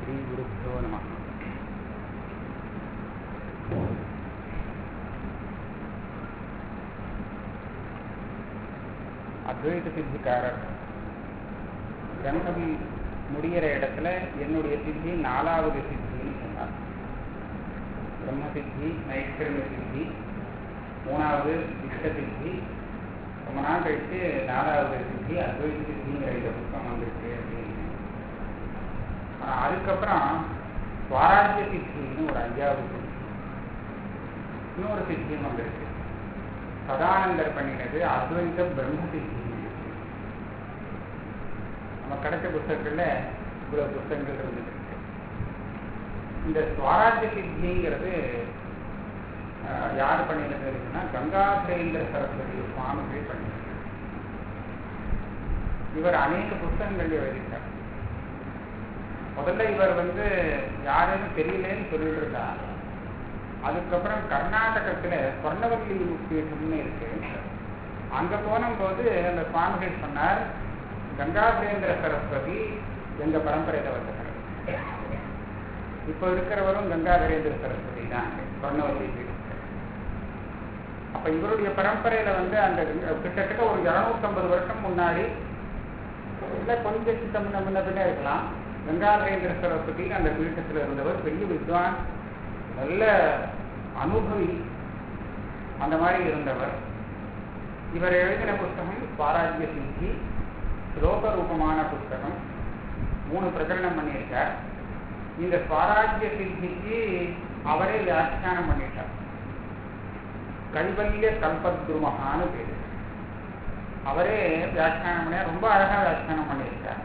श्रीगुरुभ्यो नमः அத்வைத சித்திக்காரர் கிரந்தம் முடிகிற இடத்துல என்னுடைய சித்தி நாலாவது சித்தின்னு சொன்னார் பிரம்ம சித்தி நைஷ்கர்ம சித்தி மூணாவது இஷ்ட சித்தி ரொம்ப நாள் கழிச்சு நாலாவது சித்தி அத்வைத சித்திங்கிற இந்த புத்தகம் வந்திருக்கு அப்படின்னு ஆனால் அதுக்கப்புறம் சுவாராஜ்ய சித்தின்னு ஒரு அஞ்சாவது சித்தி இன்னொரு சித்தியும் வந்திருக்கு சதானந்தர் பண்ணினது அத்வைத பிரம்ம சித்தி நம்ம கிடைச்ச புத்தகங்கள்ல இவ்வளவு புத்தகங்கள் இருந்துட்டு இந்த சுவாராஜ்ய சித்திங்கிறது யார் பண்ணினது இருக்குன்னா கங்காதரேந்திர சரஸ்வதி சுவாமிகள் பண்ணினார் இவர் அநேக புத்தகங்கள் எழுதிட்டார் முதல்ல இவர் வந்து யாருன்னு தெரியலன்னு சொல்லிட்டு இருந்தார் அதுக்கப்புறம் கர்நாடகத்துல சொர்ணவல்லி பீட்டம்னு இருக்கு அங்க போன போது அந்த சுவாமிகள் சொன்னார் கங்காதரேந்திர சரஸ்வதி எங்க பரம்பரையில வந்தவர் இப்ப இருக்கிறவரும் கங்காதரேந்திர சரஸ்வதி தான் சொர்ணவல்லி பீடம் அப்ப இவருடைய பரம்பரையில வந்து அந்த கிட்டத்தட்ட ஒரு இருநூத்தம்பது வருஷம் முன்னாடி இல்ல கொஞ்சம் சித்த முன்ன முன்ன பின்ன இருக்கலாம் கங்காதரேந்திர சரஸ்வதி அந்த பீட்டத்தில் இருந்தவர் பெரிய வித்வான் நல்ல அனுபவி அந்த மாதிரி இருந்தவர் இவர் எழுதின புஸ்தகம் சுவாராஜ்ய சித்தி ஸ்லோக ரூபமான புஸ்தகம் மூணு பிரகடனம் பண்ணியிருக்கார் இந்த சுவாராஜ்ய சித்திக்கு அவரே வியாக்கியானம் பண்ணிட்டார் கைவல்ய கல்பத்ருமகான்னு பேரு அவரே வியாக்கியானம் பண்ண ரொம்ப அழகா வியாக்கியானம் பண்ணியிருக்கார்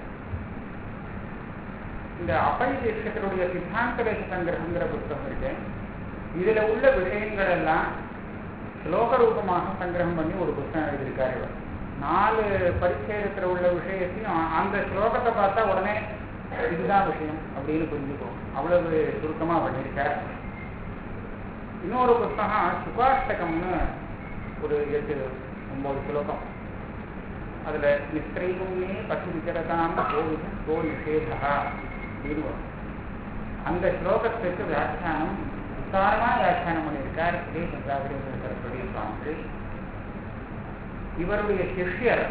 இந்த அபய தீட்சத்தினுடைய சித்தாந்த தேச சங்கிரகங்கிற புத்தகம் இருக்கு இதுல உள்ள விஷயங்கள் எல்லாம் ஸ்லோக ரூபமாக சங்கிரகம் பண்ணி ஒரு புத்தகம் எழுதியிருக்காரு இவர் நாலு பரிச்சயத்தில் உள்ள விஷயத்தையும் அந்த ஸ்லோகத்தை பார்த்தா உடனே இதுதான் விஷயம் அப்படின்னு புரிஞ்சுக்கும் அவ்வளவு சுருக்கமா பண்ணியிருக்கார் இன்னொரு புஸ்தகம் சுகாஷ்டகம்னு ஒரு எட்டு ஒன்பது ஸ்லோகம் அதுல நிஸ்திரைகுமே பசு விசரதாம் கோவிதம் கோ நிஷேதா அப்படின்னு வரும் அந்த ஸ்லோகத்துக்கு வியாக்கியானம் விசாரமா வியாக்கியானம் பண்ணியிருக்கார் ஸ்ரீ சந்திராகிரேந்திர சரஸ்வதி சுவாமி இவருடைய சிஷ்யர்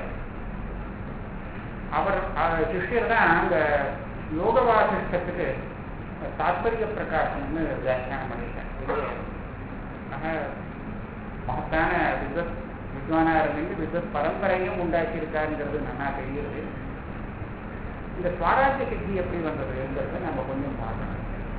அவர் சிஷ்யர் தான் அந்த யோகவாசிஷ்டத்துக்கு தாத்பரிய பிரகாசம்னு வியாக்கியானம் பண்ணியிருக்கார் மகத்தான வித்வத் வித்வானா இருந்து வித்வத் பரம்பரையும் உண்டாக்கியிருக்காருங்கிறது நல்லா தெரிகிறது இந்த சுவாராஜ்ய சித்தி எப்படி வந்ததுங்கிறத நம்ம கொஞ்சம் பார்க்கணும்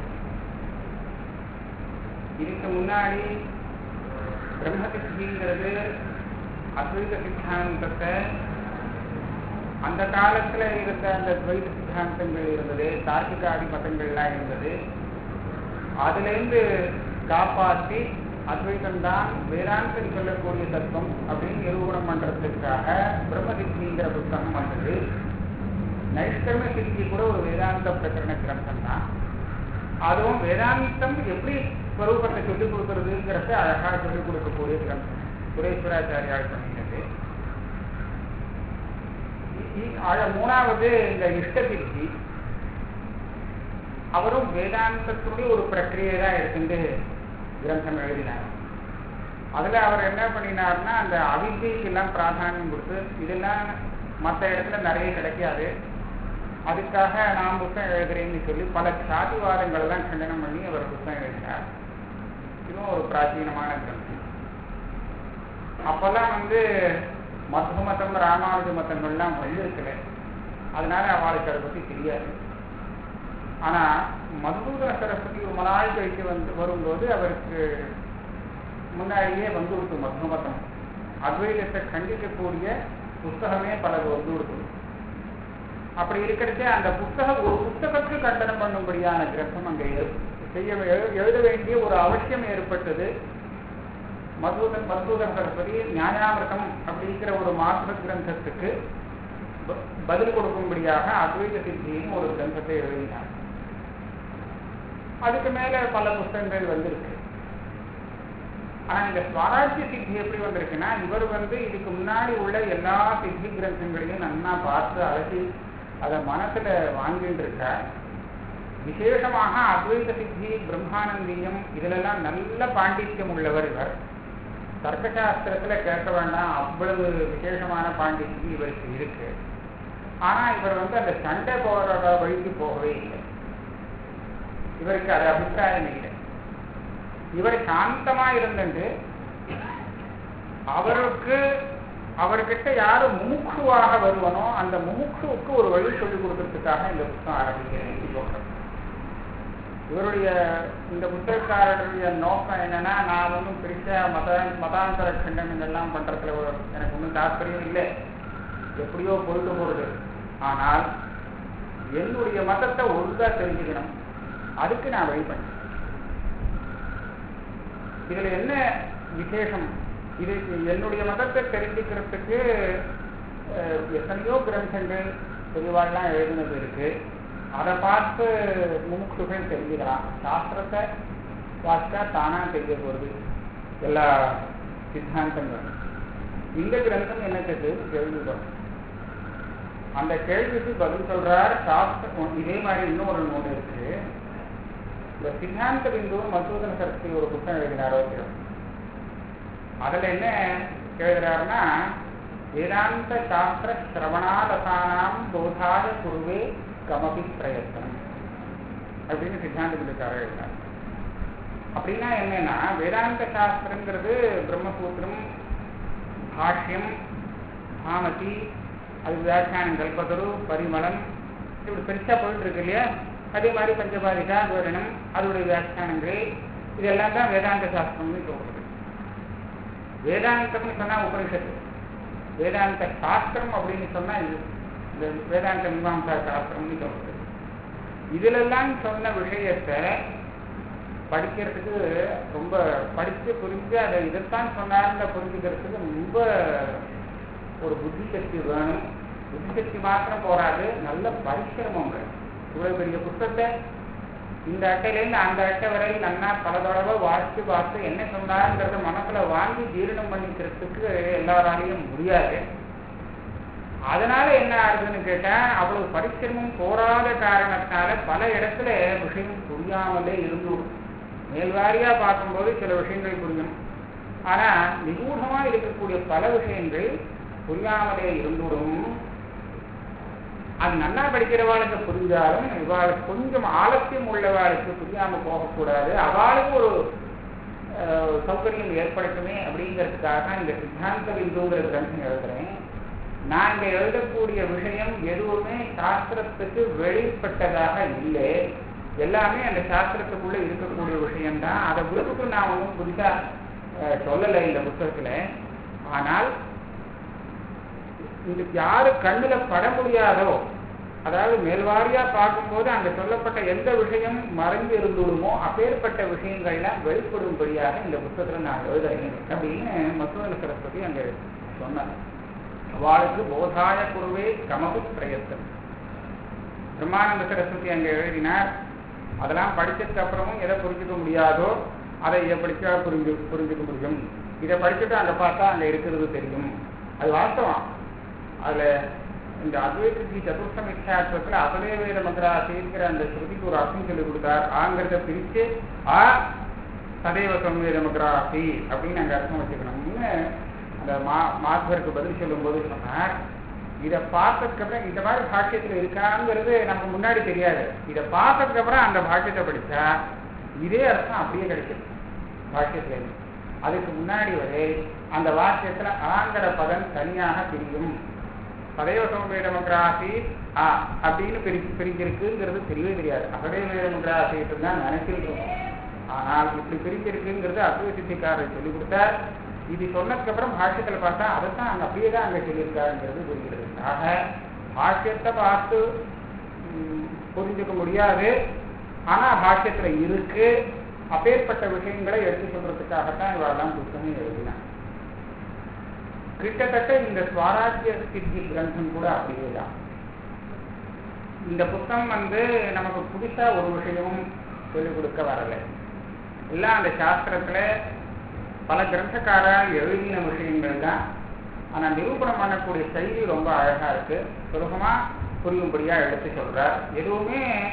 இதுக்கு முன்னாடி பிரம்ம சித்திங்கிறது அத்வைத சித்தாந்தத்தை அந்த காலத்துல இருந்த அந்த துவைத சித்தாந்தங்கள் இருந்தது தார்க்கிகாதி மதங்கள்லாம் இருந்தது அதுலேருந்து காப்பாற்றி அத்வைதம் தான் வேதாந்தம் சொல்லக்கூடிய தத்துவம் அப்படின்னு நிரூபணம் பண்றதுக்காக பிரம்ம சித்திங்கிற புத்தகம் வந்தது நைஷ்கர்ம சித்தி கூட ஒரு வேதாந்த பிரகரண கிரந்தம் தான் அதுவும் வேதாந்தம் எப்படி ஸ்வரூபத்தை சொல்லிக் கொடுக்கறதுங்கிறத அழகா சொல்லிக் கொடுக்கக்கூடிய கிரந்தம் சுரேஸ்வராச்சாரியால் பண்ணினது மூணாவது இந்த இஷ்ட சித்தி அவரும் வேதாந்தத்துடைய ஒரு பிரக்கிரியை தான் எடுத்துட்டு கிரந்தம் எழுதினார் அதுல அவர் என்ன பண்ணினார்னா அந்த அவித்தியக்கெல்லாம் பிராதானியம் கொடுத்து இதெல்லாம் மற்ற இடத்துல நிறைய கிடைக்காது அதுக்காக நான் புத்தகம் எழுதுறேன்னு சொல்லி பல சாதிவாதங்கள் எல்லாம் கண்டனம் பண்ணி அவர் புத்தகம் எழுதினார் இதுவும் ஒரு பிராச்சீனமான கிரந்தம் அப்பெல்லாம் வந்து மத்த மதம் ராமானுஜ மதங்கள்லாம் வந்திருக்கல அதனால அவளுக்கு அதை பத்தி தெரியாது ஆனா மதுசூதன சரஸ்வதி ரொம்ப நாள் கழித்து வந்து வரும்போது அவருக்கு முன்னாடியே வந்து கொடுத்து மதுமதம் அத்வைதத்தை கண்டிக்கக்கூடிய புஸ்தகமே பலது வந்து கொடுக்கும் அப்படி இருக்கிறதே அந்த புஸ்தகம் ஒரு புஸ்தகத்துக்கு கண்டனம் பண்ணும்படியான கிரந்தம் அங்கே செய்ய எழுத வேண்டிய ஒரு அவசியம் ஏற்பட்டது மதுசூதன் மதுசூதன் சரஸ்வதி நியாயாமிரதம் அப்படிங்கிற ஒரு மாத்திர கிரந்தத்துக்கு பதில் கொடுக்கும்படியாக அத்வைத சித்தின்னு ஒரு கிரந்தத்தை எழுதினார் அதுக்கு மேல பல புஸ்தகங்கள் வந்திருக்கு ஆனா இந்த ஸ்வராஜ்ய சித்தி எப்படி வந்திருக்குன்னா இவர் வந்து இதுக்கு முன்னாடி உள்ள எல்லா சித்தி கிரந்தங்களையும் நன்னா பார்த்து அலசி அதை மனசுல வாங்கிட்டு இருக்கார் விசேஷமாக அத்வைத சித்தி பிரம்மானந்தீயம் இதிலெல்லாம் நல்ல பாண்டித்யம் உள்ளவர் இவர் தர்க்கசாஸ்திரத்துல கேட்க வேண்டாம் அவ்வளவு விசேஷமான பாண்டித்யம் இவருக்கு இருக்கு ஆனா இவர் வந்து அந்த சண்டை போகிற வழிக்கு போகவே இல்லை இவருக்கு அது அபிப்பிராயம் இல்லை இவர் சாந்தமா இருந்துட்டு அவருக்கு அவர்கிட்ட யாரு முமுட்சுவாக வருவனோ அந்த முமுட்சுவுக்கு ஒரு வழி சொல்லிக் கொடுக்கறதுக்காக இந்த புத்தகம் ஆரம்பிக்கிறேன் சொல்றேன் இவருடைய இந்த புத்தகக்காரருடைய நோக்கம் என்னன்னா நான் ஒன்றும் பெருசா மத மதாந்தர கண்டனங்கள்லாம் பண்றதுல ஒரு- எனக்கு ஒன்றும் தாற்பயம் இல்லை எப்படியோ பொழுது போறது ஆனால் என்னுடைய மதத்தை ஒழுங்கா தெரிஞ்சுக்கணும் அதுக்கு நான் வழி பண்ணேன் இதுல என்ன விசேஷம் இது என்னுடைய மதத்தை தெரிஞ்சுக்கிறதுக்கு அஹ், எத்தனையோ கிரந்தங்கள் பெரியவாள்லாம் எழுதினது இருக்கு அதை பார்த்து முமுட்சுகள் தெரிஞ்சுக்கலாம் சாஸ்திரத்தை வாசிச்சா தானா தெரிய போறது எல்லா சித்தாந்தங்களும் இந்த கிரந்தம் என்ன கேட்டு கேள்வி வரும் அந்த கேள்விக்கு பதில் சொல்றார் சாஸ்திரம் இதே மாதிரி இன்னொரு நூல் இருக்கு இந்த சித்தாந்த பிந்து மசூதன சரஸ்வதி ஒரு புத்தகம் எழுதினார் வைக்கிறோம் அதுல என்ன எழுதுறாருன்னா வேதாந்த சாஸ்திர சிரவணாலசானாம் போதாய குருவே கமபி பிரயத்தனம் அப்படின்னு சித்தாந்த பிந்துக்காரர் எழுதினார் அப்படின்னா என்னன்னா வேதாந்த சாஸ்திரங்கிறது பிரம்மசூத்திரம் பாஷ்யம் பாமதி அது வியாக்கியானம் கல்பதரு பரிமளம் இப்படி பெருசா போயிட்டு இருக்கு இல்லையா அதே மாதிரி பஞ்சபாதிகா விவரணம் அதோடைய வியாக்கியானங்கள் இதெல்லாம் தான் வேதாந்த சாஸ்திரம்னு சொல்றது வேதாந்தம்னு சொன்னா உபனிஷத்து வேதாந்த சாஸ்திரம் அப்படின்னு சொன்னா இது இந்த வேதாந்த மீமாம்சா சாஸ்திரம்னு சொல்றது இதுலெல்லாம் சொன்ன விஷயத்தை படிக்கிறதுக்கு ரொம்ப படித்து புரிஞ்சு அதை இதைத்தான் சொன்னார்ன்ற புரிஞ்சுக்கிறதுக்கு ரொம்ப ஒரு புத்தி சக்தி வேணும் புத்தி சக்தி மாத்திரம் போராது நல்ல பரிசிரமம் வேணும் இவ்வளவு பெரிய புத்தகத்தை இந்த அட்டையிலேருந்து அந்த அட்டை வரை நன்னா பல தடவை வாசித்து பார்த்து என்ன சொன்னாருங்கிறத மனசுல வாங்கி ஜீரணம் பண்ணிக்கிறதுக்கு எல்லாராலையும் முடியாது அதனால என்ன ஆகுதுன்னு கேட்டா அவ்வளவு பரிசிரமம் போராத காரணத்தினால பல இடத்துல விஷயம் புரியாமலே இருந்துடும் மேல்வாரியா பார்க்கும்போது சில விஷயங்கள் புரியும் ஆனா நிகூடமா இருக்கக்கூடிய பல விஷயங்கள் புரியாமலே இருந்துடும் அது நன்னா படிக்கிறவாளுக்கு புரிஞ்சாலும் இவாளுக்கு கொஞ்சம் ஆலசியம் உள்ளவாளுக்கு புரியாம போகக்கூடாது அவளுக்கு ஒரு அஹ், சௌகரியம் ஏற்படுத்துமே அப்படிங்கிறதுக்காக தான் இந்த சித்தாந்த பிந்துங்கிற கிரந்தம் எழுதுறேன் நான் இங்க எழுதக்கூடிய விஷயம் எதுவுமே சாஸ்திரத்துக்கு வெளிப்பட்டதாக இல்லை எல்லாமே அந்த சாஸ்திரத்துக்குள்ள இருக்கக்கூடிய விஷயம்தான் அதை குறிப்பிட்டு நான் ஒன்றும் புதுசா அஹ், சொல்லலை இந்த புத்தகத்துல ஆனால் இந்த யாரு கண்ணுல பட முடியாதோ அதாவது மேல்வாரியா பார்க்கும்போது அங்க சொல்லப்பட்ட எந்த விஷயம் மறைந்து இருந்துடுமோ அப்பேற்பட்ட விஷயங்கள்லாம் வெளிப்படும்படியாக இந்த புத்தகத்துல நான் எழுதுறேன் அப்படின்னு மசூதன சரஸ்வதி அங்க சொன்னார் அவளுக்கு போதாய குருவே கமபு பிரயத்தம் பிரம்மானந்த சரஸ்வதி அங்க எழுதினார் அதெல்லாம் படிச்சதுக்கு அப்புறமும் எதை புரிஞ்சுக்க முடியாதோ அதை இதை படிச்சா புரிஞ்சு புரிஞ்சுக்க முடியும் இதை படிச்சுட்டு அங்க பார்த்தா அங்க இருக்கிறது தெரியும் அது வாஸ்தவம் அதுல இந்த அத்வைத்தி சதுர்த்தமிச்சாத்வத்துல அபதே வேத மந்திராசிங்கிற அந்த ஸ்ருதிக்கு ஒரு அர்த்தம் சொல்லி கொடுத்தார் ஆங்கிறத பிரிச்சு ஆ சதைவ சம்வேத மகராசி அப்படின்னு அங்க அர்த்தம் வச்சுக்கணும்னு அந்த மா மாத்வருக்கு பதில் சொல்லும்போது சொன்னார் இதை பார்த்ததுக்கு அப்புறம் இந்த மாதிரி பாக்கியத்துல இருக்காங்கிறது நமக்கு முன்னாடி தெரியாது இதை பார்த்ததுக்கு அப்புறம் அந்த பாக்கியத்தை படிச்சா இதே அர்த்தம் அப்படியே கிடைக்கும் பாக்கியத்துல இருந்து அதுக்கு முன்னாடி வரை அந்த வாக்கியத்துல ஆங்கிற பதம் தனியாக பிரியும் பதைய சோம்பேடமக்ராசி ஆ அப்படின்னு பிரி பிரிஞ்சிருக்குங்கிறது தெரியவே தெரியாது அகதே வேடமக்ராசிட்டு தான் நினைச்சிருக்கோம் ஆனால் இப்படி பிரிஞ்சிருக்குங்கிறது அத்வை சித்திக்காரர் சொல்லி கொடுத்தார் இது சொன்னதுக்கு அப்புறம் பாஷ்யத்துல பார்த்தா அதைத்தான் அங்க அப்படியே தான் அங்க சொல்லியிருக்காருங்கிறது புரிகிறது ஆக பாஷ்யத்தை பார்த்து ம், புரிஞ்சுக்க முடியாது ஆனா பாஷ்யத்துல இருக்கு அப்பேற்பட்ட விஷயங்களை எடுத்து சொல்றதுக்காகத்தான் இவரெல்லாம் புத்தகம் எழுதினார் கிட்டத்தட்ட இந்த சுவாராஜ்ய சித்தி கிரந்தம் கூட அப்படியே தான் இந்த புத்தகம் வந்து நமக்கு புதுசா ஒரு விஷயமும் சொல்லிக் கொடுக்க வரல எல்லாம் அந்த சாஸ்திரத்துல பல கிரந்தக்காரர் எழுதின விஷயங்கள் தான் ஆனா நிரூபணம் பண்ணக்கூடிய செயலி ரொம்ப அழகா இருக்கு சுலபமா புரியும்படியா எடுத்து சொல்றார் எதுவுமே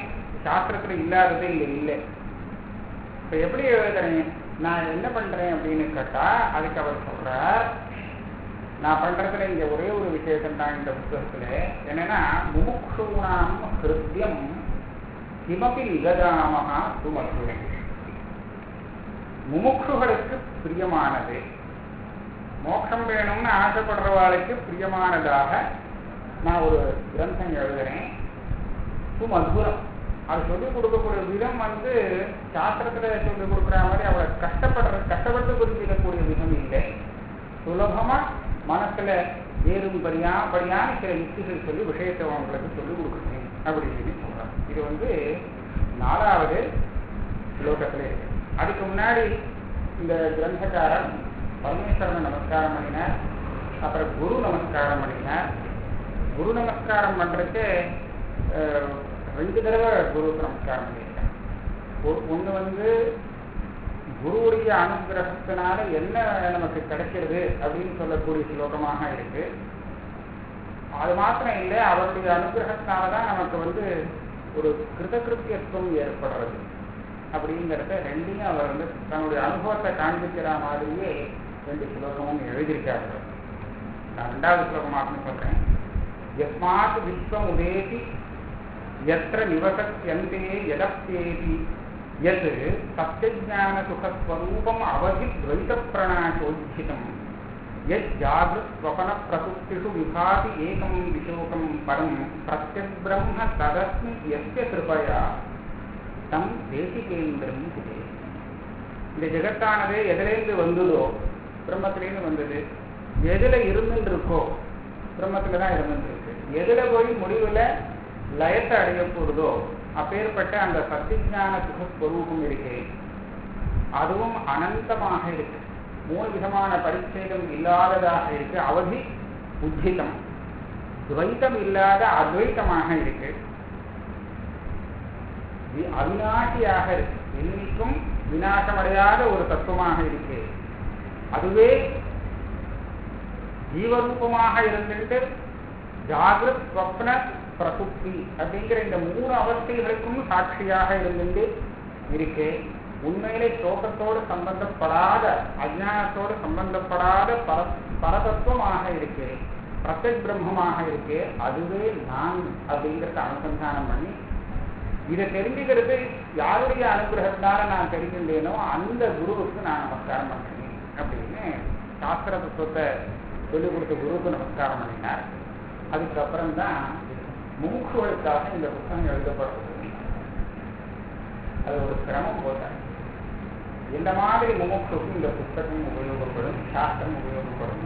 சாஸ்திரத்துல இல்லாததே இங்க இல்லை இப்ப எப்படி எழுதுறேன் நான் என்ன பண்றேன் அப்படின்னு கேட்டா அதுக்கு அவர் சொல்றார் நான் பண்றதுல இங்க ஒரே ஒரு விசேஷம் தான் இந்த புத்தகத்துல என்னன்னா முமுக்ஷூணாம் ஹிருத்யம் கிமபி நிகதாமகா சுமத்துவம் முமுக்ஷுகளுக்கு பிரியமானது மோட்சம் வேணும்னு ஆசைப்படுறவாளுக்கு பிரியமானதாக நான் ஒரு கிரந்தம் எழுதுறேன் சுமதுரம் அது சொல்லிக் கொடுக்கக்கூடிய விதம் வந்து சாஸ்திரத்துல சொல்லிக் கொடுக்குற மாதிரி அவளை கஷ்டப்படுற கஷ்டப்பட்டு புரிஞ்சிக்கக்கூடிய விதம் இல்லை சுலபமா மனசுல ஏறும் படியா படியான சில யுக்திகள் சொல்லி விஷயத்தை அவங்களுக்கு சொல்லிக் கொடுக்குறேன் அப்படின்னு சொல்றாங்க இது வந்து நாலாவது ஸ்லோகத்துல இருக்கு அதுக்கு முன்னாடி இந்த கிரந்தக்காரன் பரமேஸ்வரனை நமஸ்காரம் பண்ணினார் அப்புறம் குரு நமஸ்காரம் பண்ணினார் குரு நமஸ்காரம் பண்றதுக்கு அஹ், ரெண்டு தடவை குருவுக்கு நமஸ்காரம் பண்ணியிருக்கேன் ஒன்று வந்து குருவுடைய அனுகிரகத்தினால என்ன நமக்கு கிடைக்கிறது அப்படின்னு சொல்லக்கூடிய ஸ்லோகமாக இருக்கு அது மாத்திரம் இல்லை அவருடைய அனுகிரகத்தினால தான் நமக்கு வந்து ஒரு கிருதகிருத்தியத்துவம் ஏற்படுறது அப்படிங்கிறத ரெண்டையும் அவர் வந்து தன்னுடைய அனுபவத்தை காண்பிக்கிற மாதிரியே ரெண்டு ஸ்லோகமும் எழுதியிருக்காரு நான் ரெண்டாவது ஸ்லோகமாக சொல்றேன் எஸ்மாத் விஸ்வம் உதேதி எத்திர நிவசத்தியந்தே எதப்தேதி யத் சத்தியஜான சுகஸ்வரூபம் அவதி துவைத பிரணாசோஜிதம் யத் ஜாகிருத் ஸ்வபன பிரசுப்திஷு விபாதி ஏகம் விசோகம் பரம் பிரத்யபிரம்ம ததஸ்மி எஸ்ய கிருபயா தம் தேசிகேந்திரம் சிதே இந்த ஜெகத்தானது எதிலேருந்து வந்ததோ பிரம்மத்திலேருந்து வந்தது எதுல இருந்துட்டு இருக்கோ பிரம்மத்துல தான் இருந்துட்டு இருக்கு எதுல போய் முடிவுல லயத்தை அடைய போடுதோ அப்பேற்பட்ட அந்த சத்தியஞான சுகஸ்வரூபம் இருக்கு அதுவும் அனந்தமாக இருக்கு மூணு விதமான பரிச்சேதம் இல்லாததாக இருக்கு அவதி உத்திதம் துவைத்தம் இல்லாத அத்வைத்தமாக இருக்கு வி- அவிநாசியாக இருக்கு என்னைக்கும் விநாசமடையாத ஒரு தத்துவமாக இருக்கு அதுவே ஜீவரூபமாக இருந்துட்டு ஜாகிரத் ஸ்வப்ன பிரசுப்தி அப்படிங்கிற இந்த மூணு அவஸ்தைகளுக்கும் சாட்சியாக இருந்துட்டு இருக்கு உண்மையிலே சோகத்தோடு சம்பந்தப்படாத அஜானத்தோடு சம்பந்தப்படாத பர பரதத்துவமாக இருக்கு பிரத்யக் பிரம்மமாக இருக்கு அதுவே நான் அப்படிங்கிறத அனுசந்தானம் பண்ணி இதை தெரிஞ்சுக்கிறது யாருடைய அனுகிரகத்தால நான் தெரிஞ்சுட்டேனோ அந்த குருவுக்கு நான் நமஸ்காரம் பண்றேன் அப்படின்னு சாஸ்திர தத்துவத்தை சொல்லிக் கொடுத்த குருவுக்கு நமஸ்காரம் பண்ணினார் அதுக்கப்புறம் தான் மூக்குகளுக்காக இந்த புத்தகம் எழுதப்படுறது அது ஒரு சிரமம் போட்டார் இந்த மாதிரி முமுட்சுக்கு இந்த புத்தகம் உபயோகப்படும் சாஸ்திரம் உபயோகப்படும்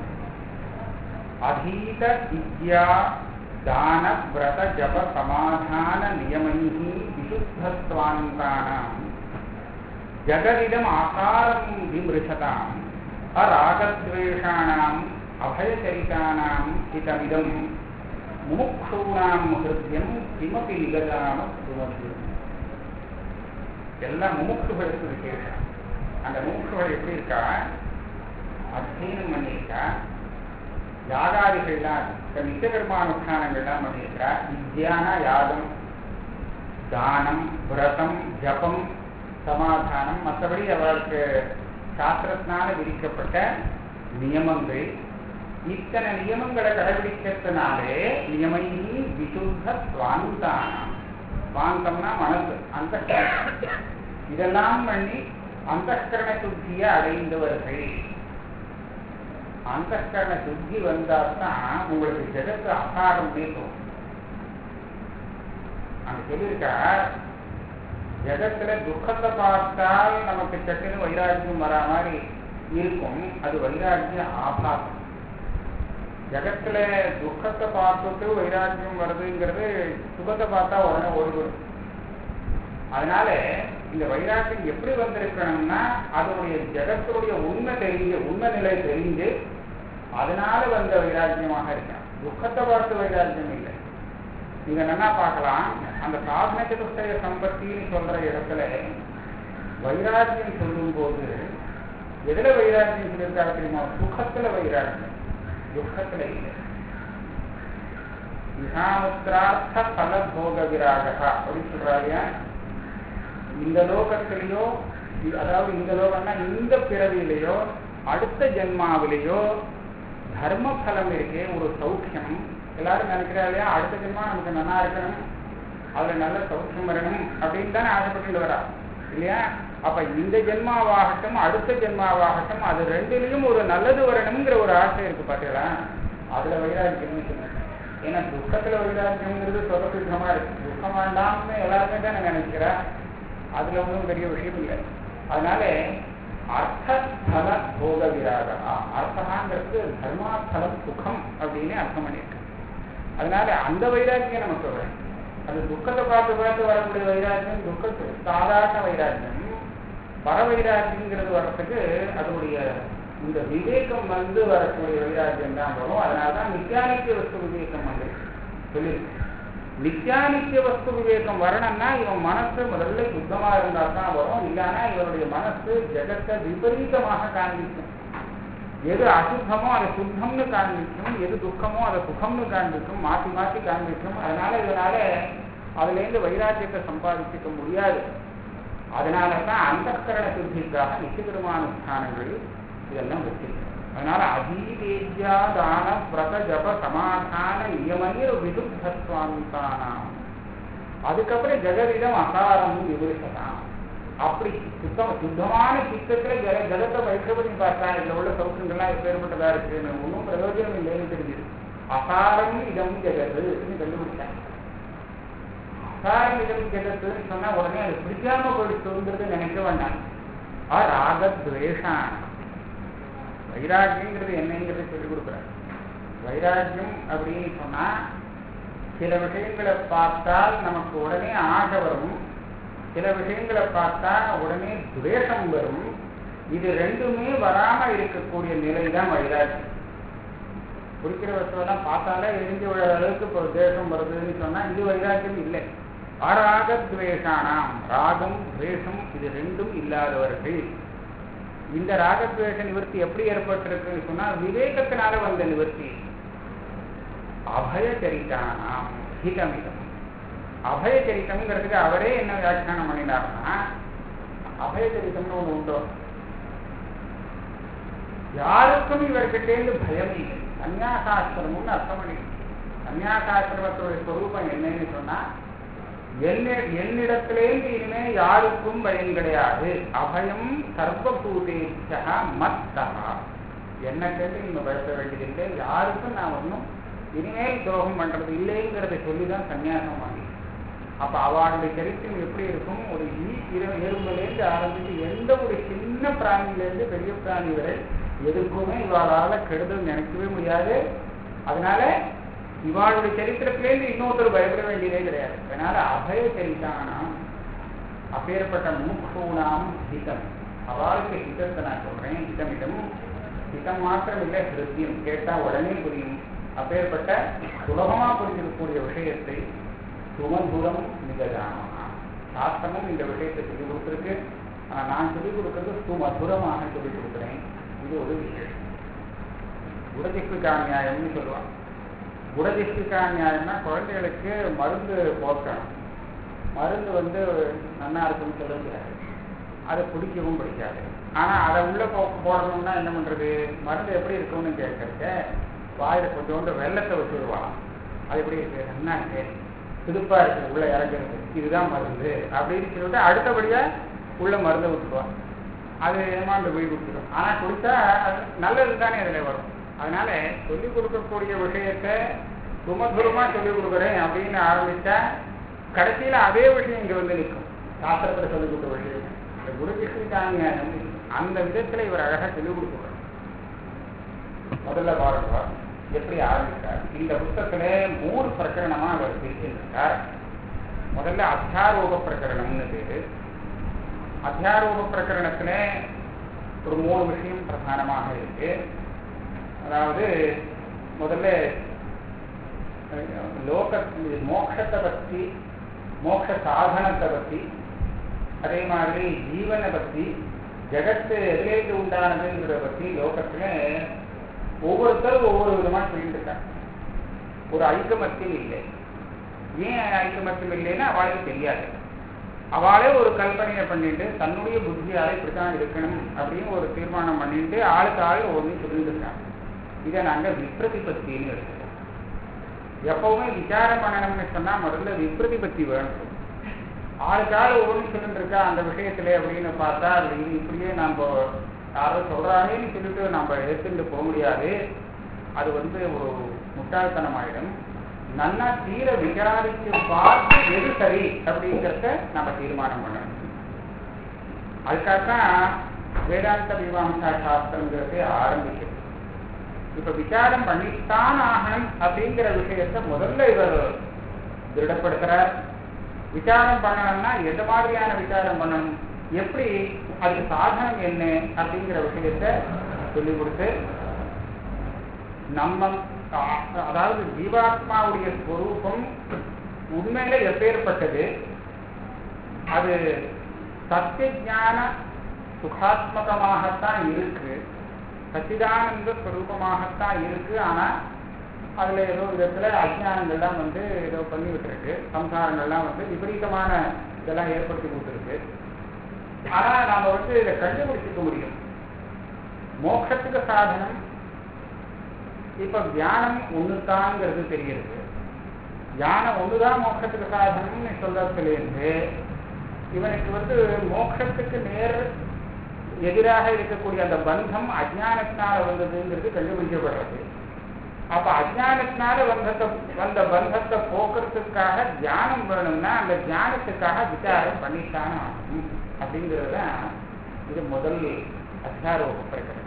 அதீத வித்யா தான விரத ஜப சமாதான நியமைஹி விசுத்தத்வாந்தானாம் ஜகதிதம் ஆகாரம் விமிருஷதாம் அராகத்வேஷாணாம் அபயச்சரிதானாம் இதமிதம் முமுக்ஷூணாம் ஹிருத்யம் கிமபி நிகதாம சுமதி எல்லாம் முமுட்சுகளுக்கு விசேஷம் அந்த முமுட்சுகள் எப்படி இருக்கா அத்தியனம் பண்ணியிருக்கா யாகாதிகள்லாம் இப்ப நித்தியகர்மானுஷ்டானங்கள்லாம் பண்ணியிருக்கா வித்யான யாகம் தானம் விரதம் ஜபம் சமாதானம் மற்றபடி அவருக்கு சாஸ்திரத்தினால விதிக்கப்பட்ட நியமங்கள் இத்தனை நியமங்களை கடைபிடிக்கிறதுனாலே நியமை விசுத்த சுவாந்தானம் சுவாந்தம்னா மனசு அந்த இதெல்லாம் பண்ணி அந்தகரண சுத்தியை அடைந்தவர்கள் அந்தகரண சுத்தி வந்தாதான் உங்களுக்கு ஜெகத்து அகாரம் தோணும் அங்க சொல்லியிருக்கார் ஜெகத்துல துக்கத்தை பார்த்தால் நமக்கு சட்டுன்னு வைராக்கியம் வரா மாதிரி இருக்கும் அது வைராக்கிய ஆபாசம் ஜெகத்துல துக்கத்தை பார்த்துட்டு வைராக்கியம் வருதுங்கிறது சுகத்தை பார்த்தா உடனே ஓடிவிடும் அதனால இந்த வைராக்கியம் எப்படி வந்திருக்கணும்னா அதனுடைய ஜெகத்தினுடைய உண்மை தெரிஞ்சு உண்மை நிலை தெரிஞ்சு அதனால வந்த வைராக்கியமாக இருக்கணும் துக்கத்தை பார்த்து வைராக்கியம் இல்லை நீங்க நல்லா பார்க்கலாம் அந்த சாதன சதுஷ்டய சம்பத்தின்னு சொல்ற இடத்துல வைராக்கியம் சொல்லும் போது எதுல வைராக்கியம் சொல்லியிருக்காரு தெரியுமா சுகத்துல வைராக்கியம் துக்கத்துல இல்லை விகாமுத்திரார்த்த பல போக விராகா அப்படின்னு சொல்றாங்க இந்த லோகத்திலேயோ இ- அதாவது இந்த லோகம்னா இந்த பிறவியிலேயோ அடுத்த ஜென்மாவிலேயோ தர்ம பலம் இருக்கே ஒரு சௌக்கியம் எல்லாரும் நினைக்கிறா இல்லையா அடுத்த ஜென்மா நமக்கு நல்லா இருக்கணும் அதுல நல்ல சௌக்கியம் வரணும் அப்படின்னு தானே ஆசைப்பட்டு வரா இல்லையா அப்ப இந்த ஜென்மாவாகட்டும் அடுத்த ஜென்மாவாகட்டும் அது ரெண்டுலயும் ஒரு நல்லது வரணுங்கிற ஒரு ஆசை இருக்கு பாத்தீங்களா அதுல வைராக்கியம்னு சொன்னேன் ஏன்னா துக்கத்துல வைராக்கியம்ங்கிறது சொதப்பிதமா இருக்கு துக்கம் வேண்டாம்னு எல்லாருமே தானே நினைக்கிறா அதுல ஒன்றும் பெரிய விஷயம் இல்லை அதனால அர்த்தஸ்தல போக விராகா அர்த்தகாங்கிறது தர்மாஸ்தலம் சுகம் அப்படின்னு அர்த்தம் பண்ணியிருக்கு அதனால அந்த வைராக்கியம் நமக்கு வரும் அது துக்கத்தை பார்த்து பார்த்து வரக்கூடிய வைராக்கியம் துக்கத்து சாதாரண வைராக்கியம் பர வைராக்கியங்கிறது வர்றதுக்கு அதனுடைய இந்த விவேகம் வந்து வரக்கூடிய வைராக்கியம் தான் வரும் அதனால தான் நித்தியானித்திய வஸ்து விவேகம் வந்து சொல்லியிருக்கு நித்தியானித்திய வஸ்து விவேகம் வரணும்னா இவன் மனசு முதல்ல சுத்தமா இருந்தா தான் வரும் இல்லைன்னா இவனுடைய மனசு ஜெகத்தை விபரீதமாக காண்பிக்கும் எது அசுத்தமோ அதை சுத்தம்னு காண்பிக்கும் எது துக்கமோ அதை சுகம்னு காண்பிக்கும் மாற்றி மாற்றி காண்பிக்கும் அதனால இதனால அதுலேருந்து வைராக்கியத்தை சம்பாதிச்சுக்க முடியாது அதனால தான் அந்தக்கரண சுத்திக்காக நிச்சயபெருமானுஷ்டானங்கள் இதெல்லாம் வச்சிருக்கோம் அதனால அதீதேஜா தான விரத ஜப சமாதான நியமனிர் விதுத்தத்வாந்தானாம் அதுக்கப்புறம் ஜெகதிடம் அகாரம் விமர்சனம் அப்படி சுத்தம் சுத்தமான சித்தத்துல ஜெக ஜகத்தை வைக்கப்படி பார்த்தா இதுல உள்ள சௌக்கங்கள்லாம் எப்பேற்பட்டதா இருக்குன்னு ஒன்றும் பிரயோஜனம் இல்லைன்னு தெரிஞ்சுது அகாரம் இதம் ஜெகத்துன்னு கண்டுபிடிச்சாங்க அகாரம் இதம் ஜெகத்துன்னு சொன்னா உடனே அது பிடிக்காம போயிடுச்சுங்கிறது நினைக்க வேண்டாம் ஆ ராகத்வேஷான் வைராக்கியங்கிறது என்னங்கிறத சொல்லிக் கொடுக்குறாரு வைராக்கியம் அப்படின்னு சொன்னா சில விஷயங்களை பார்த்தால் நமக்கு உடனே ஆசை வரும் சில விஷயங்களை பார்த்தா உடனே துவேஷம் வரும் இது ரெண்டுமே வராம இருக்கக்கூடிய நிலை தான் வைராக்கியம் குடிக்கிற வஸ்துவெல்லாம் பார்த்தாலே எரிஞ்சு விழ அளவுக்கு இப்போ துவேஷம் வருதுன்னு சொன்னா இது வைராக்கியம் இல்லை ஆராக துவேஷானாம் ராகம் துவேஷம் இது ரெண்டும் இல்லாதவர்கள் இந்த ராகத்வேஷ நிவர்த்தி எப்படி ஏற்பட்டிருக்குன்னு சொன்னா விவேகத்தினால வந்த நிவர்த்தி அபயச்சரிதானாம் ஹிதமிதம் அபயச்சரித்தம்ங்கிறதுக்கு அவரே என்ன வியாக்கியானம் பண்ணினார்னா அபயச்சரித்தம்னு ஒண்ணு உண்டோ யாருக்கும் இவர்கிட்டேருந்து பயம் இல்லை சன்னியாசாசிரமம்னு அர்த்தம் பண்ணி சன்னியாசாசிரமத்தோட ஸ்வரூபம் என்னன்னு சொன்னா என்ன என்னிடத்திலேருந்து இனிமே யாருக்கும் பயம் கிடையாது அபயம் சர்வபூதேச்சா மத்தகா என்ன கேட்டு நீங்க பயப்பட வேண்டியதில்லை யாருக்கும் நான் ஒன்றும் இனிமேல் துரோகம் பண்றது இல்லைங்கிறத சொல்லி தான் சன்னியாசம் வாங்கி அப்ப அவளுடைய சரித்திரம் எப்படி இருக்கும் ஒரு ஈ இரு எறும்புலேருந்து ஆரம்பித்து எந்த ஒரு சின்ன பிராணியிலேருந்து பெரிய பிராணி வரை எதுக்குமே இவாளால கெடுதல் நினைக்கவே முடியாது அதனால இவாளுடைய சரித்திரத்திலேருந்து இன்னொருத்தர் பயப்பட வேண்டியதே கிடையாது அதனால அபய சரிதானம் அப்பேற்பட்ட மூக்ஷூனாம் ஹிதம் அவளுக்கு ஹிதத்தை நான் சொல்றேன் ஹிதமிடம் ஹிதம் மாத்திரம் இல்லை ஹிருத்தியம் கேட்டா உடனே புரியும் அப்பேற்பட்ட சுலபமா புரிஞ்சிருக்கக்கூடிய விஷயத்தை சுமதுரம் நிகழாமா சாஸ்திரமும் இந்த விஷயத்தை சொல்லிக் கொடுத்துருக்கு ஆனா நான் சொல்லிக் கொடுக்கறது சுமதுரமாக சொல்லிக் கொடுக்குறேன் இது ஒரு விசேஷம் குடதிஷ்டிகா நியாயம்னு சொல்லுவான் குடதிஷ்டிகா நியாயம்னா குழந்தைகளுக்கு மருந்து போக்கணும் மருந்து வந்து நல்லா இருக்குன்னு சொல்ல முடியாது அதை பிடிக்கவும் பிடிக்காது ஆனா அதை உள்ள போ போடணும்னா என்ன பண்றது மருந்து எப்படி இருக்கும்னு கேட்கறத வாயில கொஞ்சோண்டு வெள்ளத்தை வச்சுருவான் அது எப்படி இருக்கு நல்லா இருக்கு துடுப்பா இருக்கு உள்ள இறங்குறது இதுதான் மருந்து அப்படின்னு சொல்லிட்டு அடுத்தபடியா உள்ள மருந்தை விட்டுருவான் அது ஏமாந்து போய் கொடுத்துரும் ஆனா கொடுத்தா அது நல்லது தானே அதுல வரும் அதனால சொல்லிக் கொடுக்கக்கூடிய விஷயத்த சுமதுரமா சொல்லிக் கொடுக்குறேன் அப்படின்னு ஆரம்பிச்சா கடைசியில அதே விஷயம் இங்க வந்து நிற்கும் சாஸ்திரத்துல சொல்லிக் கொடுத்த விஷயம் இந்த குருகிருஷ்ணிகாங்க அந்த விதத்துல இவர் அழகா சொல்லிக் கொடுக்குறார் முதல்ல பாருங்க எப்படி ஆரம்பித்தார் இந்த புத்தகத்துல மூணு பிரகரணமா அவர் பிரிச்சிருக்கார் முதல்ல அத்தியாரோப பிரகரணம்னு பேரு அத்தியாரோப பிரகரணத்துல ஒரு மூணு விஷயம் பிரதானமாக இருக்கு அதாவது முதல்ல அஹ், லோக மோட்சத்தை பற்றி மோட்ச சாதனத்தை பற்றி அதே மாதிரி ஜீவனை பற்றி ஜெகத்து எதிலேருந்து உண்டானதுங்கிறத பற்றி லோகத்துல ஒவ்வொருத்தரும் ஒவ்வொரு விதமா சொல்லிட்டு இருக்காங்க ஒரு ஐக்கமத்தியம் இல்லை ஏன் ஐக்கமத்தியம் இல்லைன்னா அவளுக்கு தெரியாது அவளே ஒரு கல்பனையை பண்ணிட்டு தன்னுடைய புத்தியால இப்படித்தான் இருக்கணும் அப்படின்னு ஒரு தீர்மானம் பண்ணிட்டு ஆளுக்கு ஆள் ஒன்று சொல்லிட்டு இருக்காங்க இதை நாங்க விப்ரதிபத்தின்னு எடுத்துக்கோம் எப்பவுமே விசாரம் பண்ணணும்னு சொன்னா முதல்ல விப்ரதிபத்தி வேணும் ஆளுக்கு ஆள் ஒன்று சொல்லிட்டு இருக்கா அந்த விஷயத்துல அப்படின்னு பார்த்தா அது இது இப்படியே நம்ம யாரோ சொல்றாங்கன்னு சொல்லிட்டு நம்ம எடுத்துட்டு போக முடியாது அது வந்து ஒரு முட்டாள்தனம் ஆயிடும் நல்லா தீர விசாரிச்சு பார்த்து எது சரி அப்படிங்கிறத நம்ம தீர்மானம் பண்ணணும் அதுக்காகத்தான் வேதாந்த மீமாம்சா சாஸ்திரங்கிறது ஆரம்பிக்குது இப்ப விசாரம் பண்ணித்தான் ஆகணும் அப்படிங்கிற விஷயத்த முதல்ல இவர் திருடப்படுத்துறார் விசாரம் பண்ணணும்னா எந்த மாதிரியான விசாரம் பண்ணணும் எப்படி அதுக்கு சாதனம் என்ன அப்படிங்கிற விஷயத்த சொல்லி கொடுத்து நம்ம அ- அதாவது ஜீவாத்மாவுடைய ஸ்வரூபம் உண்மையில எப்பேற்பட்டது அது சத்திய ஞான சுகாத்மகமாகத்தான் இருக்கு சச்சிதானந்த ஸ்வரூபமாகத்தான் இருக்கு ஆனா அதுல ஏதோ விதத்துல அஜ்ஞானங்கள்லாம் வந்து ஏதோ பண்ணி விட்டுருக்கு சம்சாரங்கள்லாம் வந்து விபரீதமான இதெல்லாம் ஏற்படுத்தி கொடுத்துருக்கு ஆனா நாம வந்து இதை கண்டுபிடிச்சிக்க முடியும் மோட்சத்துக்கு சாதனம் இப்ப தியானம் ஒண்ணுதாங்கிறது தெரிகிறது தியானம் ஒண்ணுதான் மோட்சத்துக்கு சாதனம்னு சொல்றதுலேருந்து இவனுக்கு வந்து மோட்சத்துக்கு நேர் எதிராக இருக்கக்கூடிய அந்த பந்தம் அஜானத்தினால வந்ததுங்கிறது கண்டுபிடிக்கப்படுறது அப்ப அஜானத்தினால வந்தத்தை வந்த பந்தத்தை போக்குறதுக்காக தியானம் வேணும்னா அந்த தியானத்துக்காக விசாரம் பண்ணித்தானே ஆகணும் அப்படிங்கிறது தான் இது முதல் அத்தியாரோக பிரகரணம்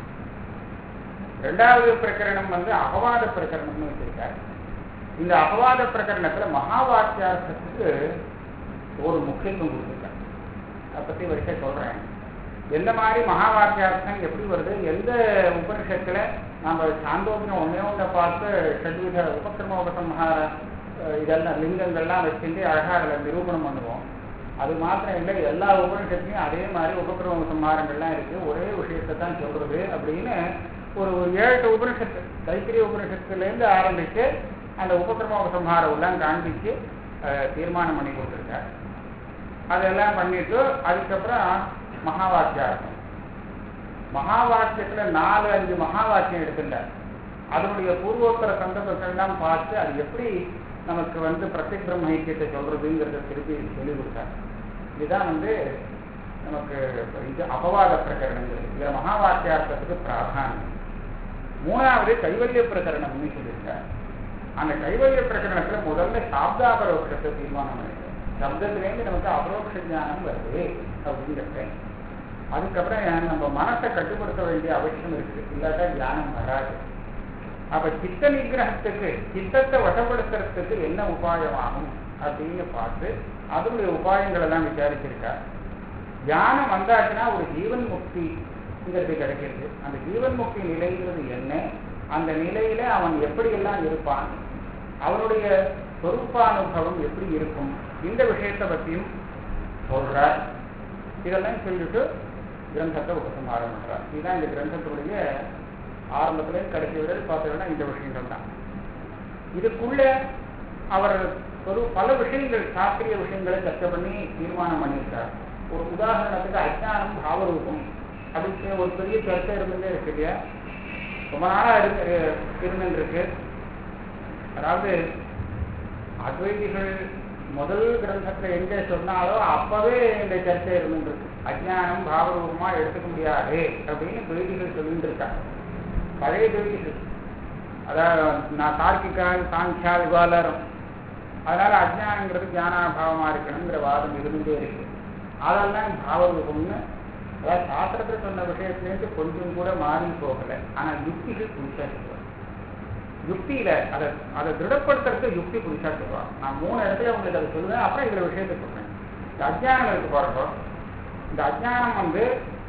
ரெண்டாவது பிரகரணம் வந்து அபவாத பிரகரணம்னு வச்சிருக்காரு இந்த அபவாத பிரகரணத்துல மகா வாக்கியார்த்தத்துக்கு ஒரு முக்கியத்துவம் கொடுத்துருக்காரு அதை பத்தி வரிசை சொல்றேன் எந்த மாதிரி மகா வாக்கியார்த்தம் எப்படி வருது எந்த உபனிஷத்துல நம்ம சாந்தோக்கியம் ஒன்னே ஒன்றை பார்த்து ஷட்வித உபக்கிரம உபசம்ஹார அஹ், இதெல்லாம் லிங்கங்கள்லாம் வச்சுட்டு அழகா அதில் நிரூபணம் பண்ணுவோம் அது மாத்திரம் இல்லை எல்லா உபனிஷத்துலையும் அதே மாதிரி உபக்கிரம சம்ஹாரங்கள்லாம் இருக்கு ஒரே விஷயத்தை தான் சொல்றது அப்படின்னு ஒரு ஒரு ஏழு எட்டு உபனிஷத்து தைத்திரிய உபனிஷத்துலேருந்து ஆரம்பிச்சு அந்த உபக்கிரம உபசம்ஹாரம் எல்லாம் காண்பிச்சு அஹ், தீர்மானம் பண்ணி கொடுத்துருக்காரு அதெல்லாம் பண்ணிட்டு அதுக்கப்புறம் மகா வாக்கியார்த்தம் மகா வாக்கியத்துல நாலு அஞ்சு மகா வாக்கியம் எடுத்துட்டார் அதனுடைய பூர்வோத்தர சந்தர்ப்பங்கள்லாம் பார்த்து அது எப்படி நமக்கு வந்து பிரத்யக் பிரம்ம ஐக்கியத்தை சொல்றதுங்கிறத திருப்பி சொல்லி கொடுத்தார் இதுதான் வந்து நமக்கு இது அபவாத பிரகரணங்கள் இதுல மகா வாக்கியார்த்தத்துக்கு பிராதானியம் மூணாவது கைவல்ய பிரகரணம்னு சொல்லியிருக்கார் அந்த கைவல்ய பிரகரணத்துல முதல்ல சாப்தாபரோக்ஷத்தை தீர்மானம் பண்ணிருக்கார் சப்தத்திலேருந்து நமக்கு அபரோக்ஷ ஞானம் வருது அப்படிங்கிறத அதுக்கப்புறம் நம்ம மனசை கட்டுப்படுத்த வேண்டிய அவசியம் இருக்கு இல்லாட்டா ஞானம் வராது அப்ப சித்த நிகிரகத்துக்கு சித்தத்தை வசப்படுத்துறதுக்கு என்ன உபாயமாகும் அப்படின்னு பார்த்து அதனுடைய உபாயங்களை எல்லாம் விசாரிச்சிருக்கார் ஞானம் வந்தாச்சுன்னா ஒரு ஜீவன் முக்திங்கிறது கிடைக்கிறது அந்த ஜீவன் முக்தி நிலைங்கிறது என்ன அந்த நிலையில அவன் எப்படியெல்லாம் இருப்பான் அவனுடைய சொரூப்பானுபவம் எப்படி இருக்கும் இந்த விஷயத்தை பற்றியும் சொல்றார் இதெல்லாம் சொல்லிட்டு கிரந்தத்தை உபசம்ஹாரம் பண்றார் இதுதான் இந்த கிரந்தத்துடைய ஆரம்பத்துல கடைசி வரை பார்த்தீங்கன்னா இந்த விஷயங்கள் தான் இதுக்குள்ள அவர் ஒரு பல விஷயங்கள் சாஸ்திரிய விஷயங்களை சர்ச்சை பண்ணி தீர்மானம் பண்ணியிருக்கார் ஒரு உதாரணத்துக்கு அஜானம் பாவரூபம் அப்படின்னு ஒரு பெரிய சர்ச்சை இருந்துட்டே இருக்கு இல்லையா ரொம்ப நாளா இருக்கு இருந்துருக்கு அதாவது அத்வைதிகள் முதல் கிரந்தத்துல எங்க சொன்னாலோ அப்பவே இந்த சர்ச்சை இருந்துருக்கு அஜ்ஞானம் பாவரூபமா எடுத்துக்க முடியாது அப்படின்னு துவைதிகள் சொல்லிட்டு இருக்காங்க பழைய துவைதிகள் அதாவது நான் தார்க்கிகா சாங்கியா விவாலரம் அதனால அஜ்ஞானங்கிறது ஞானாபாவமா இருக்கணுங்கிற வாதம் இருந்துட்டே இருக்கு அதெல்லாம் பாவரூபம்னு அதாவது சாஸ்திரத்துல சொன்ன விஷயத்திலேருந்து கொஞ்சம் கூட மாறி போகல ஆனா யுக்திகள் புதுசா சொல்லுவாங்க யுக்தியில அதை அதை திருடப்படுத்துறதுக்கு யுக்தி புதுசா சொல்லுவாங்க நான் மூணு இடத்துல உங்களுக்கு அதை சொல்லுவேன் அப்புறம் இதுல விஷயத்தை சொல்றேன் இந்த அஜ்ஞானம் இருக்கு பாருங்க இந்த அஜ்ஞானம் வந்து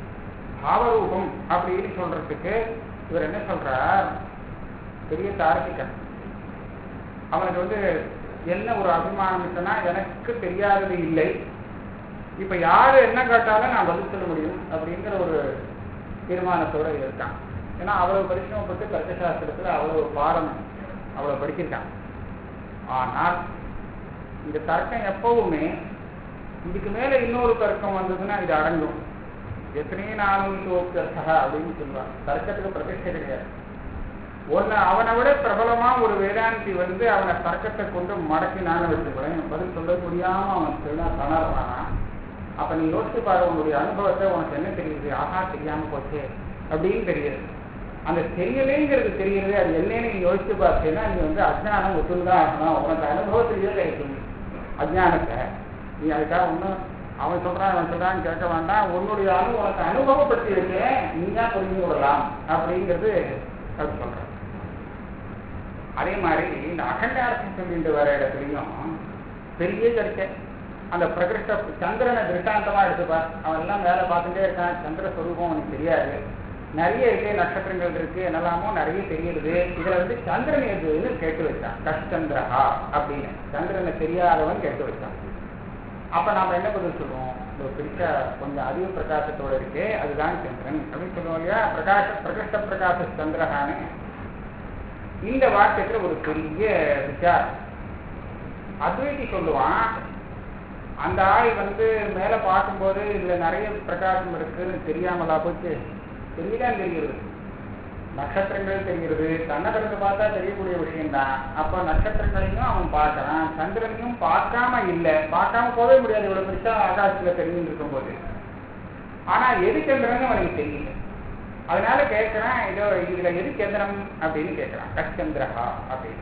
பாவரூபம் அப்படின்னு சொல்றதுக்கு இவர் என்ன சொல்றார் பெரிய தார்க்கிகன் அவனுக்கு வந்து என்ன ஒரு அபிமானம் சொன்னா எனக்கு தெரியாதது இல்லை இப்ப யாரு என்ன கேட்டாலும் நான் பதில் சொல்ல முடியும் அப்படிங்கிற ஒரு தீர்மானத்தோட இருக்கான் ஏன்னா அவ்வளவு பரிசிரமப்பட்டு தர்க்கசாஸ்திரத்துல அவ்வளவு பாடம் அவ்வளவு படிச்சிருக்கான் ஆனால் இந்த தர்க்கம் எப்பவுமே இதுக்கு மேல இன்னொரு தர்க்கம் வந்ததுன்னா இது அடங்கும் எத்தனையோ நானும் சோக்கர்த்தா அப்படின்னு சொல்லுவாங்க தர்க்கத்துக்கு பிரதிஷ்டை கிடையாது ஒன்னு அவனை விட பிரபலமா ஒரு வேதாந்தி வந்து அவனை தர்க்கத்தை கொண்டு மடக்கினான்னு வச்சுக்கிறேன் பதில் சொல்ல முடியாம அவன் திருநா தணறானா அப்ப நீ யோசிச்சு பாரு உன்னுடைய அனுபவத்தை உனக்கு என்ன தெரியுது ஆஹா தெரியாம போச்சு அப்படின்னு தெரியுது அந்த தெரியலேங்கிறது தெரியுது அது என்னன்னு நீ யோசிச்சு பார்த்தீங்கன்னா நீ வந்து அஜ்ஞானம் ஒத்துதான் ஆகணும் உனக்கு அனுபவத்திலேயே கிடைக்கும் அஜ்ஞானத்தை நீ அதுக்காக ஒன்றும் அவன் சொல்றான் அவன் சொல்றான்னு கேட்க வேண்டாம் உன்னுடைய அனு உனக்கு அனுபவப்படுத்தி இருக்கேன் நீயா புரிஞ்சு விடலாம் அப்படிங்கிறது அது சொல்றேன் அதே மாதிரி இந்த அகண்டார்த்தம் சொல்லிட்டு வர இடத்துலையும் பெரிய சர்ச்சை அந்த பிரகிருஷ்ட சந்திரனை திருஷ்டாந்தமா எடுத்துப்பா அவன் எல்லாம் வேலை பார்த்துட்டே இருக்கான் சந்திர ஸ்வரூபம் அவனுக்கு தெரியாது நிறைய இருக்கு நட்சத்திரங்கள் இருக்கு என்னெல்லாமோ நிறைய தெரியுது இதுல வந்து சந்திரன் எதுன்னு கேட்டு வச்சான் கஷ்டந்திரஹா அப்படின்னு சந்திரனை தெரியாதவன் கேட்டு வச்சான் அப்ப நாம என்ன பதில் சொல்லுவோம் இந்த பிடிச்ச கொஞ்சம் அதிக பிரகாசத்தோட இருக்கே அதுதான் சந்திரன் அப்படின்னு சொல்லுவோம் இல்லையா பிரகாஷ பிரகிருஷ்ட பிரகாச சந்திரஹான்னு இந்த வாக்கியத்துல ஒரு பெரிய விசாரம் அத்வைதி சொல்லுவான் அந்த ஆள் வந்து மேல பார்க்கும்போது இதுல நிறைய பிரகாசம் இருக்குன்னு தெரியாமலா போச்சு தெரியதான் தெரிகிறது நட்சத்திரங்கள் தெரிகிறது கண்ணகரத்தை பார்த்தா தெரியக்கூடிய விஷயம்தான் அப்ப நட்சத்திரங்களையும் அவன் பார்க்கறான் சந்திரனையும் பார்க்காம இல்லை பார்க்காம போகவே முடியாது இவ்வளவு பெருசா ஆகாசத்துல தெரிஞ்சு இருக்கும்போது ஆனா எது சந்திரன் அவனுக்கு தெரியல அதனால கேட்கிறான் இதோ இதுல எது சந்திரம் அப்படின்னு கேட்கிறான் கச்சந்திரஹா அப்படின்னு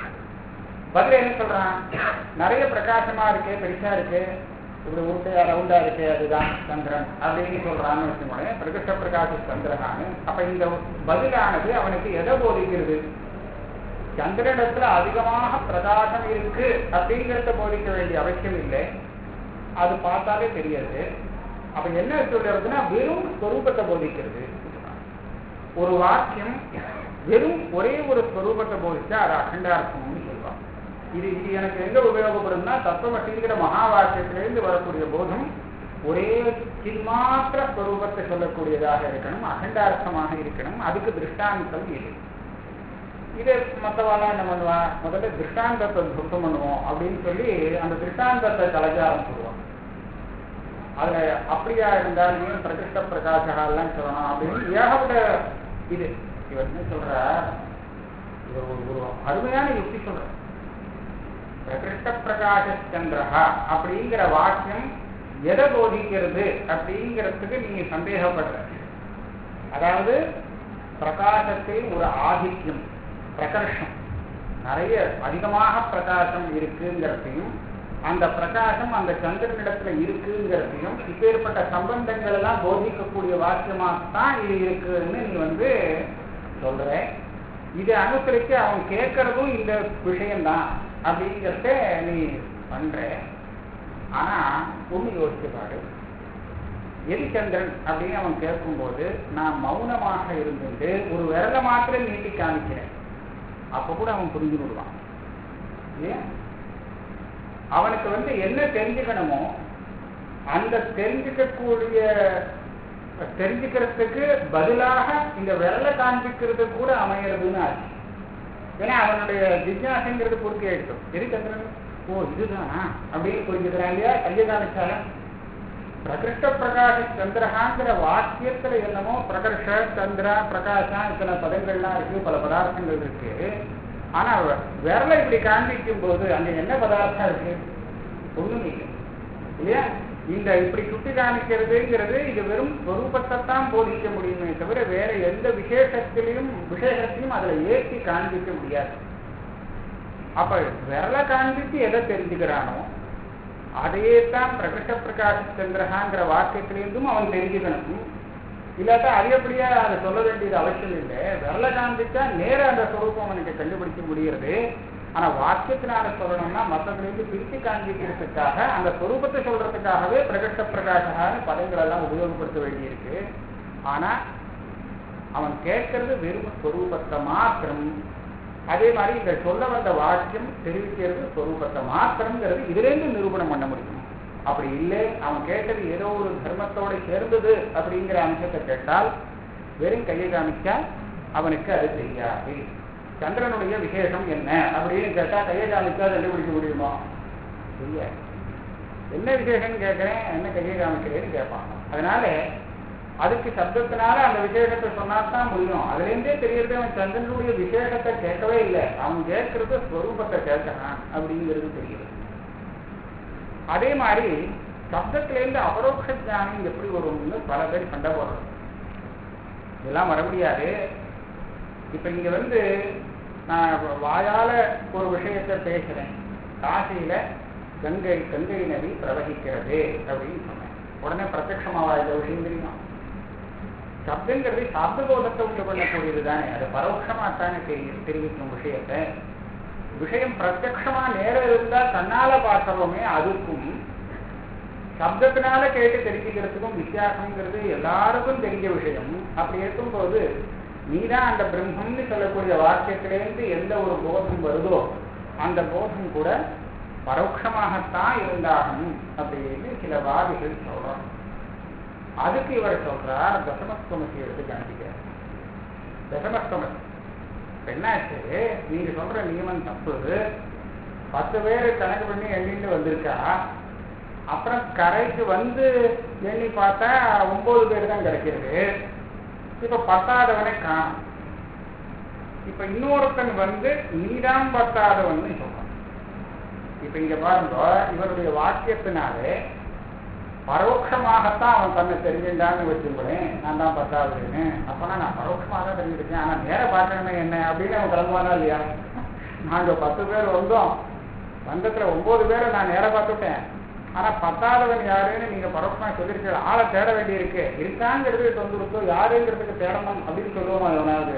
பதில் என்ன சொல்றான் நிறைய பிரகாசமா இருக்கு பெருசா இருக்கு இப்படி உருட்டையா ரவுண்டா இருக்கு அதுதான் சந்திரன் அப்படின்னு சொல்றான்னு வச்சுக்கோங்க பிரகிருஷ்ட பிரகாச சந்திரகான்னு அப்ப இந்த பதிலானது அவனுக்கு எதை போதிக்கிறது சந்திரனிடத்துல அதிகமாக பிரகாசம் இருக்கு அப்படிங்கிறத போதிக்க வேண்டிய அவசியம் இல்லை அது பார்த்தாலே தெரியாது அப்ப என்ன சொல்றதுன்னா வெறும் ஸ்வரூபத்தை போதிக்கிறது ஒரு வாக்கியம் வெறும் ஒரே ஒரு ஸ்வரூபத்தை போதிச்சா அது அகண்டார்த்தம்னு சொல்லுவாங்க இது இது எனக்கு எங்க உபயோகப்படும்னா தத்துவமட்டிங்கிற மகா வாக்கியத்திலிருந்து வரக்கூடிய போதம் ஒரே சின்மாத்திர ஸ்வரூபத்தை சொல்லக்கூடியதாக இருக்கணும் அகண்டார்த்தமாக இருக்கணும் அதுக்கு திருஷ்டாந்தம் இது இது மற்றவாலாம் என்ன பண்ணுவா முதல்ல திருஷ்டாந்தத்தை சுத்தம் பண்ணுவோம் அப்படின்னு சொல்லி அந்த திருஷ்டாந்தத்தை கலைச்சாரம் சொல்லுவாங்க அதுல அப்படியா இருந்தால் ஏன் பிரகிருஷ்ட பிரகாசகாலாம் சொல்லணும் அப்படின்னு ஏகப்பட்ட இது இவர் என்ன சொல்ற இவர் ஒரு ஒரு அருமையான யுக்தி சொல்ற பிரகிருஷ்ட பிரகாச சந்திரஹா அப்படிங்கிற வாக்கியம் எதை போதிக்கிறது அப்படிங்கிறதுக்கு நீங்க சந்தேகப்படுற அதாவது பிரகாசத்தில் ஒரு ஆதிக்கம் பிரகர்ஷம் நிறைய அதிகமாக பிரகாசம் இருக்குங்கிறதையும் அந்த பிரகாசம் அந்த சந்திரனிடத்துல இருக்குங்கிறதையும் இப்பேற்பட்ட சம்பந்தங்கள் எல்லாம் போதிக்கக்கூடிய வாக்கியமாகத்தான் இது இருக்குன்னு நீ வந்து சொல்ற இதை அனுசரித்து அவன் கேட்கறதும் இந்த விஷயம்தான் அப்படிங்கிறத நீ பண்ற ஆனா ஒண்ணு யோசிச்சு பாரு எரிச்சந்திரன் அப்படின்னு அவன் கேட்கும்போது நான் மௌனமாக இருந்துட்டு ஒரு விரல மாத்திரம் நீட்டி காமிக்கிறேன் அப்ப கூட அவன் புரிஞ்சு விடுவான் இல்லையா அவனுக்கு வந்து என்ன தெரிஞ்சுக்கணுமோ அந்த தெரிஞ்சுக்கக்கூடிய தெரிஞ்சுக்கிறதுக்கு பதிலாக இந்த விரலை காண்பிக்கிறது கூட அமையறதுன்னு ஆச்சு ஏன்னா அவனுடைய ஜிஜ்ஞாசைங்கிறது பூர்த்தி ஆயிடுச்சு எரிச்சந்திரன் ஓ இதுதானா அப்படின்னு புரிஞ்சுக்கிறான் இல்லையா கையை காமிச்சாலும் பிரகிருஷ்ட பிரகாஷ சந்திரகாங்கிற வாக்கியத்துல என்னமோ பிரகர்ஷ சந்திரா பிரகாஷா இத்தனை பதங்கள்லாம் இருக்கு பல பதார்த்தங்கள் இருக்கு ஆனா விரலை இப்படி காண்பிக்கும் போது அங்க என்ன பதார்த்தம் இருக்கு ஒண்ணும் இல்லை இல்லையா இந்த இப்படி சுட்டி காமிக்கிறதுங்கிறது இது வெறும் ஸ்வரூபத்தை தான் போதிக்க முடியுமே தவிர வேற எந்த விசேஷத்திலையும் விசேஷத்தையும் அதுல ஏற்றி காண்பிக்க முடியாது அப்ப விரலை காண்பித்து எதை தெரிஞ்சுக்கிறானோ அதையே தான் பிரகிருஷ்ட பிரகாஷ சந்திரகாங்கிற வாக்கியத்திலிருந்தும் அவன் தெரிஞ்சுக்கணும் இல்லாட்டா அதிகப்படியா அதை சொல்ல வேண்டியது அவசியம் இல்லை விரல காண்பிச்சா நேர அந்த ஸ்வரூபம் அவனுக்கு கண்டுபிடிக்க முடிகிறது ஆனா வாக்கியத்தினால சொல்லணும்னா மற்றதுலேருந்து பிரித்து காண்பிக்கிறதுக்காக அந்த ஸ்வரூபத்தை சொல்றதுக்காகவே பிரகிருஷ்ட பிரகாஷகான பதங்கள் எல்லாம் உபயோகப்படுத்த வேண்டியிருக்கு ஆனா அவன் கேட்கறது வெறும் ஸ்வரூபத்தை மாத்திரம் அதே மாதிரி இந்த சொல்ல வந்த வாக்கியம் தெரிவிக்கிறது ஸ்வரூபத்தை மாத்திரங்கிறது இதுலேருந்து நிரூபணம் பண்ண முடியும் அப்படி இல்லை அவன் கேட்டது ஏதோ ஒரு தர்மத்தோட சேர்ந்தது அப்படிங்கிற அம்சத்தை கேட்டால் வெறும் கையை காமிச்சா அவனுக்கு அது தெரியாது சந்திரனுடைய விசேஷம் என்ன அப்படின்னு கேட்டா கையை காமிச்சா கண்டுபிடிக்க முடியுமா தெரியாது என்ன விசேஷம்னு கேட்கிறேன் என்ன கையை காமிக்கிறேன்னு கேட்பாங்க அதனால அதுக்கு சப்தத்தினால அந்த விசேஷத்தை சொன்னா தான் முடியும் அதுலேருந்தே தெரியறது அவன் சந்திரனுடைய விசேஷத்தை கேட்கவே இல்லை அவன் கேட்கறது ஸ்வரூபத்தை கேட்கறான் அப்படிங்கிறது தெரியுது அதே மாதிரி சப்தத்திலேருந்து அபரோக்ஷ ஞானம் எப்படி வரும்னு பல பேர் கண்ட போடுறது இதெல்லாம் வர முடியாது இப்ப இங்க வந்து நான் வாயால ஒரு விஷயத்தை பேசுறேன் காசியில கங்கை கங்கை நதி பிரவகிக்கிறது அப்படின்னு சொன்னேன் உடனே பிரத்யட்சமாவா இந்த விஷயம் தெரியுமா சப்தங்கிறது சாப்தபோதத்தை உண்டு பண்ணக்கூடியது தானே அது பரோட்சமாத்தானே தெரியும் தெரிவிக்கும் விஷயத்தை விஷயம் பிரத்யக்ஷமா நேரம் இருந்தா கண்ணால பார்க்கிறோமே அதுக்கும் சப்தத்தினால கேட்டு தெரிஞ்சுக்கிறதுக்கும் வித்தியாசங்கிறது எல்லாருக்கும் தெரிஞ்ச விஷயம் அப்படி இருக்கும்போது நீதான் அந்த பிரம்மம்னு சொல்லக்கூடிய வாக்கியத்திலேருந்து எந்த ஒரு போதம் வருதோ அந்த போதம் கூட பரோட்சமாகத்தான் இருந்தாகணும் அப்படின்னு சில வாதிகள் சொல்றாங்க அதுக்கு இவர் சொல்றார் தசமஸ்தமசி எடுத்து காண்பிக்கிறார் தசமஸ்தமசி என்னாச்சு நீங்க சொல்ற நியமம் தப்பு பத்து பேர் கணக்கு பண்ணி எண்ணிட்டு வந்திருக்கா அப்புறம் கரைக்கு வந்து எண்ணி பார்த்தா ஒன்பது பேர் தான் கிடைக்கிறது இப்ப பத்தாதவனை காணும் இப்ப இன்னொருத்தன் வந்து நீதான் பத்தாதவன் சொல்றான் இப்ப இங்க பாருங்க இவருடைய வாக்கியத்தினாலே பரோட்சமாகத்தான் அவன் தன்னை தெரிஞ்சுட்டான்னு வச்சுக்கிறேன் நான் தான் பத்தாவதுன்னு அப்பனா நான் பரோட்சமாக தான் தெரிஞ்சிருக்கேன் ஆனா நேர பார்க்கணுமே என்ன அப்படின்னு அவன் கிளம்புவானா இல்லையா நாங்க பத்து பேர் வந்தோம் வந்தத்துல ஒன்பது பேரை நான் நேர பார்த்துட்டேன் ஆனா பத்தாதவன் யாருன்னு நீங்க பரோட்சமா சொல்லிருக்க ஆளை தேட வேண்டி இருக்கு இருக்காங்கிறது தொந்தரத்தோ யாருங்கிறதுக்கு தேடணும் அப்படின்னு சொல்லுவோமா எவனாவது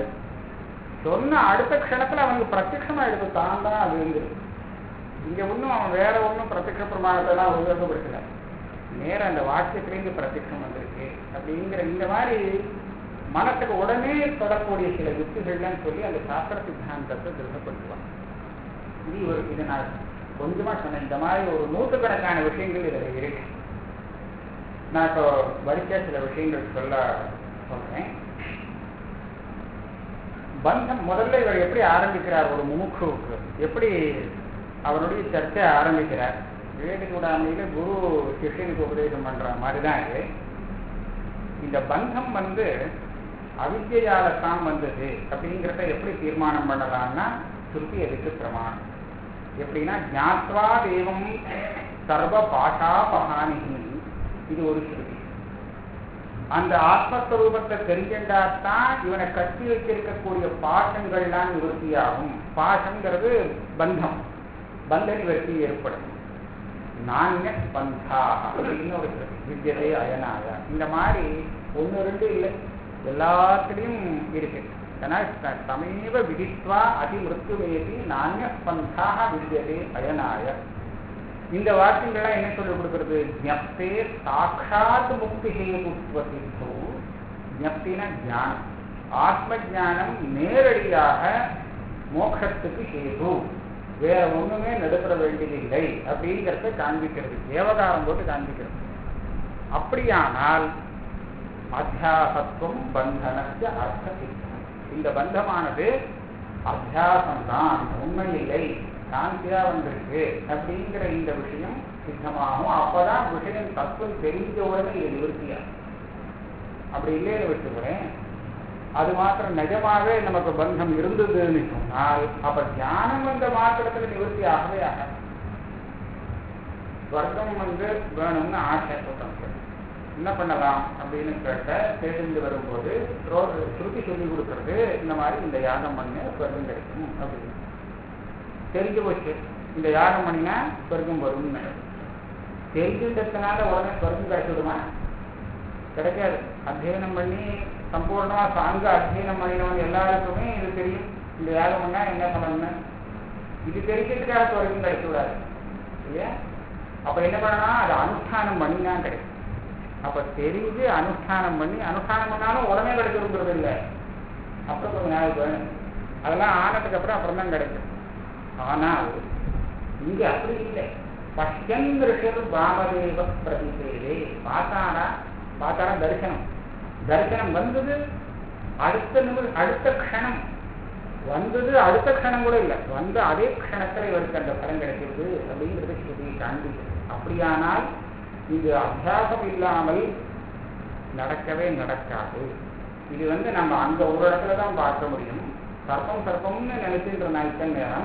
சொன்ன அடுத்த க்ஷணத்துல அவனுக்கு பிரத்யட்சமா எடுத்து தான் தான் அதுங்கிறது இங்க ஒன்றும் அவன் வேற ஒன்றும் பிரத்யட்ச பிரமாணத்தெல்லாம் உபயோகப்படுத்தல நேரம் அந்த வாக்கியத்திலேருந்து பிரத்யட்சம் வந்திருக்கு அப்படிங்கிற இந்த மாதிரி மனத்துக்கு உடனே தொடரக்கூடிய சில யுக்திகள்லாம் சொல்லி அந்த சாஸ்திர சித்தாந்தத்தை திருத்தப்படுத்துவாங்க இது ஒரு இது நான் கொஞ்சமா சொன்னேன் இந்த மாதிரி ஒரு நூற்றுக்கணக்கான விஷயங்கள் இதில் இருக்கு நான் இப்போ வரிசையா சில விஷயங்கள் சொல்ல சொல்றேன் பந்தம் முதல்ல இவர் எப்படி ஆரம்பிக்கிறார் ஒரு முமுட்சுவுக்கு எப்படி அவருடைய சர்ச்சை ஆரம்பிக்கிறார் விவேக சூடாமணியில குரு சிஷ்யனுக்கு உபதேசம் பண்ற மாதிரி தான் இது இந்த பந்தம் வந்து அவித்யால தான் வந்தது அப்படிங்கிறத எப்படி தீர்மானம் பண்ணலாம்னா சுருத்தி எதுக்கு பிரமாணம் எப்படின்னா ஜாத்வா தேவம் சர்வ பாஷா பகானிகி இது ஒரு ஸ்ருதி அந்த ஆத்மஸ்வரூபத்தை தெரிஞ்சின்றாத்தான் இவனை கட்டி வச்சிருக்கக்கூடிய பாசங்கள்லாம் நிவர்த்தியாகும் பாசங்கிறது பந்தம் பந்த நிவர்த்தி ஏற்படும் நானிய பந்தாக இன்னொரு ஸ்ருதி வித்தியதை அயனாக இந்த மாதிரி ஒன்று ரெண்டு இல்லை எல்லாத்துலேயும் இருக்கு தமேவ விதித்வா அதிமிருத்துவேதி நானிய பந்தாக வித்தியதே அயனாய இந்த வாக்கியங்கள்லாம் என்ன சொல்லிக் கொடுக்கிறது ஜப்தே சாட்சாத் முக்தி ஹேதுத்துவ சித்தோ ஜப்தின ஜானம் ஆத்ம ஜானம் நேரடியாக மோட்சத்துக்கு ஹேது வேற ஒண்ணுமே நடுப்புற வேண்டியதில்லை அப்படிங்கிறத காண்பிக்கிறது தேவகாரம் போட்டு காண்பிக்கிறது அப்படியானால் அத்தியாசத்துவம் பந்தனத்து அர்த்த சித்தம் இந்த பந்தமானது அத்தியாசம்தான் உண்மை இல்லை சாந்தியா வந்திருக்கு அப்படிங்கிற இந்த விஷயம் சித்தமாகும் அப்பதான் விஷயம் தத்துவம் தெரிஞ்ச உடனே இது நிவர்த்தியா அப்படி இல்லைன்னு வச்சுக்கிறேன் அது மாத்திரம் நிஜமாவே நமக்கு பந்தம் இருந்ததுன்னு சொன்னால் அப்ப தியானம் வந்த மாத்திரத்துல நிவர்த்தி ஆகவே ஆகாது ஸ்வர்க்கம் வந்து வேணும்னு ஆசை சொல்றாங்க என்ன பண்ணலாம் அப்படின்னு கேட்ட தெரிந்து வரும்போது ஸ்ருதி சொல்லி கொடுக்கறது இந்த மாதிரி இந்த யாகம் பண்ண ஸ்வர்க்கம் கிடைக்கும் அப்படின்னு தெரிஞ்சு போச்சு இந்த யாகம் பண்ணினா ஸ்வர்க்கம் வரும்னு தெரிஞ்சுட்டதுனால உடனே ஸ்வர்க்கம் கிடைச்சிடுமா கிடைக்காது அத்தியனம் பண்ணி சம்பூர்ணமா சாங்க அத்தியனம் பண்ணினவங்க எல்லாருக்குமே இது தெரியும் இந்த யாகம் பண்ணா என்ன பண்ணணும்னு இது தெரிஞ்சதுக்காக ஸ்வர்க்கம் கிடைச்சு விடாது இல்லையா அப்ப என்ன பண்ணலாம் அது அனுஷ்டானம் பண்ணினா கிடைக்கும் அப்ப தெரிஞ்சு அனுஷ்டானம் பண்ணி அனுஷ்டானம் பண்ணாலும் உடனே கிடைச்சிருக்கிறது இல்லை அப்புறம் கொஞ்சம் நாள் வேணும் அதெல்லாம் ஆனதுக்கு அப்புறம் அப்புறம் தான் கிடைக்கும் ஆனால் இங்க அப்படி இல்லை பஷ்யந்திருஷர் பாமதேவ பிரதிபேதே பார்த்தாரா பார்த்தாரா தரிசனம் தரிசனம் வந்தது அடுத்த நிமிஷம் அடுத்த க்ஷணம் வந்தது அடுத்த க்ஷணம் கூட இல்லை வந்து அதே க்ஷணத்துல இவருக்கு அந்த பலம் கிடைக்கிறது அப்படிங்கிறது ஸ்ருதி காண்பிக்கிறது அப்படி அப்படியானால் இது அபியாசம் இல்லாமல் நடக்கவே நடக்காது இது வந்து நம்ம அங்க ஒரு இடத்துல தான் பார்க்க முடியும் சர்ப்பம் சர்ப்பம்னு நினைச்சுன்ற நாய்க்கன் நேரம்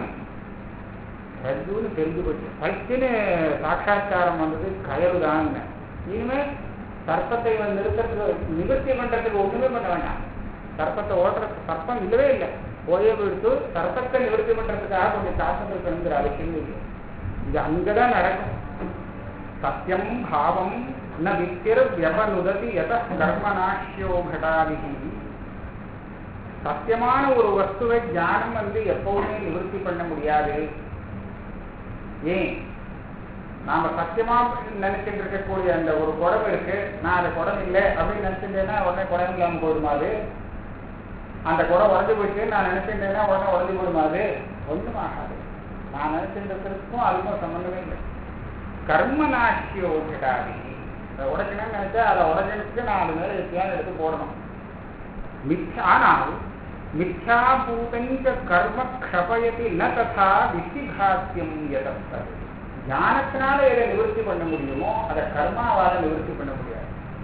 ரஜுன்னு தெரிஞ்சு போச்சு பைக்குன்னு சாட்சா்காரம் வந்தது கயவுதான் இனிமே சர்ப்பத்தை வந்து நிறுத்தத்துக்கு நிவர்த்தி பண்றதுக்கு ஒண்ணுமே பண்ண வேண்டாம் சர்ப்பத்தை ஓட்டுறதுக்கு சர்ப்பம் இல்லவே இல்லை போயே போயிடுத்து சர்ப்பத்தை நிவர்த்தி பண்றதுக்காக கொஞ்சம் சாசனம் இருக்கணுங்கிற அவசியம் இல்லை இது அங்கதான் நடக்கும் சத்தியம் பாவம் ந வித்திர வியபனுததி எத கர்மநாஷ்யோ கடாதிகி சத்தியமான ஒரு வஸ்துவை ஞானம் வந்து எப்பவுமே நிவர்த்தி பண்ண முடியாது ஏன் நாம சத்தியமா நினைச்சிட்டு இருக்கக்கூடிய அந்த ஒரு குடம் இருக்கு நான் அந்த குடம் இல்லை அப்படின்னு நினைச்சிட்டேன்னா உடனே குடம் இல்லாம போயிடுமா அது அந்த குடம் உடஞ்சு போயிட்டு நான் நினைச்சிட்டேன்னா உடனே உடஞ்சு போயிடுமா அது ஒன்றும் ஆகாது நான் நினைச்சிட்டு இருக்கிறதுக்கும் அதுக்கும் சம்பந்தமே இல்லை கர்ம நாட்சியோ கிடாதி அதை உடைக்கணும்னு நினைச்சா அதை உடஞ்சதுக்கு நான் அது மேல எப்படியாவது எடுத்து போடணும் மித்யா ஆனால் மித்யாபூதஞ்ச கர்ம க்ஷபயதி ந ததா விசிகாத்தியம் எதப்பது ஞானத்தினால எதை நிவர்த்தி பண்ண முடியுமோ அதை கர்மாவால நிவர்த்தி பண்ண முடியாது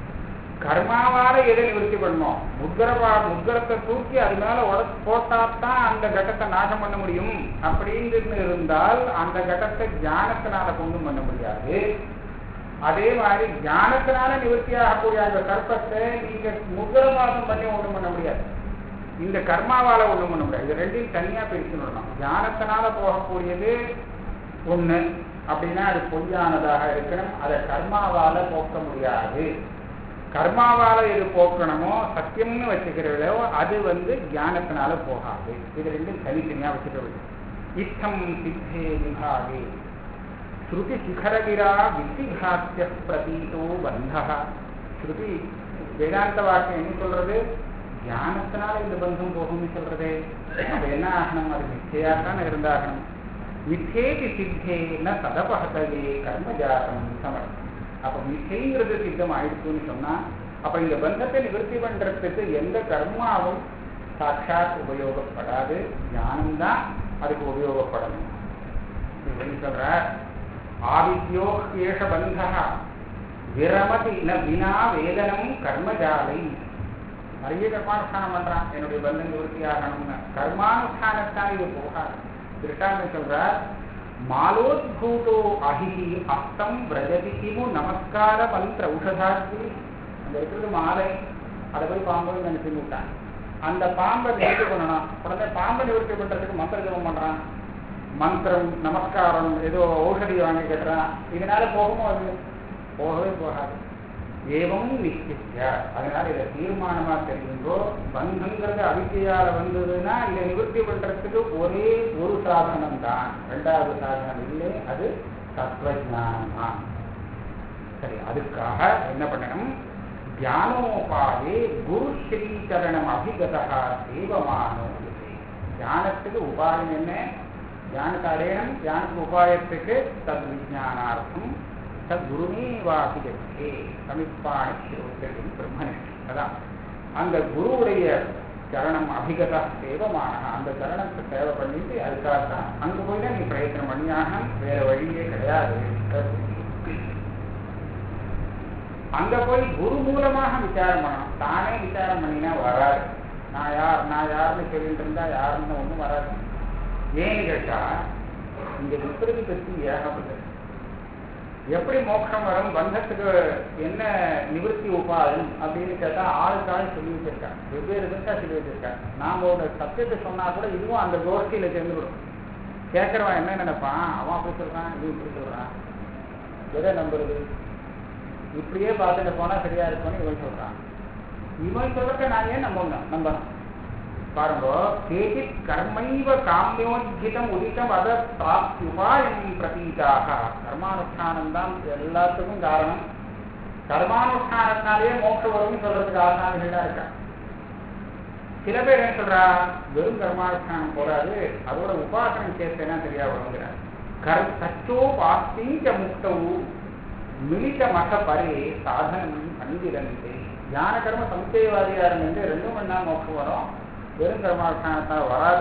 கர்மாவால எதை நிவர்த்தி பண்ணணும் முத்கரவா முத்கரத்தை தூக்கி அது மேல உட போட்டாத்தான் அந்த கட்டத்தை நாசம் பண்ண முடியும் அப்படின்னு இருந்தால் அந்த கட்டத்தை ஞானத்தினால கொண்டும் பண்ண முடியாது அதே மாதிரி ஞானத்தினால நிவர்த்தி ஆகக்கூடிய அந்த கற்பத்தை நீங்க முத்கரவாதம் பண்ணி ஒண்ணும் பண்ண முடியாது இந்த கர்மாவால ஒண்ணும் பண்ண முடியாது இது ரெண்டையும் தனியா பிரிச்சுடணும் ஞானத்தினால போகக்கூடியது ஒண்ணு அப்படின்னா அது பொய்யானதாக இருக்கணும் அதை கர்மாவால போக்க முடியாது கர்மாவால எது போக்கணுமோ சத்தியம்னு வச்சுக்கிறதோ அது வந்து ஞானத்தினால போகாது இது ரெண்டும் தனித்தனியா வச்சுக்கிறது இத்தம் சித்தே விபாகே ஸ்ருதி சிகரகிரா வித்திகாத்திய பிரதீதோ பந்தா ஸ்ருதி வேதாந்த வாக்கியம் என்ன சொல்றது ஞானத்தினால இந்த பந்தம் போகும்னு சொல்றது அப்ப என்ன ஆகணும் அது நிச்சயாத்தானே இருந்தாகணும் மித்தேதி சித்தே ந சதபகதே கர்மஜாதம் சமர்த்தம் அப்ப மிச்சைங்கிறது சித்தம் ஆயிடுச்சுன்னு சொன்னா அப்ப இந்த பந்தத்தை நிவர்த்தி பண்றதுக்கு எந்த கர்மாவும் சாட்சாத் உபயோகப்படாது ஞானம்தான் அதுக்கு உபயோகப்படணும் என்ன சொல்ற ஆவித்யோ ஏஷ பந்தா விரமதி ந வினா வேதனம் கர்மஜாலை நிறைய கர்மானுஷ்டானம் பண்றான் என்னுடைய பந்தம் நிவர்த்தி ஆகணும்னு கர்மானுஷ்டானத்தான் இது போகாது திருஷ்டாந்தம் சொல்றார் மாலோத்பூதோ அஹிஹி அஸ்தம் விரஜதி கிமு நமஸ்கார மந்திர உஷதாத்தி அந்த இருக்கிறது மாலை அதை போய் பாம்பு நினைச்சு விட்டான் அந்த பாம்பை நிவர்த்தி பண்ணணும் உடனே பாம்பை நிவர்த்தி பண்றதுக்கு மந்திர ஜபம் பண்றான் மந்திரம் நமஸ்காரம் ஏதோ ஔஷதி வாங்கி கட்டுறான் இதனால போகுமோ அது போகவே போகாது ஏவம் நிச்சய அதனால இதை தீர்மானமா தெரியுங்கோ பந்தங்கிறது அவித்தையால வந்ததுன்னா இதை நிவர்த்தி பண்றதுக்கு ஒரே ஒரு சாதனம் தான் ரெண்டாவது சாதனம் இல்லை அது தத்துவஜானம் தான் சரி அதுக்காக என்ன பண்ணணும் தியானோபாயே குரு ஸ்ரீகரணம் அபிகதா தேவமானோ தியானத்துக்கு உபாயம் என்ன தியானத்தை அடையணும் தியானத்துக்கு உபாயத்துக்கு தத் விஜானார்த்தம் தத்குருமேவாபிகத்தே சமிப்பாணி சிரோத்தரின் பிரம்மனிஷ்டி அதான் அந்த குருவுடைய சரணம் அபிகதா தேவமான அந்த சரணத்தை சேவை பண்ணிட்டு அதுக்காகத்தான் அங்க போய் தான் நீ பிரயத்தனம் பண்ணியாகணும் வேற வழியே கிடையாது அங்க போய் குரு மூலமாக விசாரம் பண்ணணும் தானே விசாரம் பண்ணினா வராது நான் யார் நான் யாருன்னு சொல்லிட்டு இருந்தா யாருன்னு ஒண்ணும் வராது ஏன்னு கேட்டா இங்க விபரீதி பற்றி ஏகப்பட்டது எப்படி மோட்சம் வரும் பந்தத்துக்கு என்ன நிவர்த்தி உபாயம் அப்படின்னு கேட்டா ஆளுக்கு ஆள் சொல்லி வச்சிருக்காங்க வெவ்வேறு விதத்தா சொல்லி வச்சிருக்காங்க நாம ஒரு சத்தியத்தை சொன்னா கூட இதுவும் அந்த கோஷ்டியில சேர்ந்துவிடும் கேட்கறவன் என்ன நினைப்பான் அவன் அப்படி சொல்றான் இவன் இப்படி சொல்றான் எதை நம்புறது இப்படியே பார்த்துட்டு போனா சரியா இருக்கும்னு இவன் சொல்றான் இவன் சொல்றத நான் ஏன் நம்பணும் நம்பணும் பாருங்க கேச்சித் கர்மைவ காமியோஜிதம் உதித்தம் அத உபாயம் பிரதீதாக கர்மானுஷ்டானம் தான் எல்லாத்துக்கும் காரணம் கர்மானுஷ்டானத்தினாலேயே மோட்சம் வரும்னு சொல்றதுக்கு ஆசாமிகளா இருக்கா சில பேர் என்ன சொல்றா வெறும் கர்மானுஷ்டானம் போறாது அதோட உபாசனம் சேர்த்தேன்னா சரியா வருங்கிறார் கர் சச்சோபாஸ்தீஞ்ச முக்தவு மிளித மக பரே சாதனம் பண்டிதன்ட்டு ஞான கர்ம சமுச்சயவாதியா இருந்து ரெண்டும் மணி நேரம் மோட்சம் வரும் வெறும் கர்மானுஷ்டானத்தால் வராதுன்னு சொல்லி இன்னொருத்தர் சொல்றான் வேற என்ன சொல்றா அந்நேது ஞான கர்ம சமுச்சயவாதியா இருந்து ரெண்டும் மணி நேரம் மோட்சம் வரும் வெறும் கர்மானுஷ்டானத்தால் வராதுன்னு சொல்லி இன்னொருத்தர் சொல்றான். வேற என்ன சொல்றா அந்நேது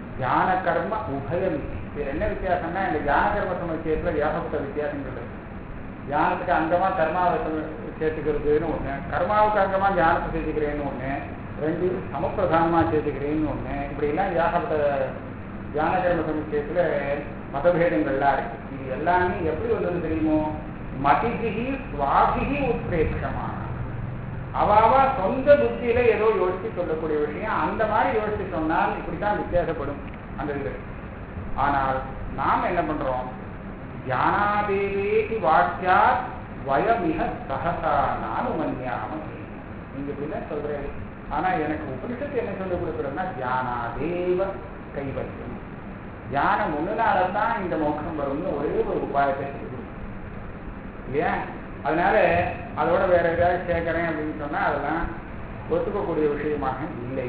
ஞான கர்ம உபயம் இது என்ன வித்தியாசம்னா இந்த ஞான கர்ம சமுச்சயத்துல ஏகப்பட்ட வித்தியாசங்கள் இருக்கு ஞானத்துக்கு அங்கமா கர்மாவை சம- சேர்த்துக்கிறதுன்னு ஒண்ணு கர்மாவுக்கு அங்கமா ஞானத்தை சேர்த்துக்கிறேன்னு ஒண்ணு ரெண்டு சமப்பிரதானமா சேர்த்துக்கிறேன்னு ஒண்ணு இப்படி எல்லாம் ஏகப்பட்ட ஞான கர்ம சமுச்சயத்துல மதபேதங்கள்லாம் இருக்கு இது எல்லாமே எப்படி வந்தது தெரியுமோ மதிபிகி சுவாபிகி உத்ரேட்சமான அவாவா சொந்த புத்தியில ஏதோ யோசிச்சு சொல்லக்கூடிய விஷயம் அந்த மாதிரி யோசிச்சு சொன்னால் இப்படித்தான் வித்தியாசப்படும் அந்த இது ஆனால் நாம் என்ன பண்றோம் ஞானாதேவேதி வாக்கியாத் வயமிக சகசா நானுமன்யாம நீங்க இப்படிதான் சொல்றேன் ஆனா எனக்கு உபனிஷத்து என்ன சொல்லி கொடுக்குறதுன்னா தியானாதேவ கைவல்யம் தியானம் ஒண்ணுனாலதான் இந்த மோட்சம் வரும்னு ஒரே ஒரு உபாயத்தை சொல்லி கொடுக்கும். இல்லையா அதனால அதோட வேற ஏதாவது சேர்க்கிறேன் அப்படின்னு சொன்னா அதெல்லாம் ஒத்துக்கக்கூடிய விஷயமாக இல்லை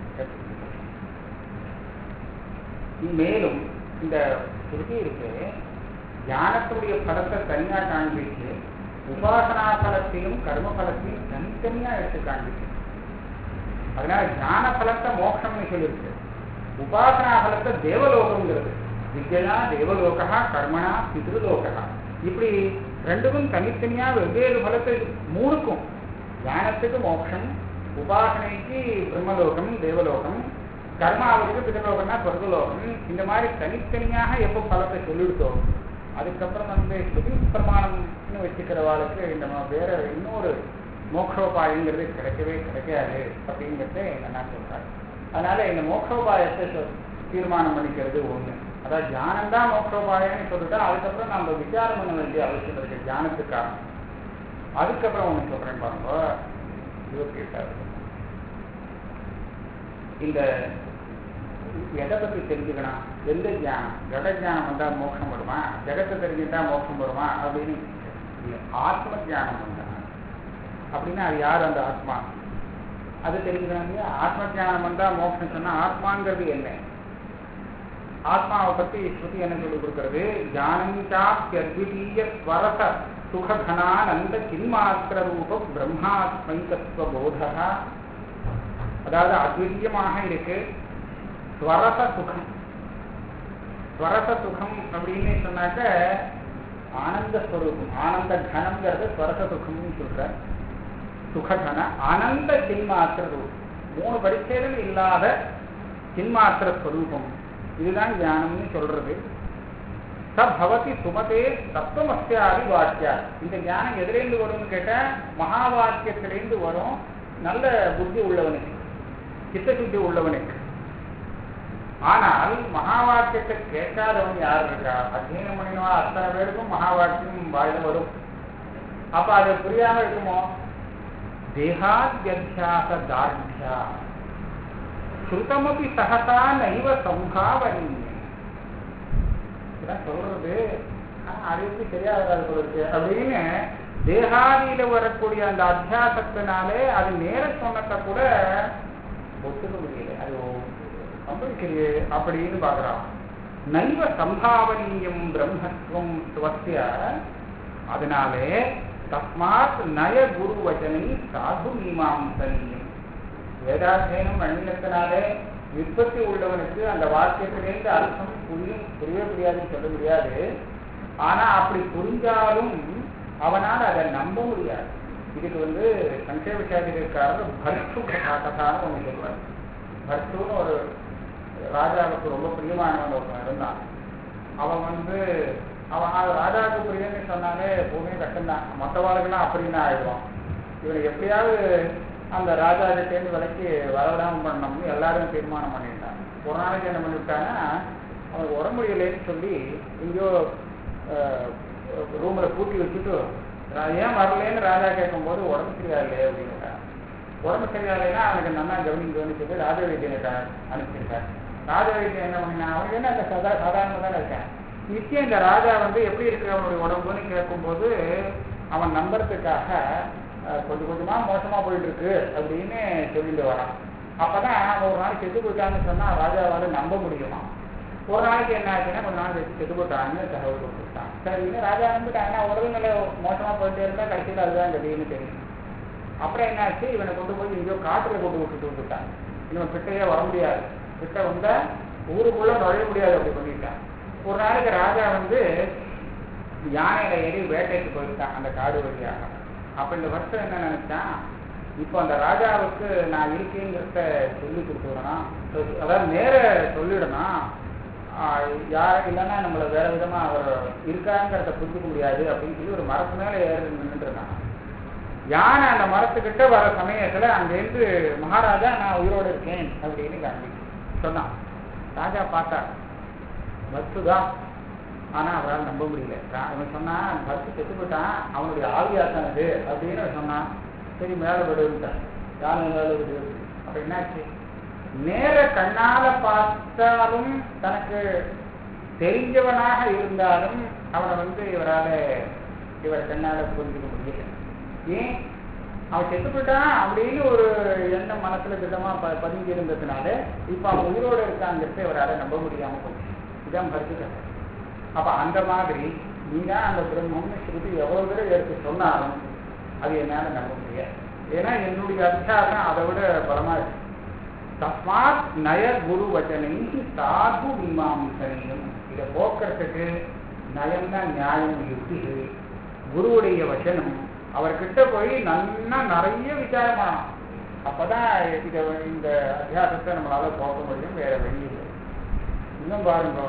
மேலும் இந்த ஸ்ருதி இருக்கு ஞானத்துடைய பலத்தை தனியா காண்பிச்சு உபாசனா பலத்தையும் கர்ம பலத்தையும் தனித்தனியா எடுத்து காண்பிச்சு அதனால ஞான பலத்தை மோட்சம்னு சொல்லியிருக்கு உபாசனா பலத்தை தேவலோகம்ங்கிறது வித்யா தேவலோகா கர்மணா பித்ருலோகா இப்படி ரெண்டுக்கும் தனித்தனியா வெவ்வேறு பலத்தை மூணுக்கும் ஞானத்துக்கு மோட்சம் உபாசனைக்கு பிரம்மலோகம் தேவலோகம் கர்மாவுக்கு பிதலோகம்னா சொர்க்கலோகம் இந்த மாதிரி தனித்தனியாக எப்போ பலத்தை சொல்லிடுதோ அதுக்கப்புறம் வந்து ஸ்ருதி பிரமாணம்னு வச்சுக்கிறவாளுக்கு இந்த மா- வேற இன்னொரு மோக்ஷோபாயங்கிறது கிடைக்கவே கிடைக்காது அப்படிங்கிறத என்ன சொல்றாரு அதனால இந்த மோக்ஷோபாயத்தை சொ- தீர்மானம் பண்ணிக்கிறது ஒண்ணு அதாவது தியானம் தான் மோக்ஷோபாயம்னு சொல்லிட்டா அதுக்கப்புறம் நம்ம விசாரம் பண்ண வேண்டிய அவசியம் இருக்கு தியானத்துக்காக அதுக்கப்புறம் ஒண்ணு சொல்றேன் பாருங்க இருபத்தி எட்டாவது இந்த எதை பத்தி தெரிஞ்சுக்கணும் எந்த ஞானம் ஜட ஞானம் வந்தா மோட்சம் வருமா ஜெகத்தை தெரிஞ்சுட்டா மோட்சம் வருமா அப்படின்னு இல்ல. ஆத்ம ஞானம் வந்தா அப்படின்னா அது யார் அந்த ஆத்மா அது தெரிஞ்சுக்கணும் இல்லையா ஆத்ம ஞானம் வந்தா மோட்சம் சொன்னா ஆத்மாங்கிறது என்ன ஆத்மாவை பத்தி ஸ்ருதி என்ன சொல்லி கொடுக்கிறது ஜானஞ்சாப்பியத்விதீய ஸ்வரச சுககனானந்த கின்மாத்திர ரூப பிரம்மாத்மைகத்துவ போதா அதாவது அத்விதீயமாக இருக்கு ஸ்வரச சுகம் ஸ்வரச சுகம் அப்படின்னு சொன்னாக்க ஆனந்த ஸ்வரூபம் ஆனந்த கனம்ங்கிறது ஸ்வரச சுகம்னு சொல்ற சுககன அனந்த சின்மாத்திர ரூபம் மூணு பரிச்சேதம் இல்லாத சின்மாத்திர ஸ்வரூபம் இதுதான் ஞானம்னு சொல்றது ச பவதி சுமதே தத்துவமஸ்யாதி வாக்கியா இந்த ஞானம் எதிலேருந்து வரும்னு கேட்டா மகா வாக்கியத்திலேருந்து வரும் நல்ல புத்தி உள்ளவனுக்கு சித்தசுத்தி உள்ளவனுக்கு ஆனால் மகா வாக்கியத்தை கேட்காதவன் யார் இருக்கா அத்தியனம் பண்ணினவா அத்தனை பேருக்கும் மகா வாக்கியம் வாயில வரும் அப்ப அது புரியாம இருக்குமோ தேகாத்யத்தியாச தார்டியா ஸ்ருதமபி சகசா நைவ சம்பாவனீயம் இதெல்லாம் சொல்றது ஆனா அது எப்படி சரியா வராது போல இருக்கு அப்படின்னு தேகாதியில வரக்கூடிய அந்த அத்தியாசத்தினாலே அது நேர சொன்னதை கூட ஒத்துக்க முடியல அது கம்பல்சரி அப்படின்னு பாக்குறான் நைவ சம்பாவனீயம் பிரம்மத்துவம் துவசிய அதனாலே தஸ்மாத் நய குரு வச்சனை சாது மீமாம்சனியம் வேதாத்தியனம் பண்ணினத்தினாலே விற்பத்தி உள்ளவனுக்கு அந்த வாக்கியத்திலேருந்து அர்த்தம் புரியும் புரியவே புரியாதுன்னு சொல்ல முடியாது ஆனா அப்படி புரிஞ்சாலும் அவனால் அதை நம்ப முடியாது இதுக்கு வந்து சங்கேப சாதிக்காரர் பர்த்து கதான்னு ஒன்று சொல்லுவார் பர்த்துன்னு ஒரு ராஜாவுக்கு ரொம்ப பிரியமானவன் ஒருத்தன் இருந்தான் அவன் வந்து அவன் அது ராஜாவுக்கு பிரியன்னு சொன்னாலே பூமியை கட்டுந்தான் மற்றவாளுக்கெல்லாம் அப்படின்னு ஆயிடுவான் இவனை எப்படியாவது அந்த ராஜா கிட்டேருந்து விலைக்கு வரவிடாம பண்ணணும்னு எல்லாரும் தீர்மானம் பண்ணிட்டான் ஒரு நாளைக்கு என்ன பண்ணிவிட்டாங்கன்னா அவனுக்கு உடம்பு முடியலைன்னு சொல்லி எங்கேயோ ரூம்ல பூட்டி வச்சுட்டு நான் ஏன் வரலேன்னு ராஜா கேட்கும்போது உடம்பு சரியாயில்லை அப்படின்னுட்டான் உடம்பு சரியாயில்லைன்னா அவனுக்கு நல்லா கவனிங்க கவனிச்சுட்டு ராஜ வைத்தியனை அனுப்பிச்சிருக்காரு ராஜ வைத்தியம் என்ன பண்ணினா அவனுக்கு என்ன அந்த சதா சாதாரண தானே இருக்கேன் நிச்சயம் இந்த ராஜா வந்து எப்படி இருக்கு அவனுடைய உடம்புன்னு கேட்கும்போது அவன் நம்புறதுக்காக அஹ், கொஞ்சம் கொஞ்சமா மோசமா போயிட்டு இருக்கு அப்படின்னு சொல்லிட்டு வரான் அப்பதான் அவன் ஒரு நாளைக்கு செத்து போயிட்டான்னு சொன்னா ராஜாவால நம்ப முடியுமா ஒரு நாளைக்கு என்ன ஆச்சுன்னா கொஞ்ச நாள் வச்சு செத்து போட்டான்னு தகவல் கொடுத்துட்டான் சரின்னு ராஜா நம்பிட்டாங்கன்னா உடல்நிலை மோசமா போயிட்டே இருந்தா கடைசியில் அதுதான் கதின்னு தெரியும் அப்புறம் என்னாச்சு இவனை கொண்டு போய் எங்கேயோ காட்டுல கொண்டு விட்டுட்டு வந்துட்டான் இவன் கிட்டையே வர முடியாது கிட்ட வந்தா ஊருக்குள்ள நுழைய முடியாது அப்படி பண்ணிட்டான் ஒரு நாளைக்கு ராஜா வந்து யானையில ஏறி வேட்டைக்கு போயிருக்கான் அந்த காடு வழியாக அப்ப இந்த வருஷம் என்ன நினைச்சான் இப்போ அந்த ராஜாவுக்கு நான் இருக்கேங்கிறத சொல்லி கொடுத்துடணும் அதாவது நேர சொல்லிடணும் ஆஹ் யார் இல்லைன்னா நம்மளை வேற விதமா அவர் இருக்காங்கிறத புரிஞ்சுக்க முடியாது அப்படின்னு சொல்லி ஒரு மரத்து மேல ஏறி நின்றுட்டு இருக்கான் யானை அந்த மரத்துக்கிட்ட வர சமயத்துல அங்கேருந்து மகாராஜா நான் உயிரோடு இருக்கேன் அப்படின்னு காண்பி சொன்னான் ராஜா பார்த்தா பக்துதான் ஆனா அவரால் நம்ப முடியல ரா- அவன் சொன்னான் பக்து செத்து போயிட்டான் அவனுடைய ஆவியாசம் இது அப்படின்னு அவன் சொன்னான் சரி மேல விடுவிட்டான் யானை மேல விடு அப்ப என்னாச்சு நேர கண்ணால பார்த்தாலும் தனக்கு தெரிஞ்சவனாக இருந்தாலும் அவனை வந்து இவரால இவர் கண்ணால புரிஞ்சுக்க முடியல ஏன் அவன் செத்து போயிட்டான் அப்படின்னு ஒரு எண்ணம் மனசுல திட்டமா ப பதிஞ்சு இருந்ததுனால இப்ப அவன் உயிரோட இருக்காங்கிறத இவரால நம்ப முடியாம போச்சு இதான் பரிசு கதை அப்ப அந்த மாதிரி நீதான் அந்த பிரம்மம்னு ஸ்ருதி எவ்வளவு தடவை எடுத்து சொன்னாலும் அது என்னால நம்ப முடியாது ஏன்னா என்னுடைய அதிகாரம் அதை விட பலமா இருக்கு தஸ்மாத் நய குரு வச்சனை சாது மீமாம்சனையும் இதை போக்குறதுக்கு நயம்னா நியாயம் யுக்திகள் குருவுடைய வச்சனம் அவர்கிட்ட போய் நல்லா நிறைய விசாரம் பண்ணணும் அப்பதான் இத இந்த அத்தியாசத்தை நம்மளால போக முடியும் வேற வழி இல்லை இன்னும் பாருங்க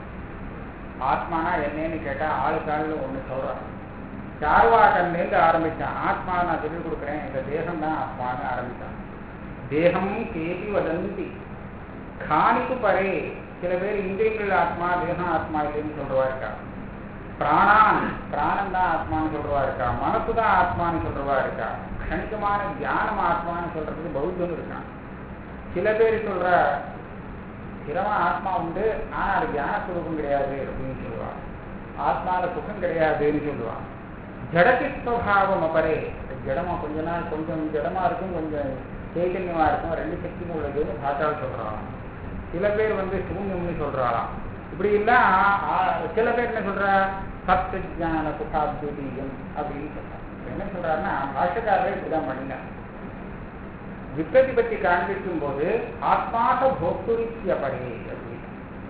ஆத்மானா என்னன்னு கேட்டா ஆளுக்காள் ஒண்ணு சொல்றான் சார்வாக்கன்லேருந்து ஆரம்பிச்சான் ஆத்மா நான் சொல்லிக் கொடுக்குறேன் இந்த தேகம் தான் ஆத்மான்னு ஆரம்பிச்சான் தேகம் கேபி வதந்தி காணிக்கு பரே சில பேர் இந்திரியங்கள் ஆத்மா தேகம் ஆத்மா இல்லைன்னு சொல்றவா இருக்கா பிராணான் பிராணம் தான் ஆத்மான்னு சொல்றவா இருக்கா மனசு தான் ஆத்மான்னு சொல்றவா இருக்கா கணிக்கமான தியானம் ஆத்மான்னு சொல்றதுக்கு பௌத்தம் இருக்கான் சில பேர் சொல்ற ஸ்திரமா ஆத்மா உண்டு ஆனா அது தியான சுரூபம் கிடையாது அப்படின்னு சொல்லுவான் ஆத்மால சுகம் கிடையாதுன்னு சொல்லுவான் ஜடத்தி ஸ்வபாவம் அப்பரே ஜடமா கொஞ்ச நாள் கொஞ்சம் ஜடமா இருக்கும் கொஞ்சம் சைத்தன்யமா இருக்கும் ரெண்டு சக்தியும் உள்ளதுன்னு பாட்டால் சொல்றான் சில பேர் வந்து சூன்யம்னு சொல்றாளாம் இப்படி எல்லாம் ஆ- சில பேர் என்ன சொல்றா சப்த ஜான சுகாத்வீயம் அப்படின்னு சொல்றாங்க என்ன சொல்றாருன்னா பாஷக்காரரே இப்படிதான் பண்ணினார் விற்பத்தி பற்றி காண்பிக்கும் போது ஆத்மாக போக்துரித்திய பரே அப்படின்னு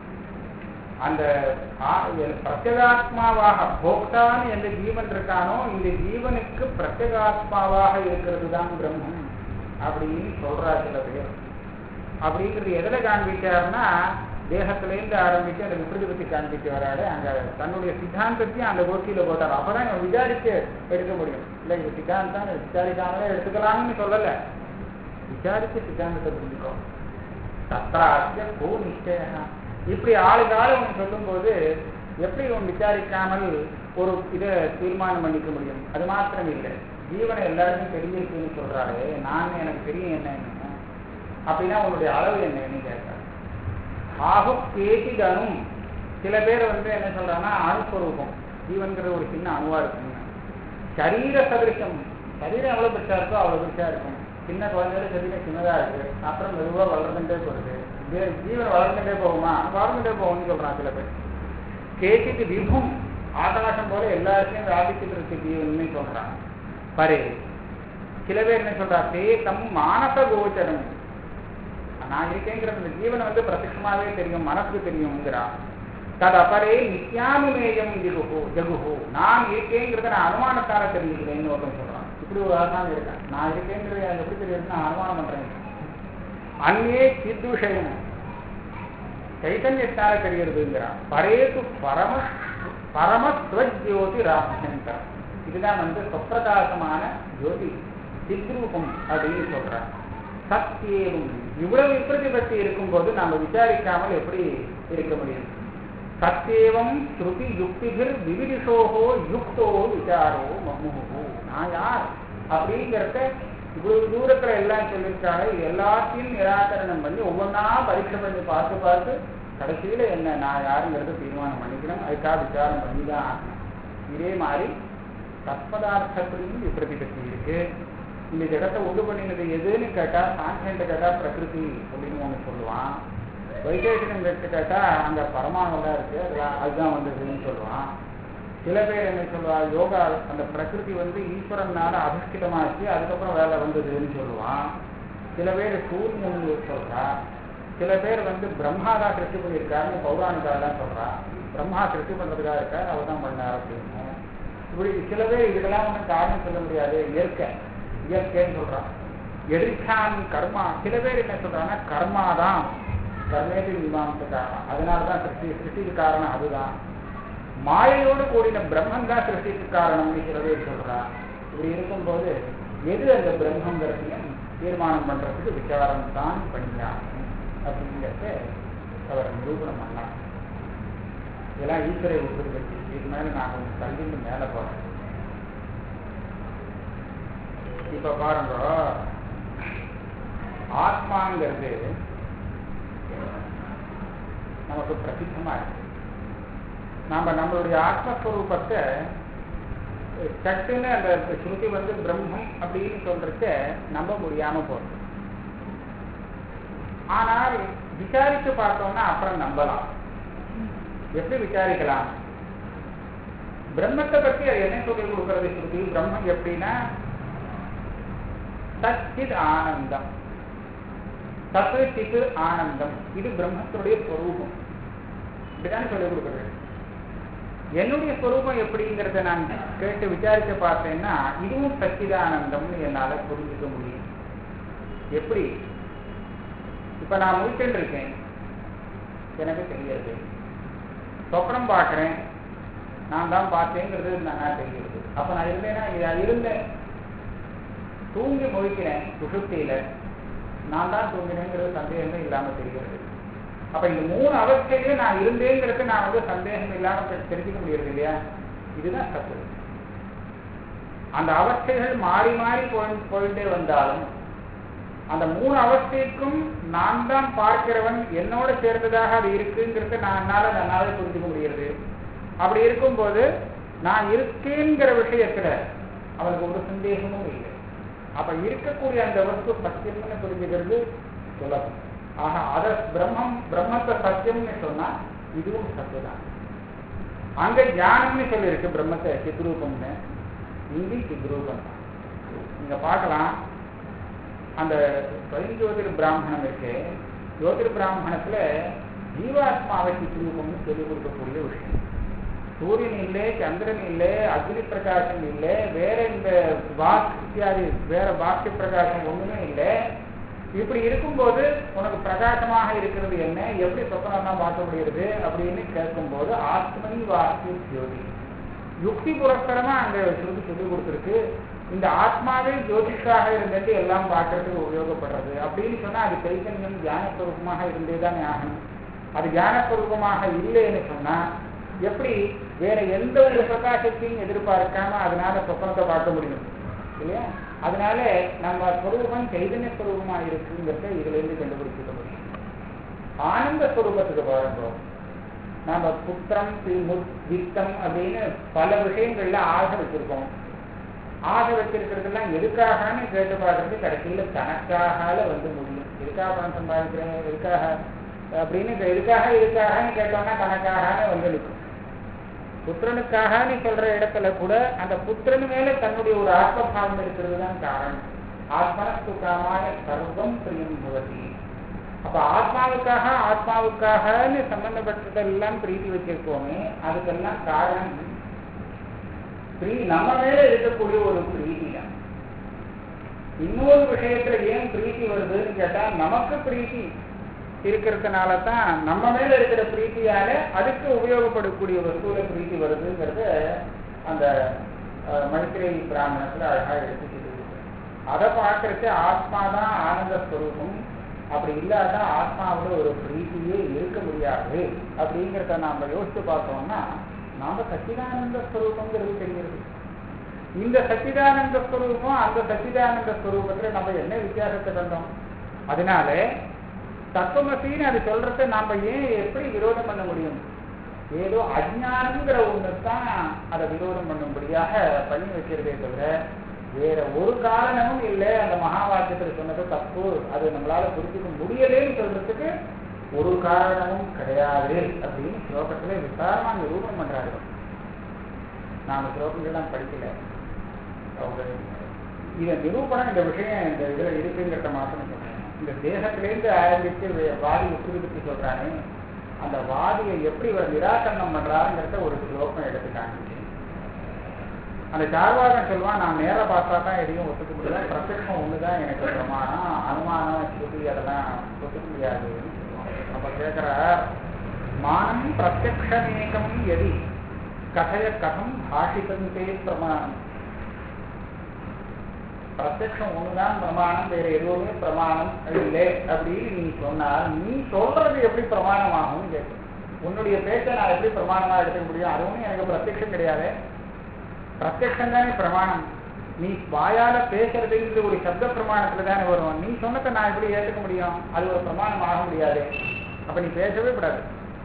அந்த ஆ- எ- பிரத்யேகாத்மாவாக போக்தான்னு எந்த ஜீவன் இருக்கானோ இந்த ஜீவனுக்கு பிரத்யேகாத்மாவாக இருக்கிறது தான் பிரம்மம் அப்படின்னு சொல்றா சில பேர் அப்படிங்கிறது எதுல காண்பிச்சாருன்னா தேகத்திலேருந்து ஆரம்பிச்சு அந்த விபரீத பத்தி காண்பிச்சு வராரு அங்க தன்னுடைய சித்தாந்தத்தையும் அந்த கோஷ்டியில போட்டார் அப்பதான் இவன் விசாரிச்சு எடுக்க முடியும் இல்ல இது சித்தாந்தம் இதை விசாரிக்காமலே எடுத்துக்கலாம்னு சொல்லல விசாரிச்சு சித்தாந்தத்தை புரிஞ்சுக்கோ தத்ராசிய கோ நிச்சயம் இப்படி ஆளுக்கு ஆளு ஒன்று சொல்லும்போது எப்படி இவன் விசாரிக்காமல் ஒரு இதை தீர்மானம் பண்ணிக்க முடியும் அது மாத்திரம் இல்லை ஜீவனை எல்லாருக்கும் தெரிஞ்சிருக்குன்னு சொல்றாரு நான் எனக்கு தெரியும் என்னன்னு அப்படின்னா உன்னுடைய அளவு என்னன்னு கேட்கிறார் ஆகு கேசிதனும் சில பேர் வந்து என்ன சொல்றாங்கன்னா அணுஸ்வரூபம் ஜீவன்கிற ஒரு சின்ன அணுவா இருக்குங்க சரீர சதிருஷம் சரீரம் எவ்வளவு பெருசா இருக்கோ அவ்வளவு பெருசா இருக்கும் சின்ன குழந்தையோட சரீரம் சின்னதா இருக்கு அப்புறம் மெதுவா வளர்ந்துட்டே போகுது ஜீ- ஜீவன் வளர்ந்துட்டே போகுமா வளர்ந்துட்டே போகும்னு சொல்றான் சில பேர் கேசிக்கு விபும் ஆகாசம் போல எல்லாத்தையும் வியாபிச்சுட்டு இருக்கு ஜீவன்னு சொல்றான் பரே சில பேர் என்ன சொல்றா தே தம் மானச கோச்சரம் நான் இருக்கேங்கிறது இந்த ஜீவனை வந்து பிரத்யட்சமாவே தெரியும் மனசுக்கு தெரியுங்கிறா தது அப்பரே நித்யானுமேயம் ஜகுஹு ஜகுஹு நான் இருக்கேங்கிறத நான் அனுமானத்தால தெரிஞ்சுக்கிறேன்னு ஒருத்தன் சொல்றான் இப்படி ஒரு ஆத்மாவே இருக்கேன் நான் இருக்கேங்கிறது எனக்கு எப்படி தெரியுது நான் அனுமானம் பண்றேன் அந்நே சித்துஷயம் சைத்தன்யத்தால தெரிகிறதுங்கிறான் பரேது பரம பரமஸ்வஜோதி ராமசங்கர் இதுதான் வந்து சொப்பிரகாசமான ஜோதி சித்ரூபம் அப்படின்னு சொல்றான் சத்தியேவும் இவ்வளவு விபரதிபத்தி இருக்கும்போது நாம விசாரிக்காமல் எப்படி இருக்க முடியும் சத்தியேவம் ஸ்ருதி யுக்திபிர் விவிதிஷோகோ யுக்தோ விசாரோ மமுகு நான் யார் அப்படிங்கிறத இவ்வளவு தூரத்துல எல்லாம் சொல்லியிருக்காங்க இது எல்லாத்தையும் நிராகரணம் பண்ணி ஒவ்வொன்றா பரீட்சை பண்ணி பார்த்து பார்த்து கடைசியில என்ன நான் யாருங்கிறத தீர்மானம் பண்ணிக்கணும் அதுக்காக விசாரம் பண்ணி தான் ஆகணும் இதே மாதிரி தற்பதார்த்தத்திலையும் விபரதிபத்தி இருக்கு இந்த ஜடத்தை உண்டு பண்ணினது எதுன்னு கேட்டா சாங்கியன்ட்ட கேட்டா பிரகிருதி அப்படின்னு ஒண்ணு சொல்லுவான் வைசேஷனம் கேட்டு கேட்டா அங்க பரமானெல்லாம் இருக்கு அதெல்லாம் அதுதான் வந்ததுன்னு சொல்லுவான் சில பேர் என்ன சொல்லுவா யோகா அந்த பிரகிருதி வந்து ஈஸ்வரனால அதிஷ்டிதமாச்சு அதுக்கப்புறம் வேலை வந்ததுன்னு சொல்லுவான் சில பேர் சூரியன் சொல்றா சில பேர் வந்து பிரம்மா தான் சிருஷ்டி பண்ணியிருக்காருன்னு பௌராணிகாலாம் சொல்றா பிரம்மா சிருஷ்டி பண்றதுக்காக இருக்கார் அவர் தான் பண்ணார் அப்படின்னு இப்படி சில பேர் இதுக்கெல்லாம் ஒன்றும் காரணம் சொல்ல முடியாது இயற்கை இயற்கைன்னு சொல்றான் எதிர்கான் கர்மா சில பேர் என்ன சொல்றாங்கன்னா கர்மா தான் கர்மேதி மீமாம்ச காரணம் அதனால தான் சிருஷ்டி சிருஷ்டிக்கு காரணம் அதுதான் மாயையோடு கூடின பிரம்மன் தான் சிருஷ்டிக்கு காரணம்னு சில பேர் சொல்றா இப்படி இருக்கும்போது எது அந்த பிரம்மங்கிறதையும் தீர்மானம் பண்றதுக்கு விசாரம் தான் பண்ணியாகும் அப்படிங்கிறத அவர் நிரூபணம் பண்ணார் இதெல்லாம் ஈஸ்வரை உற்பத்தி இது மேல நான் கொஞ்சம் தள்ளிட்டு மேல போறேன் இப்ப பாருங்க ஆத்மாங்கிறது நமக்கு பிரசித்தமா இருக்கு நாம நம்மளுடைய ஆத்மஸ்வரூபத்தை சட்டுன்னு அந்த ஸ்ருதி வந்து பிரம்மம் அப்படின்னு சொல்றத நம்ப முடியாம போகுது ஆனால் விசாரிச்சு பார்த்தோம்னா அப்புறம் நம்பலாம் எப்படி விசாரிக்கலாம் பிரம்மத்தை பத்தி அது என்ன சொல்லி கொடுக்கறது ஸ்ருதி பிரம்மம் எப்படின்னா சச்சித் ஆனந்தம் தத்து சித்து ஆனந்தம் இது பிரம்மத்துடைய ஸ்வரூபம் இப்படிதான் சொல்லிக் கொடுக்குறது என்னுடைய ஸ்வரூபம் எப்படிங்கிறத நான் கேட்டு விசாரிக்க பார்த்தேன்னா இதுவும் சச்சிதானந்தம்னு என்னால புரிஞ்சுக்க முடியும் எப்படி இப்ப நான் முழிச்சுட்டு இருக்கேன் எனக்கு தெரியாது சொப்னம் பார்க்குறேன் நான் தான் பார்த்தேங்கிறது நான் தெரிகிறது அப்ப நான் இருந்தேன்னா நான் இருந்தேன் தூங்கி முழிக்கிறேன் சுசுப்தியில நான் தான் தூங்கினேங்கிறது சந்தேகமே இல்லாம தெரிகிறது அப்ப இந்த மூணு அவஸ்தையிலும் நான் இருந்தேங்கிறது நான் வந்து சந்தேகம் இல்லாம தெரிஞ்சுக்க முடியறது இல்லையா இதுதான் தப்பு அந்த அவஸ்தைகள் மாறி மாறி போய் போயிட்டே வந்தாலும் அந்த மூணு அவஸ்தைக்கும் நான் தான் பார்க்கிறவன் என்னோட சேர்ந்ததாக அது இருக்குங்கிறத நான் என்னால நன்னாவே புரிஞ்சுக்க முடியுது அப்படி இருக்கும்போது நான் இருக்கேங்கிற விஷயத்துல அவனுக்கு ஒரு சந்தேகமும் இல்லை அப்ப இருக்கக்கூடிய அந்த வஸ்து சத்தியம்னு புரிஞ்சுக்கிறது சுலபம் ஆக அத பிரம்மம் பிரம்மத்தை சத்தியம்னு சொன்னா இதுவும் சத்தியதான் அங்க ஞானம்னு சொல்லியிருக்கு பிரம்மத்தை சித்ரூபம்னு இங்கே சித்ரூபம் தான் நீங்க பார்க்கலாம் அந்த ஜோதிர் பிராமணம் இருக்கு ஜோதிர் பிராமணத்துல ஜீவாத்மாவை சித்ரூபம்னு சொல்லிக் கொடுக்கக்கூடிய விஷயம் சூரியன் இல்லை சந்திரன் இல்லை அக்னி பிரகாசம் இல்லை வேற இந்த வாக் இத்தியாதி வேற பாக்கிய பிரகாசம் ஒண்ணுமே இல்லை இப்படி இருக்கும்போது உனக்கு பிரகாசமாக இருக்கிறது என்ன எப்படி சொப்பனம் பார்க்க முடியுது அப்படின்னு கேட்கும்போது ஆத்மனி வாக்கிய ஜோதி யுக்தி புரஸ்தரமா அங்க சொல்லி சொல்லி கொடுத்துருக்கு இந்த ஆத்மாவே ஜோதிஷாக இருந்துட்டு எல்லாம் பார்க்கறதுக்கு உபயோகப்படுறது அப்படின்னு சொன்னா அது சைத்தன்யம் ஞானஸ்வரூபமாக இருந்தே தானே ஆகணும் அது ஞானஸ்வரூபமாக இல்லைன்னு சொன்னா எப்படி வேற எந்த ஒரு பிரகாசத்தையும் எதிர்பார்க்காம அதனால சொப்பனத்தை பார்க்க முடியும் இல்லையா அதனால நம்ம ஸ்வரூபம் சைதன்ய ஸ்வரூபமா இருக்குங்கிறத இதுல இருந்து கண்டுபிடிச்சிக்க முடியும் ஆனந்த ஸ்வரூபத்துக்கு பாருங்க நாம புத்திரம் வித்தம் அப்படின்னு பல விஷயங்கள்ல ஆக வச்சிருக்கோம் ஆக வச்சிருக்கிறதெல்லாம் எதுக்காகன்னு கேட்டு பார்க்கறது கடைசியில தனக்காக வந்து முடியும் எதுக்காக பணம் சம்பாதிக்கிறேன் எதுக்காக அப்படின்னு எதுக்காக எதுக்காகன்னு கேட்டோம்னா தனக்காகன்னு வந்து நிற்கும் புத்திரனுக்காக சொல்ற இடத்துல கூட அந்த புத்திரன் மேல தன்னுடைய ஒரு ஆத்மபாவம் இருக்கிறது தான் காரணம் ஆத்மனஸ்து காமாய சர்வம் பிரியம் பவதி அப்ப ஆத்மாவுக்காக ஆத்மாவுக்காகன்னு சம்பந்தப்பட்டதெல்லாம் பிரீதி வச்சிருக்கோமே அதுக்கெல்லாம் காரணம் பிரீ நம்ம மேல இருக்கக்கூடிய ஒரு பிரீதி தான் இன்னொரு விஷயத்துல ஏன் பிரீத்தி வருதுன்னு கேட்டா நமக்கு பிரீத்தி இருக்கிறதுனால தான் நம்ம மேல இருக்கிற பிரீத்தியால அதுக்கு உபயோகப்படக்கூடிய வஸ்துல பிரீத்தி வருதுங்கிறத அந்த மைத்திரை பிராமணத்துல அழகா எடுத்து அதை பார்க்கறச்சு ஆத்மா தான் ஆனந்த ஸ்வரூபம் அப்படி இல்லாட்டா ஆத்மாவோட ஒரு பிரீத்தியே இருக்க முடியாது அப்படிங்கிறத நாம யோசிச்சு பார்த்தோம்னா நாம சச்சிதானந்த ஸ்வரூபங்கிறது தெரிகிறது இந்த சச்சிதானந்த ஸ்வரூபம் அந்த சச்சிதானந்த ஸ்வரூபத்துல நம்ம என்ன வித்தியாசத்தை கண்டோம் அதனால தத்துவமசின்னு அது சொல்றத நாம ஏன் எப்படி விரோதம் பண்ண முடியும் ஏதோ அஜ்ஞானங்கிற ஒண்ணு தான் அதை விரோதம் பண்ணும்படியாக பண்ணி வைக்கிறதே தவிர வேற ஒரு காரணமும் இல்லை அந்த மகா வாக்கியத்தில் சொன்னது தப்பு அது நம்மளால புரிஞ்சுக்க முடியலேன்னு சொல்றதுக்கு ஒரு காரணமும் கிடையாது அப்படின்னு ஸ்லோகத்துல விசாரமா நிரூபணம் பண்றாரு நாம ஸ்லோகங்கள்லாம் படிக்கல அவங்க இதை நிரூபணம் இந்த விஷயம் இந்த இதுல இருக்குங்கிறத மாத்திரம் சொல்றேன் இந்த தேகத்திலேருந்து ஆரம்பித்து வே- வாதி உத்திரிபத்தி சொல்றானே அந்த வாதியை எப்படி இவர் நிராகரணம் பண்றாருங்கிறத ஒரு ஸ்லோகம் எடுத்து காமிச்சு அந்த சார்வாகன் சொல்லுவான் நான் நேரா பார்த்தா தான் எதையும் ஒத்துக்க முடியல பிரத்யட்சம் ஒண்ணுதான் எனக்கு பிரமாணம் அனுமானம் ஸ்ருதி அதெல்லாம் ஒத்துக்க முடியாதுன்னு சொல்லுவான் அப்ப கேட்கிறார் மானம் பிரத்யக்ஷமேகம் எதி கதைய கதம் பாஷிதந்தே பிரமாணம் பிரத்யக்ஷம் ஒண்ணுதான் பிரமாணம் வேற எதுவுமே பிரமாணம் இல்லை அப்படின்னு நீ சொன்னால் நீ சொல்றது எப்படி பிரமாணமாகும் கேட்கும் உன்னுடைய பேச்சை நான் எப்படி பிரமாணமா எடுத்துக்க முடியும் அதுவும் எனக்கு பிரத்யக்ஷம் கிடையாது பிரத்யக்ஷம் தானே பிரமாணம் நீ வாயால பேசுறதுங்கிறது ஒரு சப்த பிரமாணத்துல தானே வரும் நீ சொன்னதை நான் எப்படி ஏற்றுக்க முடியும் அது ஒரு பிரமாணம் ஆக முடியாது அப்ப நீ பேசவே கூடாது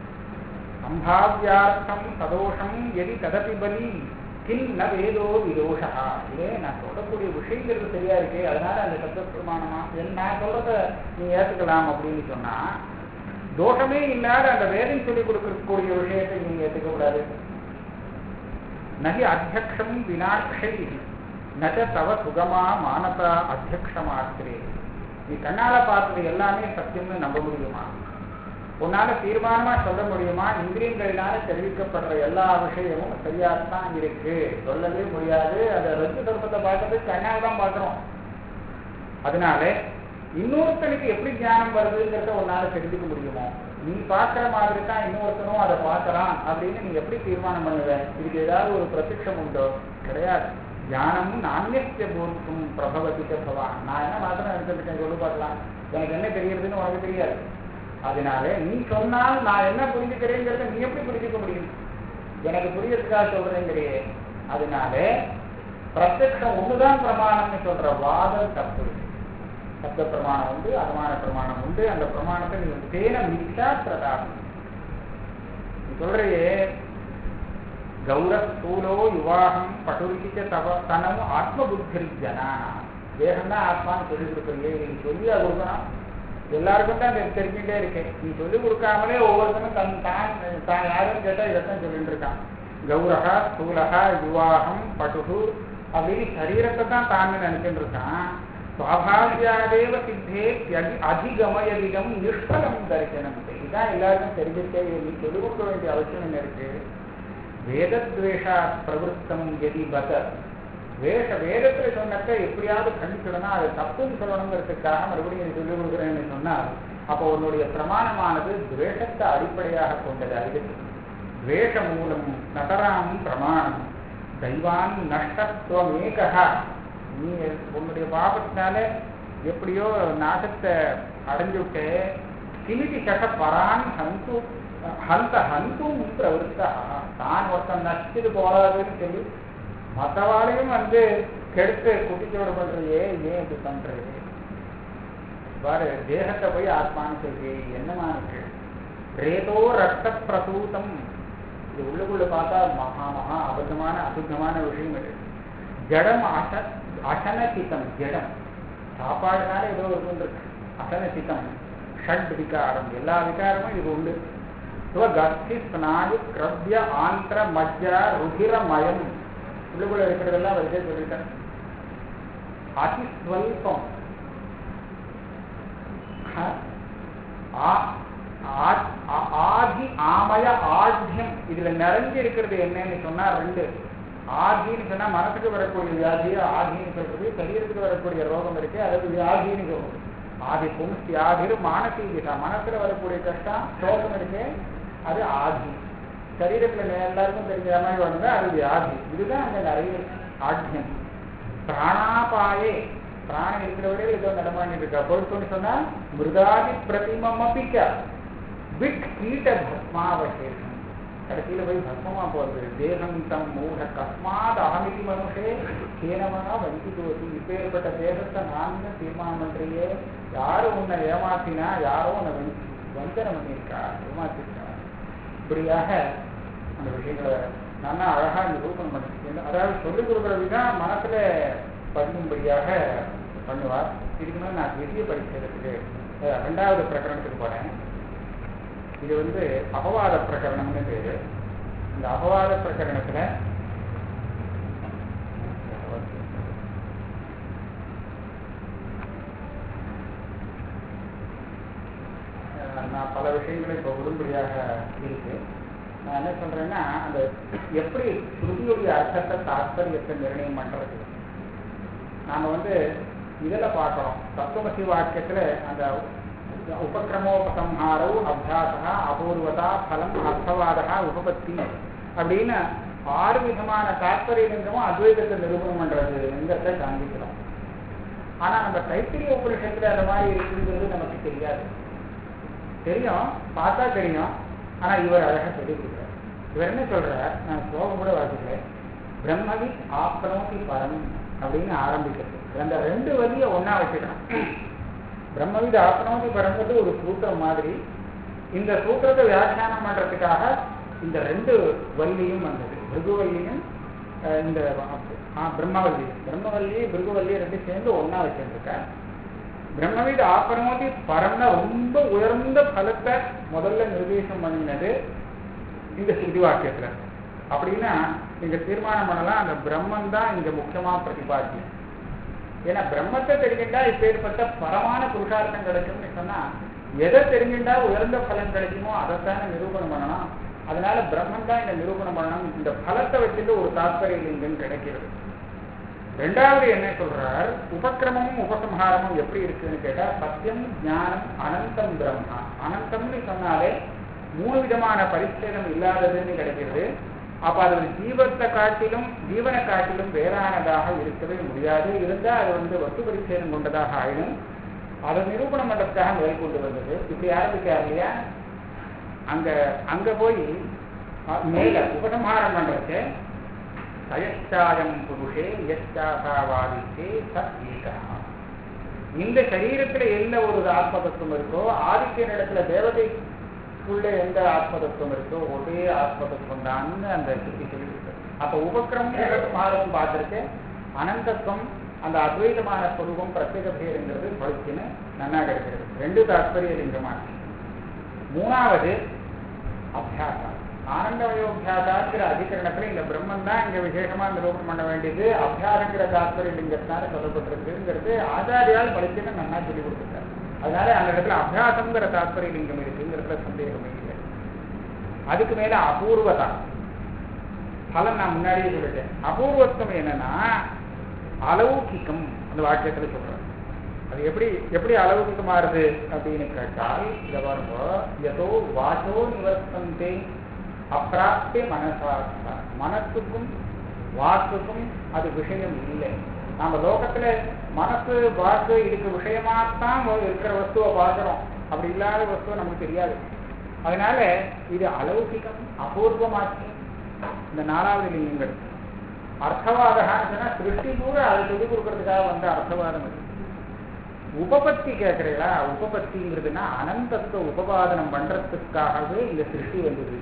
சம்பாவியார்த்தம் சதோஷம் எதி ததபி பலி கிம் ந வேதோ விதோஷா இதே நான் சொல்லக்கூடிய விஷயங்கிறது சரியா இருக்கே அதனால அந்த சப்த பிரமாணமா என் நான் சொல்றத நீ ஏத்துக்கலாம் அப்படின்னு சொன்னா தோஷமே இல்லாத அந்த வேதம் சொல்லிக் கொடுக்கக்கூடிய விஷயத்தை நீங்க ஏத்துக்க கூடாது நகி அத்தியக்ஷம் வினாட்சை நச்ச தவ சுகமா மானசா அத்தியக்ஷமாத்திரே நீ கண்ணால பார்த்தது எல்லாமே சத்தியம்னு நம்ப முடியுமா உன்னால தீர்மானமா சொல்ல முடியுமா இந்திரியங்களினால தெரிவிக்கப்படுற எல்லா விஷயமும் சரியாத்தான் இருக்கு சொல்லவே முடியாது அதை ரத்து தர்ப்பத்தை பார்க்கறது கண்ணால தான் பார்க்கிறோம் அதனால இன்னொருத்தனுக்கு எப்படி ஞானம் வருதுங்கிறத உன்னால தெரிஞ்சுக்க முடியுமோ நீ பார்க்கிற மாதிரி தான் இன்னொருத்தனும் அதை பார்க்கறான் அப்படின்னு நீ எப்படி தீர்மானம் பண்ணுவ இதுக்கு ஏதாவது ஒரு பிரத்யட்சம் உண்டோ கிடையாது ஞானமும் நானியத்திய போர்க்கும் பிரபவதிக்க பவான் நான் என்ன மாத்திரம் எடுத்துருக்கேன் சொல்லி பார்க்கலாம் எனக்கு என்ன தெரியுதுன்னு உனக்கு தெரியாது அதனால நீ சொன்னால் நான் என்ன புரிஞ்சுக்கிறேங்கிறத நீ எப்படி புரிஞ்சுக்க முடியும் எனக்கு புரியறதுக்காக சொல்றேங்கிறியே அதனால பிரத்யக்ஷம் ஒண்ணுதான் பிரமாணம்னு சொல்ற வாதம் தப்பு சப்த பிரமாணம் உண்டு அனுமான பிரமாணம் உண்டு அந்த பிரமாணத்தை நீ தேன மிக்ஷா பிரதாபம் நீ சொல்றையே கௌரஸ்தூலோ யுவாகம் பட்டுரிச்ச தவ தனம் ஆத்ம புத்தி ஜனா தேகம் தான் ஆத்மான்னு சொல்லி கொடுக்குறீங்க நீ சொல்லி அது கொடுக்கணும் எல்லாருக்கும் தான் தெரி- தெரிஞ்சுட்டே இருக்கேன் நீ சொல்லி கொடுக்காமலே ஒவ்வொருத்தனும் தன் தான் தான் யாருன்னு கேட்டா இதைத்தான் சொல்லிட்டு இருக்கான் கௌரகா ஸ்தூலகா யுவாகம் பட்டுகு அப்படின்னு சரீரத்தை தான் தான் நினைச்சுட்டு இருக்கான் சுவாபாவியாதேவ சித்தே யதி- அதிகமயதிகம் நிஷ்பலம் தரிசனம் இதுதான் எல்லாருக்கும் தெரிஞ்சுட்டே நீ சொல்லிக் கொடுக்க வேண்டிய அவசியம் என்ன இருக்கு வேதத்வேஷா பிரவருத்தம் எதி பத வேஷ வேதத்துல சொன்னதை எப்படியாவது கண்டிச்சிடணும் அது தப்புன்னு சொல்லணுங்கிறதுக்காக மறுபடியும் நீ சொல்லிக் கொடுக்குறேன்னு சொன்னால் அப்போ உன்னுடைய பிரமாணமானது துவேஷத்தை அடிப்படையாக கொண்டது அது துவேஷ மூலம் நகராம் பிரமாணம் தெய்வான் நஷ்டத்துவமேகா நீ உன்னுடைய பாபத்தினால எப்படியோ நாசத்தை அடைஞ்சு விட்டு கிமிதி சக பரான் ஹந்து ஹந்த ஹந்தும் பிரவருத்தா தான் ஒருத்தன் நஷ்டத்துக்கு போறாதுன்னு சொல்லி மற்றவாளையும் வந்து கெடுத்து குட்டிச்சோடு பண்றியே ஏன் இது பண்றது பாரு தேகத்தை போய் ஆத்மான்னு சொல்லி என்னமா இருக்கு ரேதோ ரத்த பிரசூதம் இது உள்ளுக்குள்ள பார்த்தா மகா மகா அபத்தமான அசுத்தமான விஷயம் இது ஜடம் அச அசனசித்தம் ஜடம் சாப்பாடுனால ஏதோ இருக்கு அசனசித்தம் ஷட் விகாரம் எல்லா விகாரமும் இது உண்டு ஸ்வகஸ்தி ஸ்நாயு கிரவ்ய ஆந்திர மஜ்ஜா ருகிரமயம் உள்ளுக்குள்ள இருக்கிறதெல்லாம் வரிசை சொல்லிட்டேன் அதிஸ்வல்பம் ஆ- ஆ- ஆ- ஆதி ஆமய ஆத்தியம் இதுல நிறைஞ்சு இருக்கிறது என்னன்னு சொன்னா ரெண்டு ஆதின்னு சொன்னா மனசுக்கு வரக்கூடிய வியாதியை ஆதின்னு சொல்றது சரீரத்துக்கு வரக்கூடிய ரோகம் இருக்கு அதாவது வியாதின்னு சொல்றது ஆதி பும்சி ஆதிரு மானசீகிதா மனசுல வரக்கூடிய கஷ்டம் சோகம் இருக்கு அது ஆதி சரீரத்துல எல்லாருக்கும் தெரிஞ்ச மாதிரி வந்தா அது வியாதி இதுதான் அங்க நிறைய ஆத்தியம் பிராணாபாயே பிராணம் இருக்கிற வரையில் ஏதோ நடமாண்டிட்டு இருக்கா பொறுத்துன்னு சொன்னா மிருதாதி பிரதிமம் அப்பிக்க விட் கீட்ட பஸ்மாவசேஷம் கடைசியில போய் பஸ்மமா போறது தேகம் தம் மூட கஸ்மாத் அகமிதி மனுஷே கேனவனா வஞ்சிதோசி இப்பேற்பட்ட தேகத்தை நான் தான் தீர்மானம் பண்றியே யாரு உன்னை ஏமாத்தினா யாரோ உன்னை வஞ்சி வஞ்சனை பண்ணியிருக்கா ஏமாத்திருக்கா இப்படியாக அந்த விஷயங்களை நல்லா அழகா நிரூபணம் பண்ணிருக்கேன் அதாவது சொல்லிக் கொடுக்குற விதம் மனசுல பதியும்படியாக பண்ணுவார் இதுக்கு மேலே நான் பெரிய பரிசீலத்துக்கு அஹ், ரெண்டாவது பிரகரணத்துக்கு போறேன் இது வந்து அபவாத பிரகரணம்னு பேரு இந்த அபவாத பிரகரணத்துல விஷயங்களும் இப்போ விடும்படியாக இருக்கு நான் என்ன சொல்றேன்னா அந்த எப்படி ஸ்ருதியுடைய அர்த்தத்தை தாற்பயத்தை நிர்ணயம் பண்றது நாம வந்து இதில் பார்க்குறோம் தத்துவமசி வாக்கியத்தில் அந்த உபக்கிரமோபசம்ஹாரோ அபியாசா அபூர்வதா பலம் அர்த்தவாதா உபபத்தி அப்படின்னு ஆறு விதமான தாற்பயலிங்கமும் அத்வைதத்தை நிரூபணம் பண்றதுங்கிறத காண்பிக்கிறோம் ஆனா நம்ம தைத்திரிய உபனிஷத்துல அந்த மாதிரி இருக்குங்கிறது நமக்கு தெரியாது தெரியும் பார்த்தா தெரியும் ஆனா இவர் அழகா சொல்லி கொடுக்குறார் இவர் என்ன சொல்றார் நான் ஸ்லோகம் கூட வாசிக்கல பிரம்மவி ஆப்னோதி பரம் அப்படின்னு ஆரம்பிக்கிறது அந்த ரெண்டு வழியை ஒன்னா வச்சுக்கணும் பிரம்மவித ஆப்னோதி பரங்கிறது ஒரு சூத்திரம் மாதிரி இந்த சூத்திரத்தை வியாக்கியானம் பண்றதுக்காக இந்த ரெண்டு வள்ளியும் வந்தது பிருகுவல்லியும் அஹ், இந்த ஆ, பிரம்மவல்லி பிரம்மவல்லி பிருகுவல்லி ரெண்டு சேர்ந்து ஒன்னா வச்சிருக்க பிரம்மவித ஆப்பரமோதி பரம்னா ரொம்ப உயர்ந்த பலத்தை முதல்ல நிர்தேசம் பண்ணினது இந்த ஸ்ருதி வாக்கியத்துல அப்படின்னா நீங்க தீர்மானம் பண்ணலாம் அந்த பிரம்மன் தான் இங்க முக்கியமா பிரதிபாத்தியம் ஏன்னா பிரம்மத்தை தெரிஞ்சுட்டா இப்பேற்பட்ட பரமான புருஷார்த்தம் கிடைக்கும்னு சொன்னா எதை தெரிஞ்சுட்டா உயர்ந்த பலன் கிடைக்குமோ அதைத்தானே நிரூபணம் பண்ணணும் அதனால பிரம்மன் தான் இந்த நிரூபணம் பண்ணணும் இந்த பலத்தை வச்சுட்டு ஒரு தாற்பரிய லிங்கம் கிடைக்கிறது ரெண்டாவது என்ன சொல்றார் உபக்கிரமமும் உபசம்ஹாரமும் எப்படி இருக்குன்னு கேட்டா சத்தியம் ஞானம் அனந்தம் பிரம்மா அனந்தம்னு சொன்னாலே மூணு விதமான பரிச்சேதம் இல்லாததுன்னு கிடைக்கிறது அப்ப அது ஒரு ஜீவத்தை காட்டிலும் ஜீவனை காட்டிலும் வேறானதாக இருக்கவே முடியாது இருந்தா அது வந்து வஸ்து பரிச்சேதம் கொண்டதாக ஆயிடும் அதை நிரூபணம் பண்றதுக்காக மேற்கொண்டு வந்தது இப்படி ஆரம்பிக்கார் இல்லையா அங்க அங்க போய் அ, மேல உபசம்ஹாரம் பண்றதுக்கு சயச்சாயம் புருஷே யச்சாசாவாதித்தே சத் ஏகா இந்த சரீரத்துல எந்த ஒரு ஆத்மதத்துவம் இருக்கோ ஆதித்யன் இடத்துல தேவதைக்குள்ள எந்த ஆத்மதத்துவம் இருக்கோ ஒரே ஆத்மதத்துவம் தான் அந்த சுத்தி சொல்லியிருக்கு அப்ப உபக்கிரமம் மாதம் பார்த்திருக்கு அனந்தத்துவம் அந்த அத்வைதமான ஸ்வரூபம் பிரத்யேக பேருங்கிறது பழுத்தின்னு நன்னா கிடைக்கிறது ரெண்டு தாற்பரிய லிங்கமாச்சு மூணாவது அபியாசம் ஆனந்தமயோபியாசாங்கிற அதிகரணத்துல இந்த பிரம்மன் தான் இங்க விசேஷமா நிரூபணம் பண்ண வேண்டியது அபியாசங்கிற தாத்பரிய லிங்கத்தினால சொல்லப்பட்டிருக்குங்கிறது ஆச்சாரியால் பழிச்சுன்னு நன்னா சொல்லி கொடுத்துருக்காரு அதனால அந்த இடத்துல அபியாசங்கிற தாத்பரிய லிங்கம் இருக்குங்கிறதுல சந்தேகமே இல்லை அதுக்கு மேல அபூர்வதா பலன் நான் முன்னாடியே சொல்லிட்டேன் அபூர்வத்துவம் என்னன்னா அலௌகிக்கம் அந்த வாக்கியத்துல சொல்றேன் அது எப்படி எப்படி அளவுக்கு மாறுது அப்படின்னு கேட்டால் இதை பாருங்க எதோ வாசோ நிவர்த்தந்தே அப்பிராப்திய மனசார்த்தா மனசுக்கும் வாக்குக்கும் அது விஷயம் இல்லை நாம லோகத்துல மனசு வாக்கு இதுக்கு விஷயமாத்தான் இருக்கிற வஸ்துவை பார்க்கிறோம் அப்படி இல்லாத வஸ்துவை நமக்கு தெரியாது அதனால இது அலௌகிகம் அபூர்வமாச்சு இந்த நாலாவது லிங்கங்கள் அர்த்தவாதகான்னு சொன்னா சிருஷ்டி கூட அதை சொல்லிக் கொடுக்கறதுக்காக வந்த அர்த்தவாதம் இது உபபத்தி கேட்கிறீங்களா உபபத்திங்கிறதுனா அனந்தத்தை உபபாதனம் பண்றதுக்காகவே இந்த சிருஷ்டி வந்தது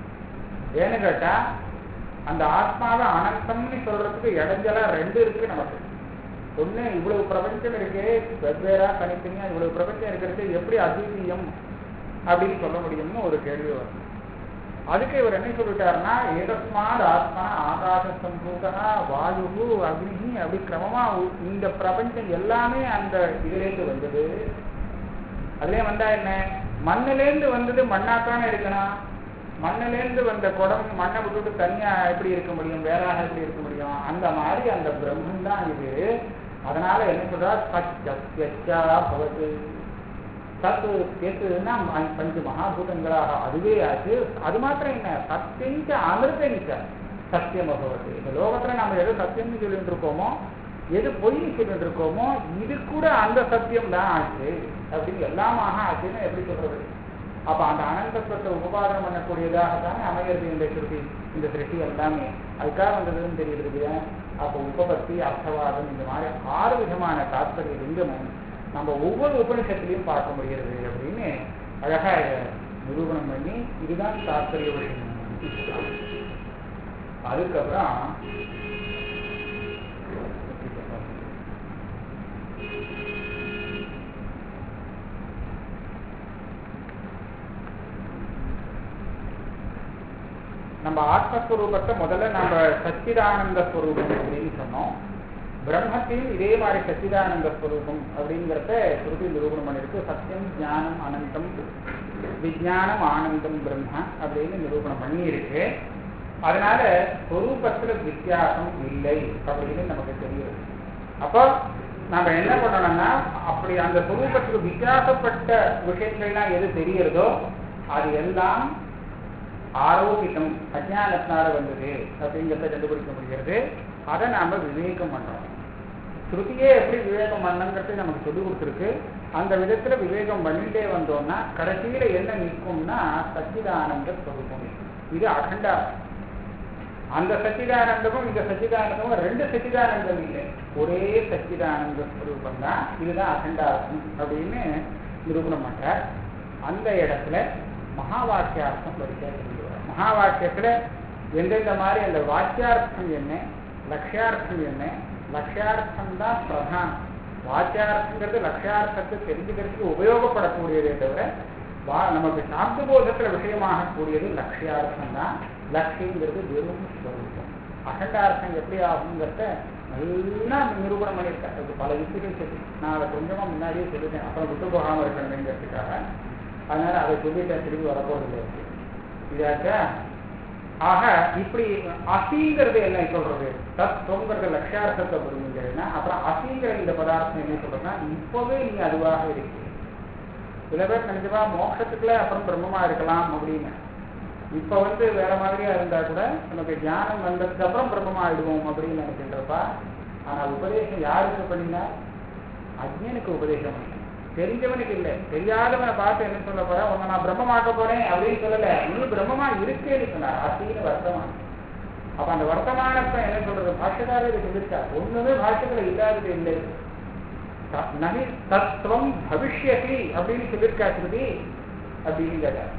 ஏன்னு கேட்டா அந்த ஆத்மாவை அனந்தம்னு சொல்றதுக்கு இடைஞ்சலா ரெண்டு இருக்கு நமக்கு ஒண்ணு இவ்வளவு பிரபஞ்சம் இருக்கு வெவ்வேறா தனித்தனியா இவ்வளவு பிரபஞ்சம் இருக்கிறது எப்படி அத்விதீயம் அப்படின்னு சொல்ல முடியும்னு ஒரு கேள்வி வரும் அதுக்கு இவர் என்ன சொல்லிட்டாருன்னா ஏதஸ்மாத் ஆத்மா ஆகாச சம்பூதா வாயு அக்னி அப்படி கிரமமா உ- இந்த பிரபஞ்சம் எல்லாமே அந்த இதுலேருந்து வந்தது அதுலயே வந்தா என்ன மண்ணிலேருந்து வந்தது மண்ணாத்தானே இருக்கணும் மண்ணிலேருந்து வந்த குடம் மண்ணை விட்டுட்டு தனியா எப்படி இருக்க முடியும் வேறாக எப்படி இருக்க முடியும் அந்த மாதிரி அந்த பிரம்மன் தான் இது அதனால என்ன சொல்றா சத்யா பவத்து சத்து கேட்டதுன்னா பஞ்ச மகாபூதங்களாக அதுவே ஆச்சு அது மாத்திரம் என்ன சத்தியஞ்ச அமிர்தஞ்ச சத்தியம் அபவத்து இந்த லோகத்துல நம்ம எது சத்தியம்னு சொல்லிட்டு இருக்கோமோ எது பொய்னு சொல்லிட்டு இருக்கோமோ இது கூட அந்த சத்தியம் தான் ஆச்சு அப்படின்னு எல்லாமாக ஆச்சுன்னு எப்படி சொல்றது அப்ப அந்த அனந்தத்துவத்தை உபபாதனம் பண்ணக்கூடியதாக தானே அமைகிறது இந்த சிருஷ்டி இந்த சிருஷ்டி எல்லாமே அதுக்காக வந்ததுன்னு தெரியுது இல்லையா அப்போ உபபத்தி அர்த்தவாதம் இந்த மாதிரி ஆறு விதமான தாத்பரிய லிங்கமும் நம்ம ஒவ்வொரு உபனிஷத்துலையும் பார்க்க முடிகிறது அப்படின்னு அழகா இதை நிரூபணம் பண்ணி இதுதான் தாத்பரிய விஷயம் அதுக்கப்புறம் நம்ம ஆத்மஸ்வரூபத்தை முதல்ல நம்ம சச்சிதானந்த ஸ்வரூபம் அப்படின்னு சொன்னோம் பிரம்மத்தையும் இதே மாதிரி சச்சிதானந்த ஸ்வரூபம் அப்படிங்கிறத ஸ்ருதி நிரூபணம் பண்ணிருக்கு சத்தியம் ஞானம் அனந்தம் விஜயானம் ஆனந்தம் பிரம்ம அப்படின்னு நிரூபணம் பண்ணியிருக்கு அதனால ஸ்வரூபத்துல வித்தியாசம் இல்லை அப்படின்னு நமக்கு தெரியுது அப்போ நம்ம என்ன பண்ணணும்னா அப்படி அந்த ஸ்வரூபத்துக்கு வித்தியாசப்பட்ட விஷயங்கள்லாம் எது தெரியறதோ அது எல்லாம் ஆரோக்கியம் அஜானத்தினால வந்தது அப்படிங்கிறத கண்டுபிடிக்க முடிகிறது அதை நாம விவேகம் பண்றோம் ஸ்ருதியே எப்படி விவேகம் பண்ணங்கிறது நமக்கு சொல்லி கொடுத்துருக்கு அந்த விதத்துல விவேகம் பண்ணிட்டே வந்தோம்னா கடைசியில என்ன நிற்கும்னா சச்சிதானந்த ஸ்வரூபம் இது அகண்டா அந்த சச்சிதானந்தமும் இந்த சச்சிதானந்தமும் ரெண்டு சச்சிதானந்தம் இல்லை ஒரே சச்சிதானந்த ஸ்வரூபம் தான் இதுதான் அகண்டார்த்தம் அப்படின்னு நிரூபணம் பண்றார் அந்த இடத்துல மகா வாக்கியார்த்தம் வரிசையா சொல்லி வர்றார். மகா வாக்கியத்துல எந்தெந்த மாதிரி அந்த வாக்கியார்த்தம் என்ன லட்சியார்த்தம் என்ன லட்சியார்த்தம் தான் பிரதானம் வாக்கியார்த்தங்கிறது லட்சியார்த்தத்தை தெரிஞ்சுக்கிறதுக்கு உபயோகப்படக்கூடியதே தவிர வா நமக்கு சாப்த போதத்துல விஷயமாகக்கூடியது லட்சியார்த்தம் தான் லட்சியங்கிறது வெறும் ஸ்வரூபம் அகண்டார்த்தம் எப்படி ஆகுங்கிறத நல்லா நிரூபணம் பண்ணியிருக்காரு அதுக்கு பல யுக்திகள் சொல்லி நான் அதை கொஞ்சமா முன்னாடியே சொல்லிட்டேன் அப்புறம் விட்டு போகாம இருக்கணுங்கிறதுக்காக அதனால அதை சொல்லிட்டேன் திரும்பி வரப்போறது இதாச்சா ஆக இப்படி அசிங்கிறது என்ன சொல்றது தத்துவங்கிறது லட்சியார்த்தத்தை புரிஞ்சுங்கன்னா அப்புறம் அசிங்கிற இந்த பதார்த்தம் என்ன சொல்றதுன்னா இப்பவே நீ அதுவாக இருக்கு சில பேர் நினைச்சப்பா மோட்சத்துக்குள்ள அப்புறம் பிரம்மமா இருக்கலாம் அப்படின்னு இப்ப வந்து வேற மாதிரியா இருந்தா கூட நமக்கு ஞானம் வந்ததுக்கு அப்புறம் பிரம்மமா ஆயிடுவோம் அப்படின்னு நினைக்கின்றப்பா ஆனா உபதேசம் யாருக்கு பண்ணினா அஜ்ஞனுக்கு உபதேசம் பண்ணி தெரிஞ்சவனுக்கு இல்லை தெரியாதவனை பார்த்து என்ன சொல்ல போற உன்னை நான் பிரம்மமாக்க போறேன் அப்படின்னு சொல்லல நீ பிரம்மமா இருக்கேன்னு சொன்னார் அசின்னு வர்த்தமானம் அப்ப அந்த வர்த்தமானத்தை என்ன சொல்றது பாஷக்காரர் சொல்லிருக்கா ஒண்ணுமே பாஷத்துல இல்லாதது இல்லை த- நகி தத்துவம் பவிஷ்யதி அப்படின்னு சொல்லியிருக்கா ஸ்ருதி அப்படின்னு கேட்டார்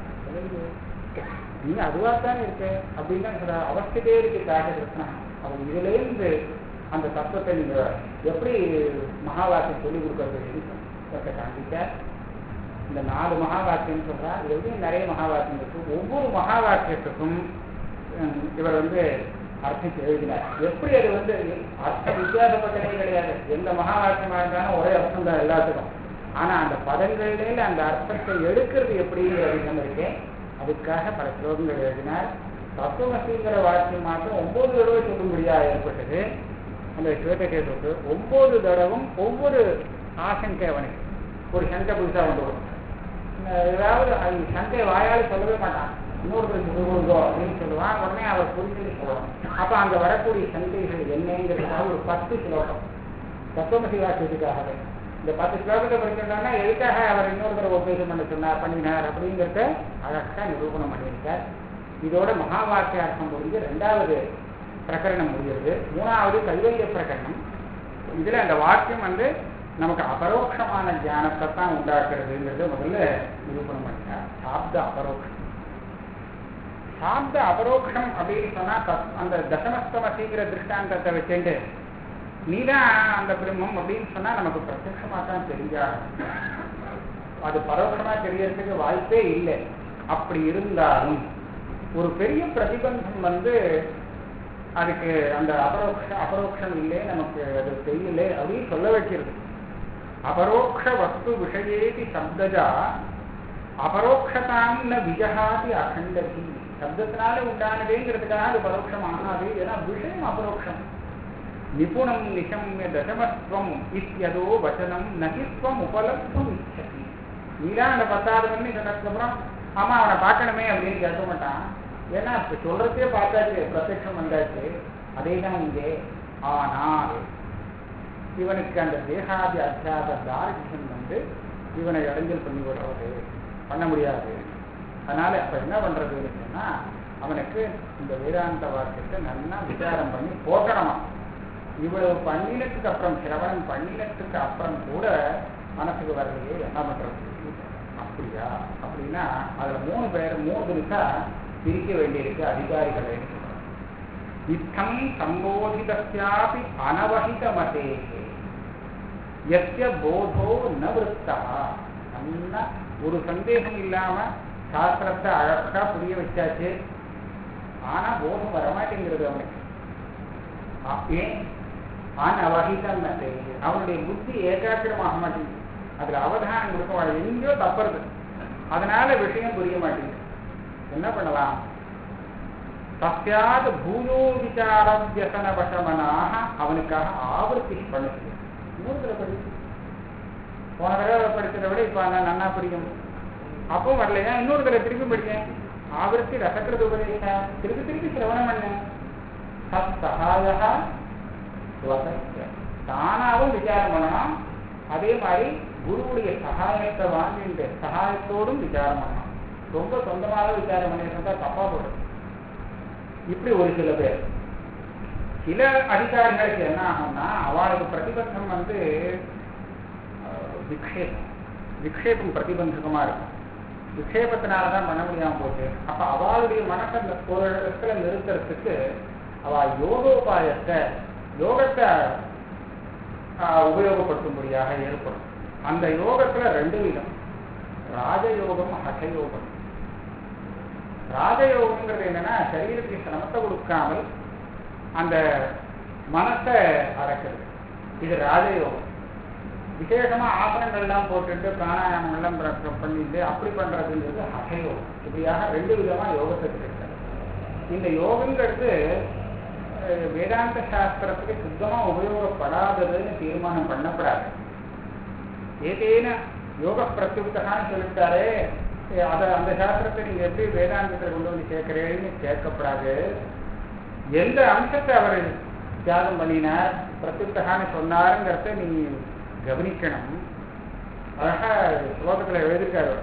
நீ அதுவாகத்தானே இருக்க அப்படின்னு தான் சொல்ற அவஸ்திலே இருக்கு காட்ட கிருஷ்ணா அவன் இதுல இருந்து அந்த தத்துவத்தை நீங்க எப்படி மகா வாக்கியம் சொல்லி கொடுக்கறது காண்பிக்க இந்த நாலு மகா வாக்கியம் சொல்றா இதுலயும் நிறைய மகா வாக்கியம் இருக்கு ஒவ்வொரு மகா வாக்கியத்துக்கும் ஹம், இவர் வந்து அர்த்தம் எழுதினார் எப்படி அது வந்து அர்த்தம் வித்தியாசப்பட்டதே கிடையாது எந்த மகா வாக்கியமா இருந்தாலும் ஒரே அர்த்தம் தான் எல்லாத்துக்கும் ஆனா அந்த பதங்களிலே அந்த அர்த்தத்தை எடுக்கிறது எப்படிங்கிற விதம் இருக்கு அதுக்காக பல ஸ்லோகங்கள் எழுதினார் தத்துவமசிங்கிற வாக்கியம் மாத்திரம் ஒன்பது தடவை சொல்லும்படியா ஏற்பட்டது அந்த ஸ்வேதகேசுக்கு ஒன்பது தடவும் ஒவ்வொரு ஆசங்கை அவனுக்கு ஒரு சங்கை புதுசா கொண்டு வரும் அஹ் ஏதாவது அது சங்கை வாயால் சொல்லவே மாட்டான் இன்னொருத்தர் சொல்லுவோம் அப்படின்னு சொல்லுவான் உடனே அவர் புரிஞ்சுன்னு சொல்லணும் அப்ப அங்க வரக்கூடிய சங்கைகள் என்னங்கிறதுக்காக ஒரு பத்து ஸ்லோகம் தத்துவமசி வாக்கியத்துக்காகவே இந்த பத்து ஸ்லோகத்தை படிச்சிருந்தாங்கன்னா எதுக்காக அவர் இன்னொருத்தர் உபதேசம் பண்ண சொன்னார் பண்ணினார் அப்படிங்கிறத அழகா நிரூபணம் பண்ணியிருக்கார் இதோட மகா வாக்கியார்த்தம் முடிஞ்சு ரெண்டாவது பிரகரணம் முடிகிறது மூணாவது கைவல்ய பிரகரணம் இதுல அந்த வாக்கியம் வந்து நமக்கு அபரோக்ஷமான ஞானத்தை தான் உண்டாக்குறதுங்கிறத முதல்ல நிரூபணம் பண்ணிட்டார் சாப்த அபரோக்ஷம் சாப்த அபரோக்ஷம் அப்படின்னு சொன்னா தத்- அந்த தசமஸ்தமசிங்கிற திருஷ்டாந்தத்தை வச்சுட்டு நீதான் அந்த பிரம்மம் அப்படின்னு சொன்னா நமக்கு பிரத்யட்சமா தான் தெரிஞ்சாகும் அது பரோட்சமா தெரியறதுக்கு வாய்ப்பே இல்லை அப்படி இருந்தாலும் ஒரு பெரிய பிரதிபந்தம் வந்து அதுக்கு அந்த அபரோக்ஷ அபரோக்ஷம் இல்லை நமக்கு அது தெரியல அப்படின்னு சொல்ல வைக்கிறது அபரோக்ஷ வஸ்து விஷயேதி சப்தஜா அபரோக்ஷதாம் ந விஜகாதி அகண்டதி சப்தத்தினால உண்டானதேங்கிறதுக்காக அது பரோட்சம் ஆகாது ஏன்னா விஷயம் அபரோக்ஷம் நிபுணம் நிசம்ய தசமத்வம் இத்தியதோ வச்சனம் நகித்வம் உபலப்தும் இச்சதி நீதான் அந்த பத்தாவது பண்ணி சொன்னதுக்கப்புறம் ஆமா அவனை பார்க்கணுமே அப்படின்னு கேட்க மாட்டான் ஏன்னா இப்ப சொல்றதே பார்த்தாச்சு பிரத்யட்சம் வந்தாச்சு அதே தான் இங்கே ஆனால் இவனுக்கு அந்த தேகாதி அத்தியாத தாரியம் வந்து இவனை இடைஞ்சல் பண்ணி விடுறது பண்ண முடியாது அதனால அப்ப என்ன பண்றதுன்னு சொன்னா அவனுக்கு இந்த வேதாந்த வாக்கியத்தை நல்லா விசாரம் பண்ணி போட்டணுமா இவ்வளவு பண்ணினத்துக்கு அப்புறம் சிரவணம் பண்ணினத்துக்கு அப்புறம் கூட மனசுக்கு வரலையே என்ன பண்றது அப்படியா அப்படின்னா அதுல மூணு பேர் மூணு தினசா பிரிக்க வேண்டியிருக்கு அதிகாரிகளை இத்தம் சம்போதிதஸ்யாபி அனவகித மதே எஸ்ய போதோ ந விருத்தா நல்லா ஒரு சந்தேகம் இல்லாம சாஸ்திரத்தை அழகா புரிய வச்சாச்சு ஆனா போதம் வரமாட்டேங்கிறது அவனுக்கு ஆ, ஏன் அனவகிதம் அவனுடைய புத்தி ஏகாக்கிரமாக மாட்டேங்குது அதுல அவதானம் கொடுக்க மாட்டேங்குது. எங்கேயோ தப்புறது அதனால விஷயம் புரிய மாட்டேங்குது என்ன பண்ணலாம் தஸ்யாது பூயோ விசார வியசன வசமனாக அவனுக்காக ஆவர்த்தி பண்ணுது இன்னொருத்தர படி போன தடவை படிச்சதை விட இப்ப நான் நன்னா படிக்கும் அப்போ வரலையா இன்னொரு தடவை திருப்பி படிச்சேன் ஆவர்த்தி ரசக்கிருத உபதேச திருப்பி திருப்பி சிரவணம் பண்ணேன் சத் சகாயா ஸ்வதஸ்ய. தானாவும் விசாரம் பண்ணணும் அதே மாதிரி குருவுடைய சகாயத்தை வாங்கிட்டு சகாயத்தோடும் விசாரம் பண்ணணும் ரொம்ப சொந்தமாக விசாரம் பண்ணியிருந்தா தப்பா போடும் இப்படி ஒரு சில பேர் சில அதிகாரிகளுக்கு என்ன ஆகும்னா அவளுக்கு பிரதிபந்தம் வந்து அஹ், விக்ஷேபம் விக்ஷேபம் பிரதிபந்தகமா இருக்கும் விக்ஷேபத்தினால தான் பண்ண முடியாம போச்சு அப்ப அவளுடைய மனசை அந்த ஒரு இடத்துல நிறுத்துறதுக்கு அவ யோகோபாயத்தை யோகத்தை ஆஹ், உபயோகப்படுத்தும்படியாக ஏற்படும் அந்த யோகத்துல ரெண்டு விதம் ராஜயோகம் ஹఠயோகம் ராஜயோகம்ங்கிறது என்னன்னா சரீரத்துக்கு சிரமத்தை கொடுக்காமல் அந்த மனசை அடக்கிறது இது ராஜயோகம் விசேஷமா ஆசனங்கள்லாம் போட்டுட்டு பிராணாயாமங்கள்லாம் ப- பண்ணிட்டு அப்படி பண்றதுங்கிறது ஹఠயோகம் இப்படியாக ரெண்டு விதமா யோகத்தை பிரிக்கிறது இந்த யோகங்கிறது அஹ், வேதாந்த சாஸ்திரத்துக்கு சுத்தமா உபயோகப்படாததுன்னு தீர்மானம் பண்ணப்படாது ஏதேன யோக பிரத்யுக்தான்னு சொல்லிட்டாரே ஏ, அத அந்த சாஸ்திரத்தை நீங்க எப்படி வேதாந்தத்தில் கொண்டு வந்து சேர்க்கிறேன்னு கேட்கப்படாது எந்த அம்சத்தை அவர் தியாகம் பண்ணினார் பிரத்யுக்தான்னு சொன்னாருங்கிறத நீ கவனிக்கணும் அழகா ஸ்லோகத்துல எழுதிருக்காரு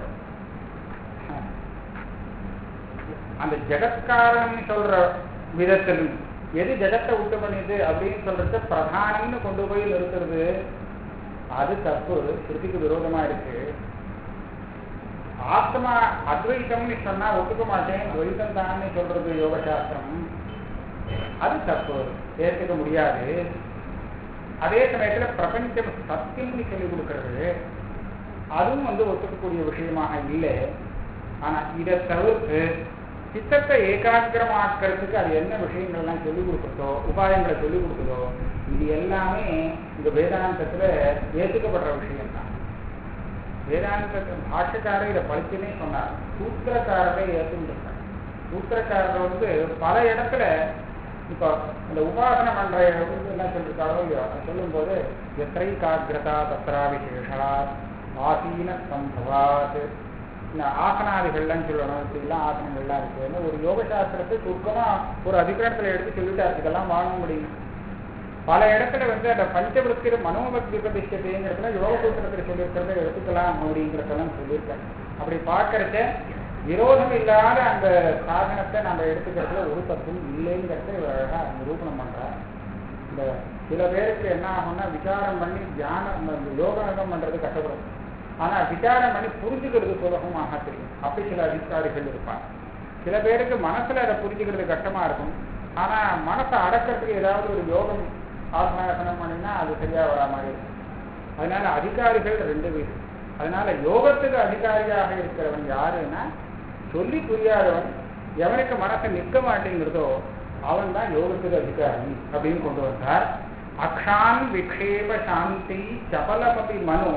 அந்த ஜெகத்காரன் சொல்ற விதத்தில் எது ஜெகத்தை உண்டு பண்ணிது அப்படின்னு சொல்றது பிரதானம்னு கொண்டு போய் நிறுத்துறது அது தப்பு ஸ்ருதிக்கு விரோதமா இருக்கு ஆத்மா அத்வைத்தம்னு சொன்னா ஒத்துக்க மாட்டேன் துவைத்தம் தான்னு சொல்றது யோக சாஸ்திரம் அது தப்பு ஏற்றுக்க முடியாது அதே சமயத்துல பிரபஞ்சம் சத்தியம்னு சொல்லி கொடுக்கறது அதுவும் வந்து ஒத்துக்கக்கூடிய விஷயமாக இல்லை ஆனா இதை தவிர்த்து சித்தத்தை ஏகாகிரமாக்கிறதுக்கு அது என்ன விஷயங்கள்லாம் சொல்லிக் கொடுக்குதோ உபாயங்களை சொல்லிக் கொடுக்குதோ இது எல்லாமே இந்த வேதாந்தத்துல ஏற்றுக்கப்படுற விஷயம் தான் வேதாந்த பாஷ்யக்காரர் இதை படிச்சுனே சொன்னார் சூத்திரக்காரரை ஏற்றுக்கிட்டார் சூத்திரக்காரர் வந்து பல இடத்துல இப்போ இந்த உபாசனை பண்ற என்ன சொல்லிருக்காரோ இல்லையோ அதை சொல்லும்போது எத்திரை காகிரதா தத்ரா விசேஷா ஆசீன சம்பவாத் இந்த ஆசனாதிகள்லாம் சொல்லணும் இப்படிலாம் ஆசனங்கள்லாம் இருக்குன்னு ஒரு யோக சாஸ்திரத்தை சுருக்கமா ஒரு அதிகாரத்துல எடுத்து சொல்லிட்டாரு இதெல்லாம் வாங்க முடியும் பல இடத்துல வந்து அந்த பஞ்சவருத்திர மனோபக்தி உபதிஷ்டத்தைங்கிறதுல யோக சூத்திரத்தில் சொல்லியிருக்கிறத எடுத்துக்கலாம் அப்படிங்கிறதெல்லாம் சொல்லியிருக்காங்க அப்படி பார்க்கறத விரோதம் இல்லாத அந்த சாதனத்தை நம்ம எடுத்துக்கிறதுல ஒரு தப்பும் இல்லைங்கிறத இவர் அழகா நிரூபணம் பண்றார் இந்த சில பேருக்கு என்ன ஆகும்னா விசாரம் பண்ணி தியானம் இந்த யோகானம் பண்றது கஷ்டப்படும் ஆனா விசாரம் பண்ணி புரிஞ்சுக்கிறது சுலபமாக தெரியும் அப்படி சில அதிகாரிகள் இருப்பாங்க சில பேருக்கு மனசுல அதை புரிஞ்சுக்கிறது கஷ்டமா இருக்கும் ஆனா மனசை அடக்கிறதுக்கு ஏதாவது ஒரு யோகம் ஆசனாசனம் பண்ணினா அது சரியா வரா மாதிரி இருக்கும் அதனால அதிகாரிகள் ரெண்டு பேர் அதனால யோகத்துக்கு அதிகாரியாக இருக்கிறவன் யாருன்னா சொல்லி புரியாதவன் எவனுக்கு மனசை நிற்க மாட்டேங்கிறதோ அவன் தான் யோகத்துக்கு அதிகாரி அப்படின்னு கொண்டு வந்தார் அக்ஷான் விக்ஷேப சாந்தி சபலபதி மனோ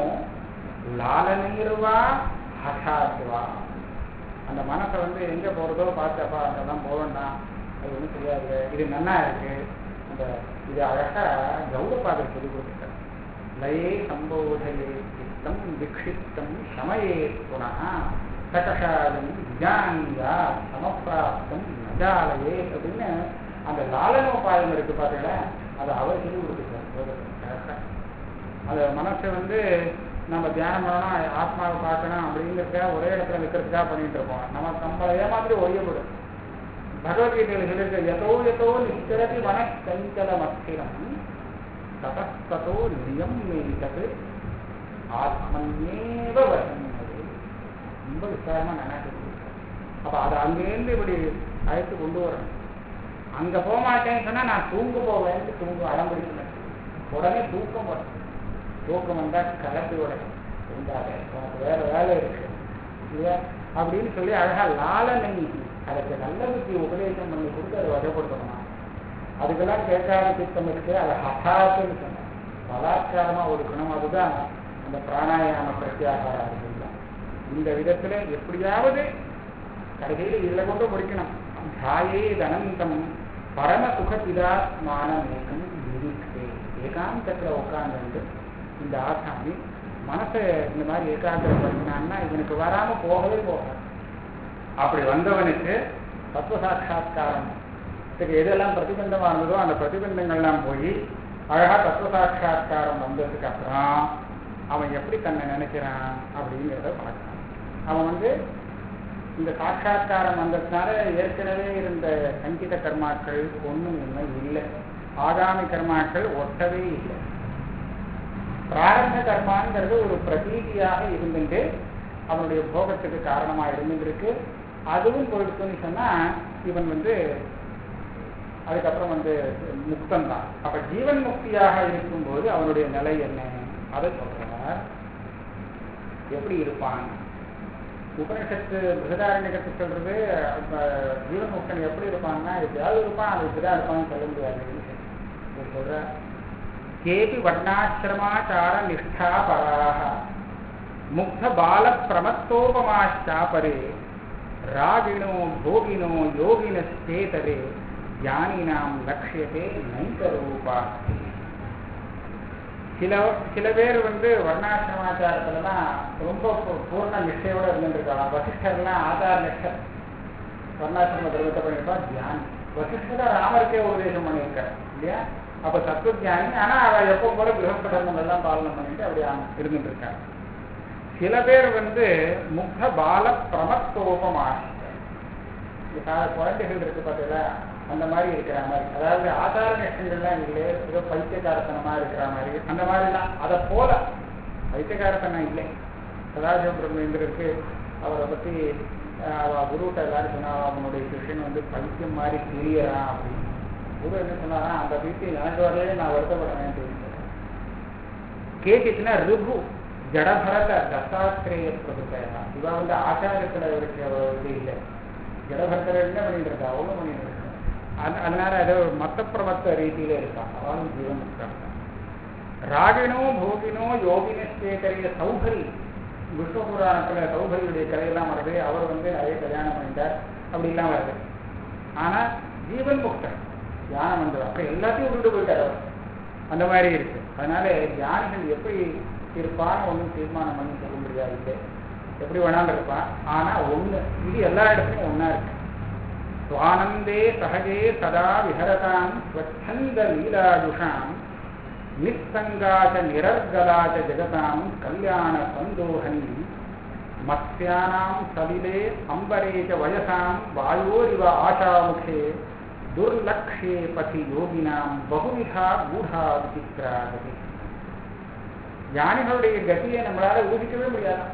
லாலனீர்வா ஹசாத்வா அந்த மனசை வந்து எங்க போறதோ பார்த்தப்பா அங்கெல்லாம் போவேன்னா அது ஒன்றும் தெரியாது இது நன்னா இருக்கு அந்த இது அழகா கௌரபாதர் சொல்லி கொடுத்துட்டார் லயே சம்போதயே சித்தம் விக்ஷிப்தம் சமயே புனः சகஷாயம் விஜானியா சமப்பிராப்தம் நஜாலயே அப்படின்னு அந்த லாலனோபாயம் இருக்கு பார்த்தீங்களா அதை அவர் சொல்லி கொடுத்துருக்கார் கரெக்டா அந்த மனசை வந்து நம்ம தியானம் பண்ணணும் ஆத்மாவை பார்க்கணும் அப்படிங்கிறதுக்காக ஒரே இடத்துல நிற்கிறதுக்காக பண்ணிட்டு இருப்போம் நம்ம நம்மளை ஏமாத்திரி ஒழியப்படும் பகவத்கீதையில் சொல்லியிருக்க எதோ எதோ நிச்சரதி மன சஞ்சல மத்திரம் ததஸ்தோ நியம் மேலிட்டது ஆத்மன்யேவ வசந்தது ரொம்ப விசாரமா நல்லா சொல்லியிருக்காரு அப்ப அதை அங்கேருந்து இப்படி அழைத்து கொண்டு வரணும் அங்க போக மாட்டேன்னு சொன்னா நான் தூங்க போவேன்னு தூங்க அடம்பிடிக்கல உடனே தூக்கம் வரும் தூக்கம் வந்தா கலப்பி உடனே இருந்தாங்க உனக்கு வேற வேலை இருக்கு இல்லையா அப்படின்னு சொல்லி அழகா லாலனை அதுக்கு நல்ல புத்தி உபதேசம் பண்ணி கொடுத்து அதை வகைப்படுத்தணும் அதுக்கெல்லாம் கேட்காத சித்தம் இருக்கு அதை ஹட்டாத்துன்னு சொன்னாங்க பலாத்காரமா ஒடுக்கணும் அதுதான் அந்த பிராணாயாம பிரத்யாகாரம் இந்த விதத்துல எப்படியாவது கடைசியில் இதுல கொண்டு முடிக்கணும் தியாயே தனந்தம் பரம சுகபிதா ஸ்நானமேகம் விதிக்கே ஏகாந்தத்துல உட்கார்ந்து இந்த ஆசாமி மனசை இந்த மாதிரி ஏகாகிரப்படுத்தினான்னா இவனுக்கு வராம போகவே போகாது அப்படி வந்தவனுக்கு தத்துவ சாட்சா்காரம் இதுக்கு எதெல்லாம் பிரதிபந்தமா இருந்ததோ அந்த பிரதிபந்தங்கள்லாம் போய் அழகா தத்துவ சாட்சா்காரம் வந்ததுக்கு அப்புறம் அவன் எப்படி தன்னை நினைக்கிறான் அப்படிங்கிறத பார்க்கலாம் அவன் வந்து இந்த சாட்சா்காரம் வந்ததுனால ஏற்கனவே இருந்த சங்கித கர்மாக்கள் ஒன்றும் உண்மை இல்லை ஆகாமி கர்மாக்கள் ஒட்டவே இல்லை பிராரம்ப கர்மாங்கிறது ஒரு பிரதீதியாக இருந்துட்டு அவனுடைய போகத்துக்கு காரணமா இருந்துருக்கு அதுவும் போயிடுச்சுன்னு சொன்னா இவன் வந்து அதுக்கப்புறம் வந்து முக்தன் தான் அப்ப ஜீவன் முக்தியாக இருக்கும்போது அவனுடைய நிலை என்ன அதை சொல்றார் எப்படி இருப்பான் உபனிஷத்து பிருகதாரண்யத்தை சொல்றது ஜீவன் முக்தன் எப்படி இருப்பான்னா எப்படியாவது இருப்பான் அது இப்படிதான் இருப்பான்னு சொல்ல முடியாது சொல்ற கேபி வர்ணாசிரமாச்சார நிஷ்டா பராக முக்த பால பிரமத்தோபமாச்சாபரே ராகிணோ போகினோ யோகினஸ்தேதரே ஞானினாம் லட்சியத்தே நைகரூபாஸ்தி சில சில பேர் வந்து வர்ணாசிரமாச்சாரத்துலலாம் ரொம்ப பூர்ண நிஷ்டையோட இருந்துருக்காங்க வசிஷ்டர்லாம் ஆதார நிஷ்டர் வர்ணாசிரம தர்மத்தை பண்ணியிருப்பா தியானி வசிஷ்டர் ராமருக்கே உபதேசம் பண்ணியிருக்கார் இல்லையா அப்ப தத்துவ ஜானி ஆனா அவ எப்போ போல கிரகஸ்த தர்மம் எல்லாம் பாலனம் பண்ணிட்டு அப்படி இருந்துட்டு இருக்காங்க சில பேர் வந்து முக்த பால பிரமத்தோபமாக குழந்தைகள் இருக்கு பார்த்தீங்களா அந்த மாதிரி இருக்கிற மாதிரி அதாவது ஆதார நிஷ்டங்கள்லாம் இல்லை ஏதோ பைத்தியகாரத்தனமா இருக்கிற மாதிரி அந்த மாதிரிலாம் அதை போல பைத்தியகாரத்தனம் இல்லை சதாசிவ பிரம்மேந்திரருக்கு அவரை பத்தி அவ குருட்ட எல்லாரும் சொன்னா அவனுடைய சிஷன் வந்து பைத்தியம் மாதிரி தெரியறான் அப்படின்னு குரு என்ன சொன்னாரா அந்த பைத்தியம் எனக்கு வரலே நான் வருத்தப்படுறேன் கேசிச்சுன்னா ரிபு ஜடபரத தத்தாத்திரேய பிரபுத்தையா இவ வந்து ஆச்சாரத்துல இருக்கிற இது இல்லை ஜடபரத்தில் என்ன பண்ணிட்டு இருக்கா அவளும் பண்ணிட்டு இருக்கா அதனால ஏதோ மத்த பிரமத்த ரீதியில இருக்கான் அவனும் ஜீவன் இருக்கான் ராகினோ போகினோ யோகினஸ்தேகரிய சௌகரி விஷ்ணு புராணத்துல சௌகரியுடைய கதையெல்லாம் வருது அவர் வந்து நிறைய கல்யாணம் பண்ணிட்டார் அப்படிலாம் வருது ஆனா ஜீவன் முக்தர் தியானம் வந்தது அப்ப எல்லாத்தையும் விட்டுட்டு போயிட்டார் அவர் அந்த மாதிரி இருக்கு அதனால ஞானிகள் எப்படி இருப்பான்னு ஒன்றும் தீர்மானம் பண்ணி சொல்ல முடியாது இல்லை எப்படி வேணாலும் இருப்பான் ஆனா ஒண்ணு இது எல்லா இடத்துலையும் ஒன்னா இருக்கு சுவானந்தே சகஜே சதா விஹரதாம் ஸ்வச்சந்த லீலாஜுஷாம் நிஸ்தங்காச்ச நிரர்கலாச்ச ஜெகதாம் கல்யாண சந்தோகனி மத்ஸ்யானாம் சலிலே அம்பரேச்ச வயசாம் வாயோரிவ ஆஷாமுகே துர்லக்ஷே பதி யோகினாம் பகுவிதா கூடா விசித்திராகதி ஞானிகளுடைய கதியை நம்மளால ஊகிக்கவே முடியாது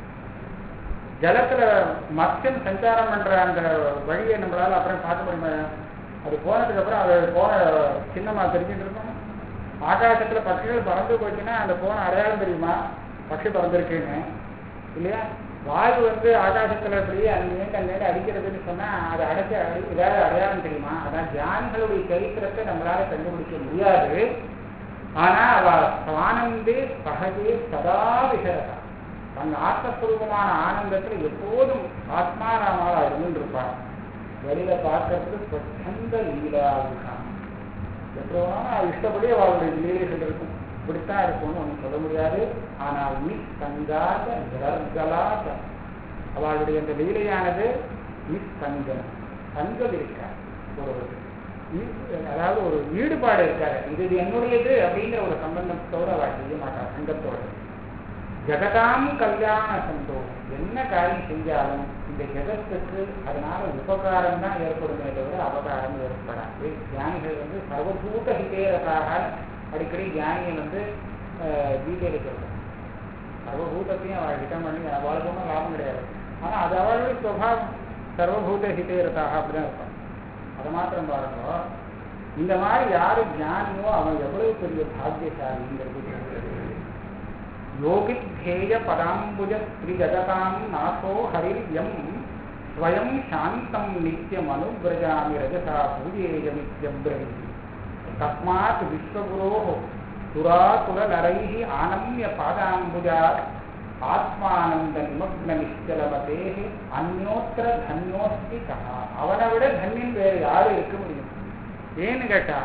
ஜலத்துல மத்தியம் சஞ்சாரம் பண்ற அந்த வழியை நம்மளால அப்புறம் பார்க்க முடியுமா அது போனதுக்கு அப்புறம் அது போன சின்னமா தெரிஞ்சுட்டு இருக்கோம் ஆகாசத்துல பட்சிகள் பறந்து போச்சுன்னா அந்த போன அடையாளம் தெரியுமா பட்சி பறந்துருக்குன்னு இல்லையா வாயு வந்து ஆகாசத்துல அப்படியே அங்கேருந்து அங்கேருந்து அடிக்கிறதுன்னு சொன்னா அது அடைச்ச ஏதாவது அடையாளம் தெரியுமா அதான் தியானிகளுடைய சரித்திரத்தை நம்மளால கண்டுபிடிக்க முடியாது ஆனா அவ சுவானந்தே சகஜே சதா விசரதா தன் ஆத்மஸ்வரூபமான ஆனந்தத்துல எப்போதும் ஆத்மாராமாவா இருந்துருப்பார் வெளியில பார்க்கறதுக்கு ஸ்வச்சந்த லீலாவுகாம் எப்போ வேணாலும் இஷ்டப்படி அவளுடைய லீலைகள் இருக்கும் இப்படித்தான் இருக்கும்னு ஒன்றும் சொல்ல முடியாது ஆனால் நீ தங்காத நிரர்களாக அவளுடைய அந்த லீலையானது நிஸ்தங்கம் தங்கல் இருக்கா ஒரு அதாவது ஒரு ஈடுபாடு இருக்காது இது இது என்னுடையது அப்படிங்கிற ஒரு சம்பந்தத்தோடு அவள் செய்ய மாட்டாள் சங்கத்தோடு ஜெகதாம் கல்யாண சந்தோஷம் என்ன காரியம் செஞ்சாலும் இந்த ஜெகத்துக்கு அதனால உபகாரம் தான் ஏற்படுமே தவிர அபகாரம் ஏற்படாது ஞானிகள் வந்து சர்வபூத ஹிதேரதாக அடிக்கடி ஞானிகள் வந்து கீதையில சொல்றாங்க சர்வபூதத்தையும் அவள் ஹிதம் பண்ணி அவளுக்கு ஒன்றும் லாபம் கிடையாது ஆனால் அது அவளுடைய சுவாவம் சர்வபூத ஹிதேரதாக அப்படிதான் இருப்பான் அதை மாத்திரம் பாருங்க இந்த மாதிரி யாரு ஞானியோ அவன் எவ்வளவு பெரிய பாக்கியசாலிங்கிறது யோகித்யேய பதாம்புஜ ஸ்ரீஜகதாம் நாசோ ஹரிர்யம் ஸ்வயம் சாந்தம் நித்தியம் அனுபிரஜாமி ரஜசா பூஜேயமித்யபிரவி தஸ்மாத் விஸ்வகுரோ துராகுல நரைஹ ஆனம்ய பாதாம்புஜாத் ஆத்மானந்த நிமக்ன நிச்சலமதேஹ அந்யோத்திர தன்யோஸ்தி கஹா அவனை விட தன்யன் வேறு யாரு இருக்க முடியும் ஏன்னு கேட்டா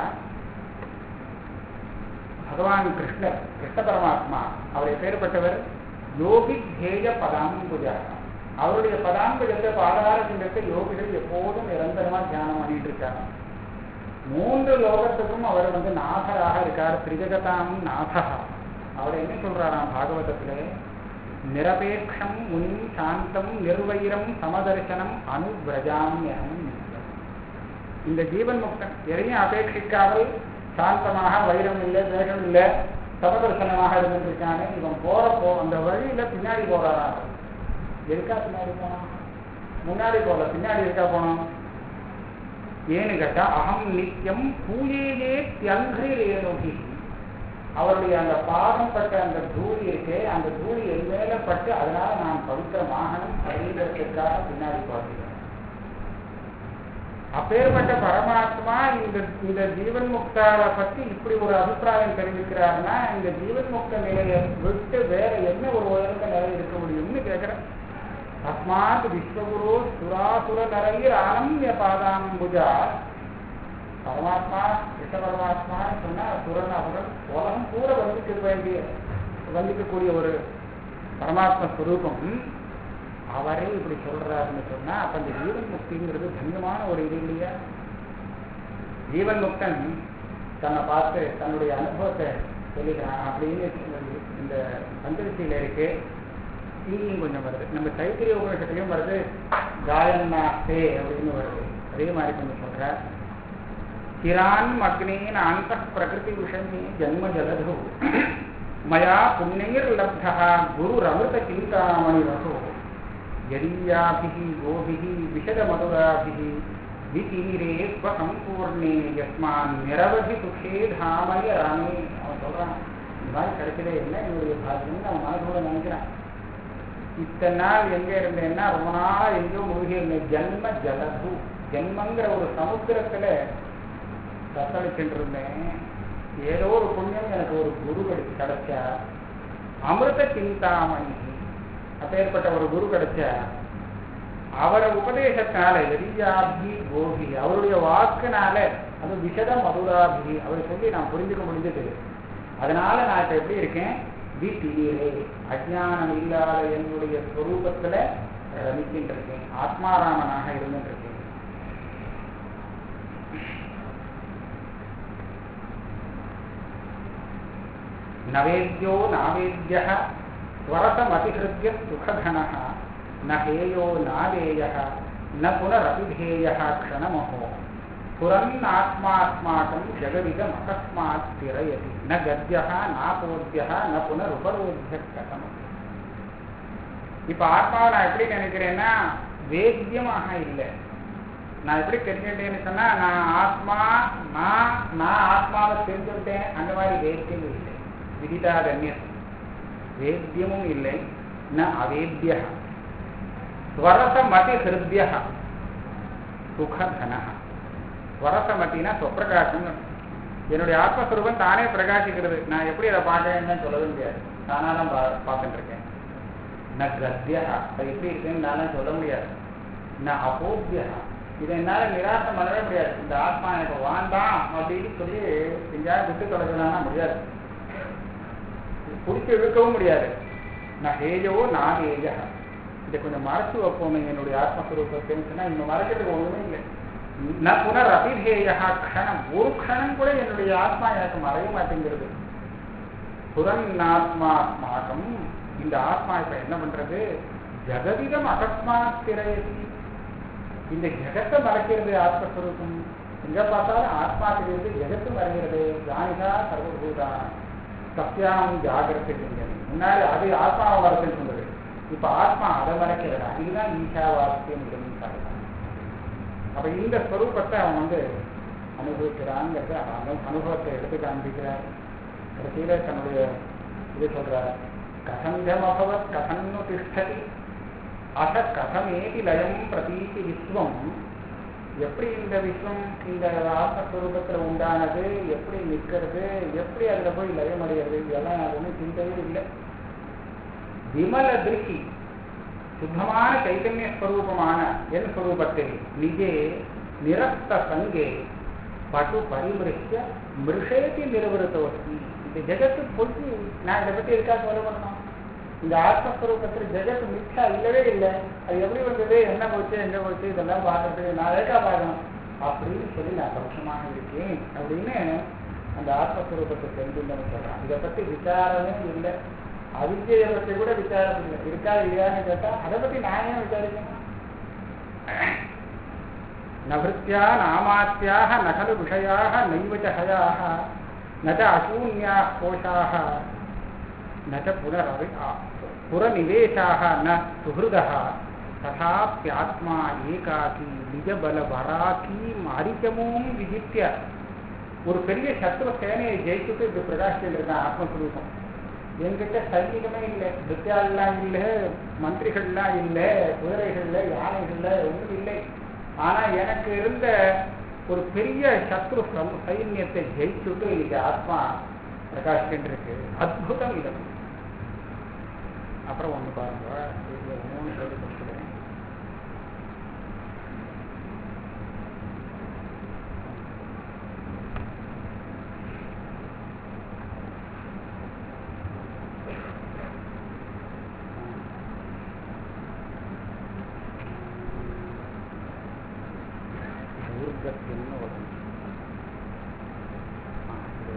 பகவான் கிருஷ்ணர் கிருஷ்ண பரமாத்மா அவர் எப்பேற்பட்டவர் யோகி தேய பதாம்புஜா அவருடைய பதாம்புஜத்தை பாதார சிங்கத்தை யோகிகள் எப்போதும் நிரந்தரமா தியானம் பண்ணிட்டு இருக்காங்க மூன்று லோகத்துக்கும் அவர் வந்து நாதராக இருக்கார் திரிஜகதாம் நாதா அவர் என்ன சொல்றாராம் பாகவதத்திலே நிரபேட்சம் முனி சாந்தம் நிர்வைரம் சமதர்சனம் அனுபிரஜாமியம் இந்த ஜீவன் முக்தன் எதையும் அபேட்சிக்காமல் சாந்தமாக வைரம் இல்லை வேகம் இல்லை சமதர்சனமாக இருந்துருக்கானே இவன் போறப்போ அந்த வழியில பின்னாடி போறாரா எதுக்கா பின்னாடி போனான் முன்னாடி போகல பின்னாடி இருக்கா போனோம் ஏன்னு கேட்டா அகம் நித்தியம் பூஜையே தியங்கிரேனோகி அவருடைய அந்த பாதம் பட்ட அந்த தூளி இருக்கே அந்த தூளி என் மேல பட்டு அதனால நான் பவித்திரமாகணும் அப்படிங்கிறதுக்காக பின்னாடி பார்க்கிறேன் அப்பேற்பட்ட பரமாத்மா இந்த இந்த ஜீவன் முக்தாரை பத்தி இப்படி ஒரு அபிப்பிராயம் தெரிவிக்கிறாருன்னா இந்த ஜீவன் முக்த நிலையை விட்டு வேற என்ன ஒரு உயர்ந்த நிலை இருக்க முடியும்னு கேட்கிறேன் தஸ்மாத் விஸ்வகுரு சுராசுர நரையில் ஆனந்திய பாதாம்புஜா பரமாத்மா கிருஷ்ண பரமாத்மா சொன்னா சுரன் அவர்கள் உலகம் கூட வந்திக்க வேண்டிய வந்திக்கக்கூடிய ஒரு பரமாத்ம ஸ்வரூபம் அவரே இப்படி சொல்றாருன்னு சொன்னா அப்ப இந்த ஜீவன் முக்திங்கிறது தங்கமான ஒரு இது இல்லையா ஜீவன் முக்தன் தன்னை பார்த்து தன்னுடைய அனுபவத்தை சொல்லிக்கிறான் அப்படின்னு இந்த பஞ்சரிசியில இருக்கு இங்கேயும் கொஞ்சம் வருது நம்ம தைத்திரிய உபநிஷத்துலையும் வருது காயன்னாஸ்தே அப்படின்னு வருது அதே மாதிரி கொஞ்சம் சொல்ற கிரான் அக்னேன் அந்த பிரகிருதி விஷமே ஜன்ம ஜலது மயா புண்ணியர்லப்தா குருரமிருத சிந்தாமணி வசோ यदीयाभिः गोभिः विशदमधुराभिः वितीरे स्वसம்பூர்ணே யஸ்மான் நிரவதி சுகே தாமய ராமே அவன் சொல்றான் இந்த மாதிரி கிடைச்சதே இல்லை என்னுடைய பாக்கியம் அவன் மனசோட நினைக்கிறான் இத்தனை நாள் எங்க இருந்தேன்னா ரொம்ப நாளா எங்கேயோ மூழ்கி இருந்தேன் ஜென்ம ஜலது ஜென்மங்கிற ஒரு சமுத்திரத்துல தத்தளிச்சுட்டு இருந்தேன் ஏதோ ஒரு புண்ணியம் எனக்கு ஒரு குரு கிடைச்சு கிடைச்சா அமிர்த சிந்தாமணி அப்பேற்பட்ட ஒரு குரு கிடைச்ச அவரை உபதேசத்தினால எரியாபி கோபி அவருடைய வாக்குனால அது விஷத மதுராபி அவரை சொல்லி நான் புரிஞ்சுக்க முடிஞ்சது அதனால நான் இப்ப எப்படி இருக்கேன் வீட்டிலே அஜானம் இல்லாத என்னுடைய ஸ்வரூபத்துல ரமிக்கின்ற இருக்கேன் ஆத்மாராமனாக இருந்துட்டு இருக்கேன் நவேத்யோ நாவேத்ய स्वरसमतिहृत्य सुखघनः न हेयो नादेयः न पुनरपिधेयः क्षणमहो पुरन्नात्मात्माकं जगदिदमकस्मात् स्थिरयति न गद्यः नापोद्यः न पुनरुपरोध्यः कथम् இப்போ ஆத்மாவை நான் எப்படி நினைக்கிறேன்னா வேத்தியமாக இல்லை நான் எப்படி தெரிஞ்சுட்டேன்னு சொன்னா நான் ஆத்மா நான் நான் ஆத்மாவை தெரிஞ்சுட்டேன் அந்த மாதிரி வேத்தியம் இல்லை விதிதாதன்யம் வேத்தியமும் இல்லை ந அவேத்திய ஸ்வரசமதி ஹிருத்ய சுகதன ஸ்வரசமத்தினா சொப்பிரகாசம் என்னுடைய ஆத்மஸ்வரூபம் தானே பிரகாசிக்கிறது நான் எப்படி அதை பார்க்கறேன்னு சொல்லவே முடியாது தானா தான் பா பார்த்துட்டு இருக்கேன் ந கத்தியா அது எப்படி இருக்குன்னு நானும் சொல்ல முடியாது ந அபோத்தியா இதை என்னால் நிராசம் பண்ணவே முடியாது இந்த ஆத்மா எனக்கு வாண்டாம் அப்படின்னு சொல்லி எங்கேயாவது விட்டு தொலைக்கலாம்னா முடியாது பிடிச்சி இழுக்கவும் முடியாது நான் ஹேஜோ நான் ஏஜா இதை கொஞ்சம் மறைச்சு வைப்போம் என்னுடைய ஆத்மஸ்வரூபத்தைன்னு சொன்னா இந்த மறைக்கிறதுக்கு ஒண்ணுமே இல்லை நான் புனர் அபிதேயா க்ஷணம் ஒரு க்ஷணம் கூட என்னுடைய ஆத்மா எனக்கு மறைய மாட்டேங்கிறது புறநாத்மாத்மாகம் இந்த ஆத்மா இப்ப என்ன பண்றது ஜெகதிதம் அகஸ்மாத் திரையதி இந்த ஜெகத்தை மறைக்கிறது ஆத்மஸ்வரூபம் எங்க பார்த்தாலும் ஆத்மாவிலிருந்து ஜெகத்து மறைகிறது ஜானிகா சர்வபூதா சத்தியாம் ஜாகிரதை செஞ்சது முன்னாடி அது ஆத்மாவை மறைச்சுன்னு சொன்னது இப்ப ஆத்மா அதை மறைக்கிறதா இதுதான் ஈஷா வாக்கியம் இருந்துட்டாங்க அப்ப இந்த ஸ்வரூபத்தை அவன் வந்து அனுபவிக்கிறாங்கிறத அவன் அனுபவத்தை எடுத்து காண்பிக்கிறார் கடைசியில தன்னுடைய இது சொல்றார் கதஞ்சமபவத் கதன்னு திஷ்டதி அச கதமேதி லயம் பிரதீதி விஸ்வம் எப்படி இந்த விஸ்வம் இந்த ஆத்மஸ்வரூபத்தில் உண்டானது எப்படி நிற்கிறது எப்படி அதில் போய் லயமடைகிறது இதெல்லாம் எனக்கு ஒன்றும் சிந்தவே இல்லை விமல திருஷ்டி சுத்தமான சைத்தன்ய ஸ்வரூபமான என் ஸ்வரூபத்தில் நிஜே நிரஸ்த சங்கே பட்டு பரிமிருஷ்ய மிருஷேத்தி நிறுவனத்தோசி இந்த ஜெகத்து பொய் நான் இதை பற்றி இருக்கா சொல்ல பண்ணணும் இந்த ஆத்மஸ்வரூபத்தில் ஜெகத் மிச்சா இல்லவே இல்லை அது எப்படி வந்தது என்ன போச்சு எங்க போச்சு இதெல்லாம் பார்க்கறது நான் ஏக்கா பார்க்கணும் அப்படின்னு சொல்லி நான் பட்சமாக இருக்கேன் அப்படின்னு அந்த ஆத்மஸ்வரூபத்தை தெரிஞ்சுன்னு சொல்றான் இதை பற்றி விசாரமே இல்லை அவிஜயை பற்றி கூட விசாரம் இல்லை இருக்கா இல்லையான்னு கேட்டா அதை பற்றி நான் ஏன் விசாரிக்கணும் நவృత్యా நாமாத்யாக நகலு விஷயாக நைவ ச ஹயாக ந ச அசூன்யாः கோஷாः न च पुनरवि पुरनिवेशाः न सुहृदः तथाप्यात्मा एकाकी निजबलवराकी மாரிச்சமும் விஜித்ய ஒரு பெரிய சத்ரு சேனையை ஜெயிச்சுட்டு இப்படி பிரகாஷிட்டு இருக்கான் ஆத்மஸ்வரூபம் என்கிட்ட சைனிகமே இல்லை வித்தியாலாம் இல்லை மந்திரிகள்லாம் இல்லை குதிரைகள்ல யானைகள்ல ஒன்றும் இல்லை ஆனா எனக்கு இருந்த ஒரு பெரிய சத்ரு சைன்யத்தை ஜெயிச்சுட்டு இன்னைக்கு ஆத்மா பிரகாஷிட்டு இருக்கு அற்புதம் இது அப்புறம் ஒன்று பாருங்க இதுல மூணு கேள்வி கொடுத்துக்கிறேன் ஊர்கத்தின்னு ஒரு ஆ, இது.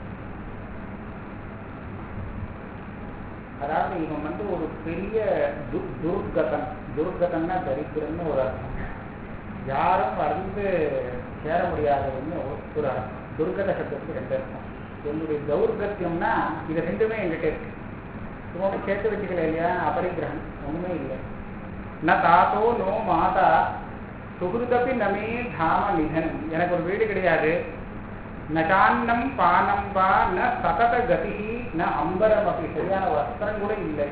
அதாவது இவன் வந்து ஒரு பெரிய து- துர்கதன் துர்கதன்னா தரித்திரன்னு ஒரு அர்த்தம் யாரும் வந்து சேர முடியாதவன்னு ஒரு அர்த்தம் துர்கத சப்தத்துக்கு ரெண்டு அர்த்தம் என்னுடைய தௌர்கத்தியம்னா இது ரெண்டுமே என்கிட்ட இருக்கு இது ஒன்றும் சேர்த்து வச்சுக்கல இல்லையா அபரிகிரகம் ஒண்ணுமே இல்லை ந தாத்தோ நோ மாதா சுகிருதப்பி நமே தாம நிதனம் எனக்கு ஒரு வீடு கிடையாது நகான்னம் பானம் வா ந சதத கதி ந அம்பரம் அப்படி சரியான வஸ்திரம் கூட இல்லை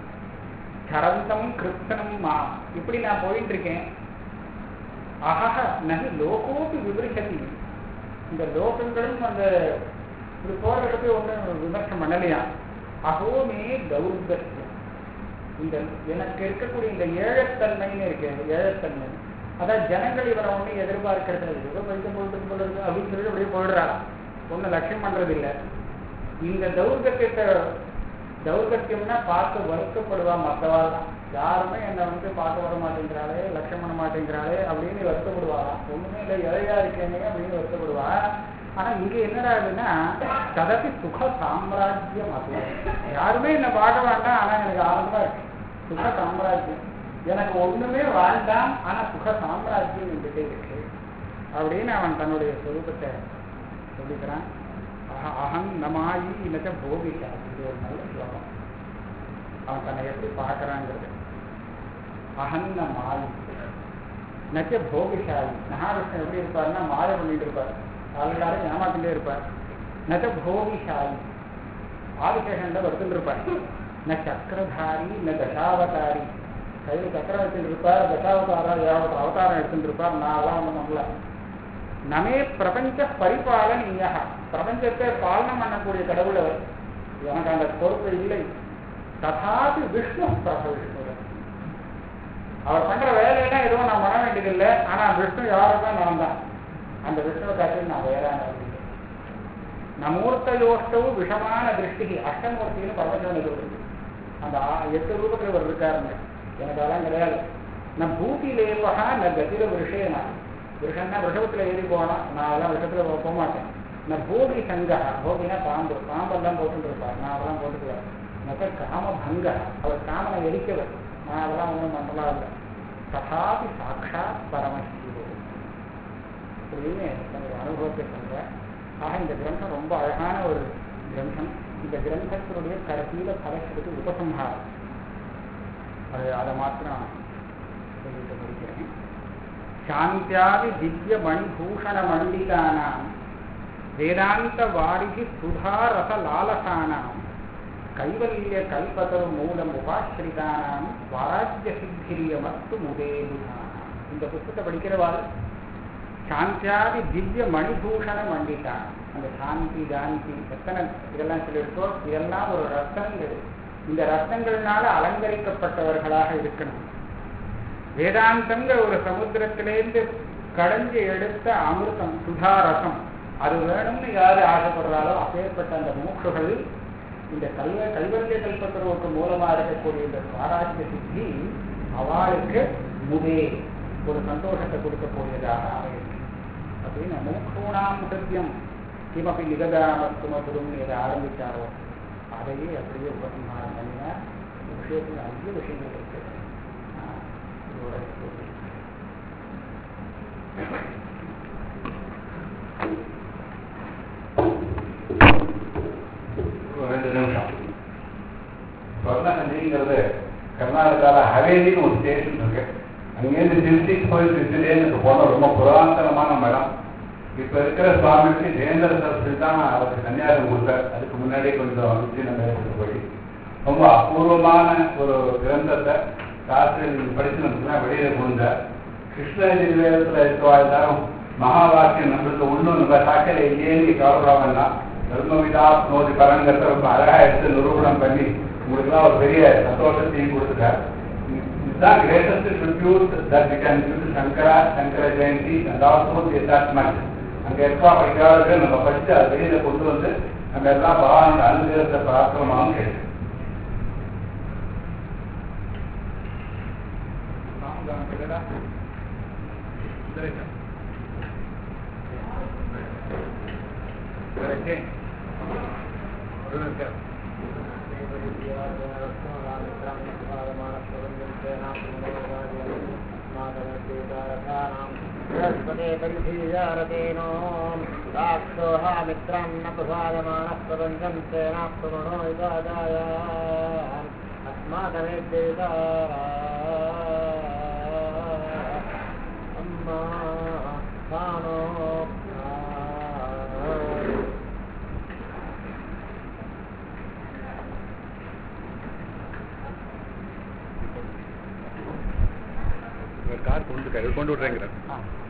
கரந்தம் கிருத்தனம் மா இப்படி நான் போயிட்டு இருக்கேன் அஹஹ நகி லோகோபி விமர்சனி இந்த லோகங்களும் அந்த இப்படி போறத பத்தி ஒன்றும் விமர்சனம் பண்ணலையா அகோமே தௌர்கத்தியம் இந்த எனக்கு இருக்கக்கூடிய இந்த ஏழத்தன்மைன்னு இருக்கு ஏழத்தன்மை அதான் ஜனங்கள் இவரை ஒன்றும் எதிர்பார்க்கறது இல்லை. ஏதோ பைசா போட்டு போல இருக்கு அப்படின்னு சொல்லிட்டு அப்படியே போயிடுறாங்க ஒன்றும் லட்சியம் பண்றது இல்லை இந்த தௌர்கத்தியத்தை தௌர்கத்தியம்னா பார்த்து வருத்தப்படுவா மற்றவா தான் யாருமே என்னை வந்து பார்க்க வர மாட்டேங்கிறாளே லட்சியம் பண்ண மாட்டேங்கிறாளே அப்படின்னு வருத்தப்படுவாளாம் ஒண்ணுமே இல்லை இலையா இருக்கேனே அப்படின்னு வருத்தப்படுவா ஆனா இங்க என்னடா ஆகுதுன்னா கதப்பி சுக சாம்ராஜ்யம் அது யாருமே என்னை பார்க்க வேண்டாம் ஆனா எனக்கு ஆனந்தமா இருக்கு சுக சாம்ராஜ்யம் எனக்கு ஒண்ணுமே வேண்டாம் ஆனா சுக சாம்ராஜ்யம் என்கிட்ட இருக்கு அப்படின்னு அவன் தன்னுடைய சொரூபத்தை சொல்லிக்கிறான் அஹ- அகம் நமாயி இன்னச்ச போகிஷா இது ஒரு நல்ல ஸ்லோகம் அவன் தன்னை எப்படி பார்க்கறாங்கிறது அகன்ன மாயி நச்ச போகிஷாயி மகாவிஷ்ணு எப்படி இருப்பாருன்னா மாய பண்ணிட்டு இருப்பார் எல்லாரும் ஏமாத்திட்டே இருப்பார் நச்ச போகிஷாயி ஆதிசேஷன்ல வருத்துட்டு இருப்பார் ந சக்கரதாரி ந தசாவதாரி கையில் சக்கரம் வச்சுட்டு இருப்பார் தசாவதாரா ஏழு அவதாரம் எடுத்துட்டு இருப்பார் நான் எல்லாம் ஒன்றும் பண்ணல நமே பிரபஞ்ச பரிபாலனீயா பிரபஞ்சத்தை பாலனம் பண்ணக்கூடிய கடவுள் அவர் எனக்கு அந்த பொறுப்பு இல்லை ததாபி விஷ்ணு பிரபு விஷ்ணு அவர் பண்ற வேலையெல்லாம் எதுவும் நான் பண்ண வேண்டியதில்லை ஆனா விஷ்ணு யாருக்கும் நான் தான் அந்த விஷ்ணுவை காட்டி நான் வேற நமூர்த்தயோஷ்டவு விஷமான திருஷ்டி அஷ்டமூர்த்தின்னு பரமசிவனுக்கு இருக்கு அந்த ஆ- எட்டு ரூபத்தில் இவர் இருக்காருங்க எனக்கு அதெல்லாம் கிடையாது நான் பூதி லேபகா ந கதிர விஷயனா விஷம்னா விஷத்துல ஏறி போனா நான் அதெல்லாம் விஷத்துல போ- போக மாட்டேன் நான் போகி சங்கா போகினா பாம்பு பாம்பெல்லாம் போட்டுட்டு இருப்பார் நான் அதெல்லாம் போட்டுக்குவேன் மற்ற காமபங்க அவர் காமனை எரிக்கவர் நான் அதெல்லாம் ஒன்றும் பண்ணலாம் இல்லை ததாபி சாட்சாத் பரமசிவோ அப்படின்னு தன்னுடைய அனுபவத்தை சொல்றேன் ஆக இந்த கிரந்தம் ரொம்ப அழகான ஒரு கிரந்தம் இந்த கிரந்தத்தினுடைய கடைசியில பலஸ்ருதி உபசம்ஹாரம் அது அதை மாத்திரம் சொல்லிட்டு முடிக்கிறேன் சாந்தியாதி திவ்ய மணிபூஷண மண்டிகானாம் வேதாந்த வாரிகி சுதாரச லாலசானாம் கைவல்ய கல்பதரு மூலம் உபாஸ்ரிதானாம் வாராஜ்ய சித்திரிய மத்து முதேதுதானாம் இந்த புத்தகத்தை படிக்கிறவாள் சாந்தியாதி திவ்ய மணிபூஷண மண்டிதா அந்த சாந்தி ஜாந்தி எத்தனை இதெல்லாம் சொல்லியிருக்கோ இதெல்லாம் ஒரு ரத்தனங்கள் இந்த ரத்னங்கள்னால அலங்கரிக்கப்பட்டவர்களாக இருக்கணும் வேதாந்தங்கிற ஒரு சமுத்திரத்திலேருந்து கடைஞ்சு எடுத்த அமிர்தம் சுதாரசம் அது வேணும்னு யாரு ஆசைப்படுறாலோ அப்பேற்பட்ட அந்த மூக்ஷுகள் இந்த கல்வ கைவல்ய கல்பத்தருக்கு மூலமா இருக்கக்கூடிய இந்த சுவாராஜ்ய சித்தி அவளுக்கு முதே ஒரு சந்தோஷத்தை கொடுக்கக்கூடியதாக அமையும் அப்படின்னு மூக்ஷூணாம் ஹிருத்யம் கிமப்பி நிகதாமத்துமதும் எதை ஆரம்பித்தாரோ அதையே அப்படியே உபசம்ஹாரம் பண்ணினார் இந்த விஷயத்தில் அதிக விஷயங்கள் இருக்கு ஆஹ் இதோட ஒரு ஒரு ரெண்டு நிமிஷம் சொர்ணகண்டிங்கிறது கர்நாடகாவில் ஹவேலின்னு ஒரு ஸ்டேஷன் இருக்கு அங்கேருந்து திருச்சிக்கு போய் திருச்சிலேருந்து போன ரொம்ப புராதனமான மடம் இப்போ இருக்கிற சுவாமிக்கு ஜெயேந்திர சரஸ்வதி தான் அவருக்கு சன்னியாசம் கொடுத்தார் அதுக்கு முன்னாடி கொஞ்சம் விஜயநகரத்துக்கு போய் ரொம்ப அபூர்வமான ஒரு கிரந்தத்தை சாஸ்திரம் படித்து நமக்குலாம் வெளியில கொடுத்தார் கிருஷ்ணகிரி வேதத்தில் இருக்கிறவாழ்ந்தாலும் மகா வாக்கியம் நம்மளுக்கு உள்ளும் நம்ம சாக்கடை இல்லையே கவலைப்படாமன்னா தர்மவிதா நோதி பரங்கத்தை ரொம்ப அழகா எடுத்து நிரூபணம் பண்ணி உங்களுக்குலாம் ஒரு பெரிய சந்தோஷத்தையும் கொடுத்துட்டார் இதுதான் greatest tribute that we can give to Shankara Shankara Jayanti and also the attachment அங்க இருக்கா படிக்காதவர்கள் நம்ம படிச்சு அதை வெளியில கொண்டு வந்து நம்ம எல்லாம் பகவானோட அனுகிரகத்தை பிரார்த்தனமாகவும் கேட்டு मित्रं न प्रसादमानः प्रपञ्चं तेनाप्तमणो इदादाय अस्माकमेद्येता अम्मा सानो கார் கொண்டு கொண்டு விட்றேங்கிறார் ஆ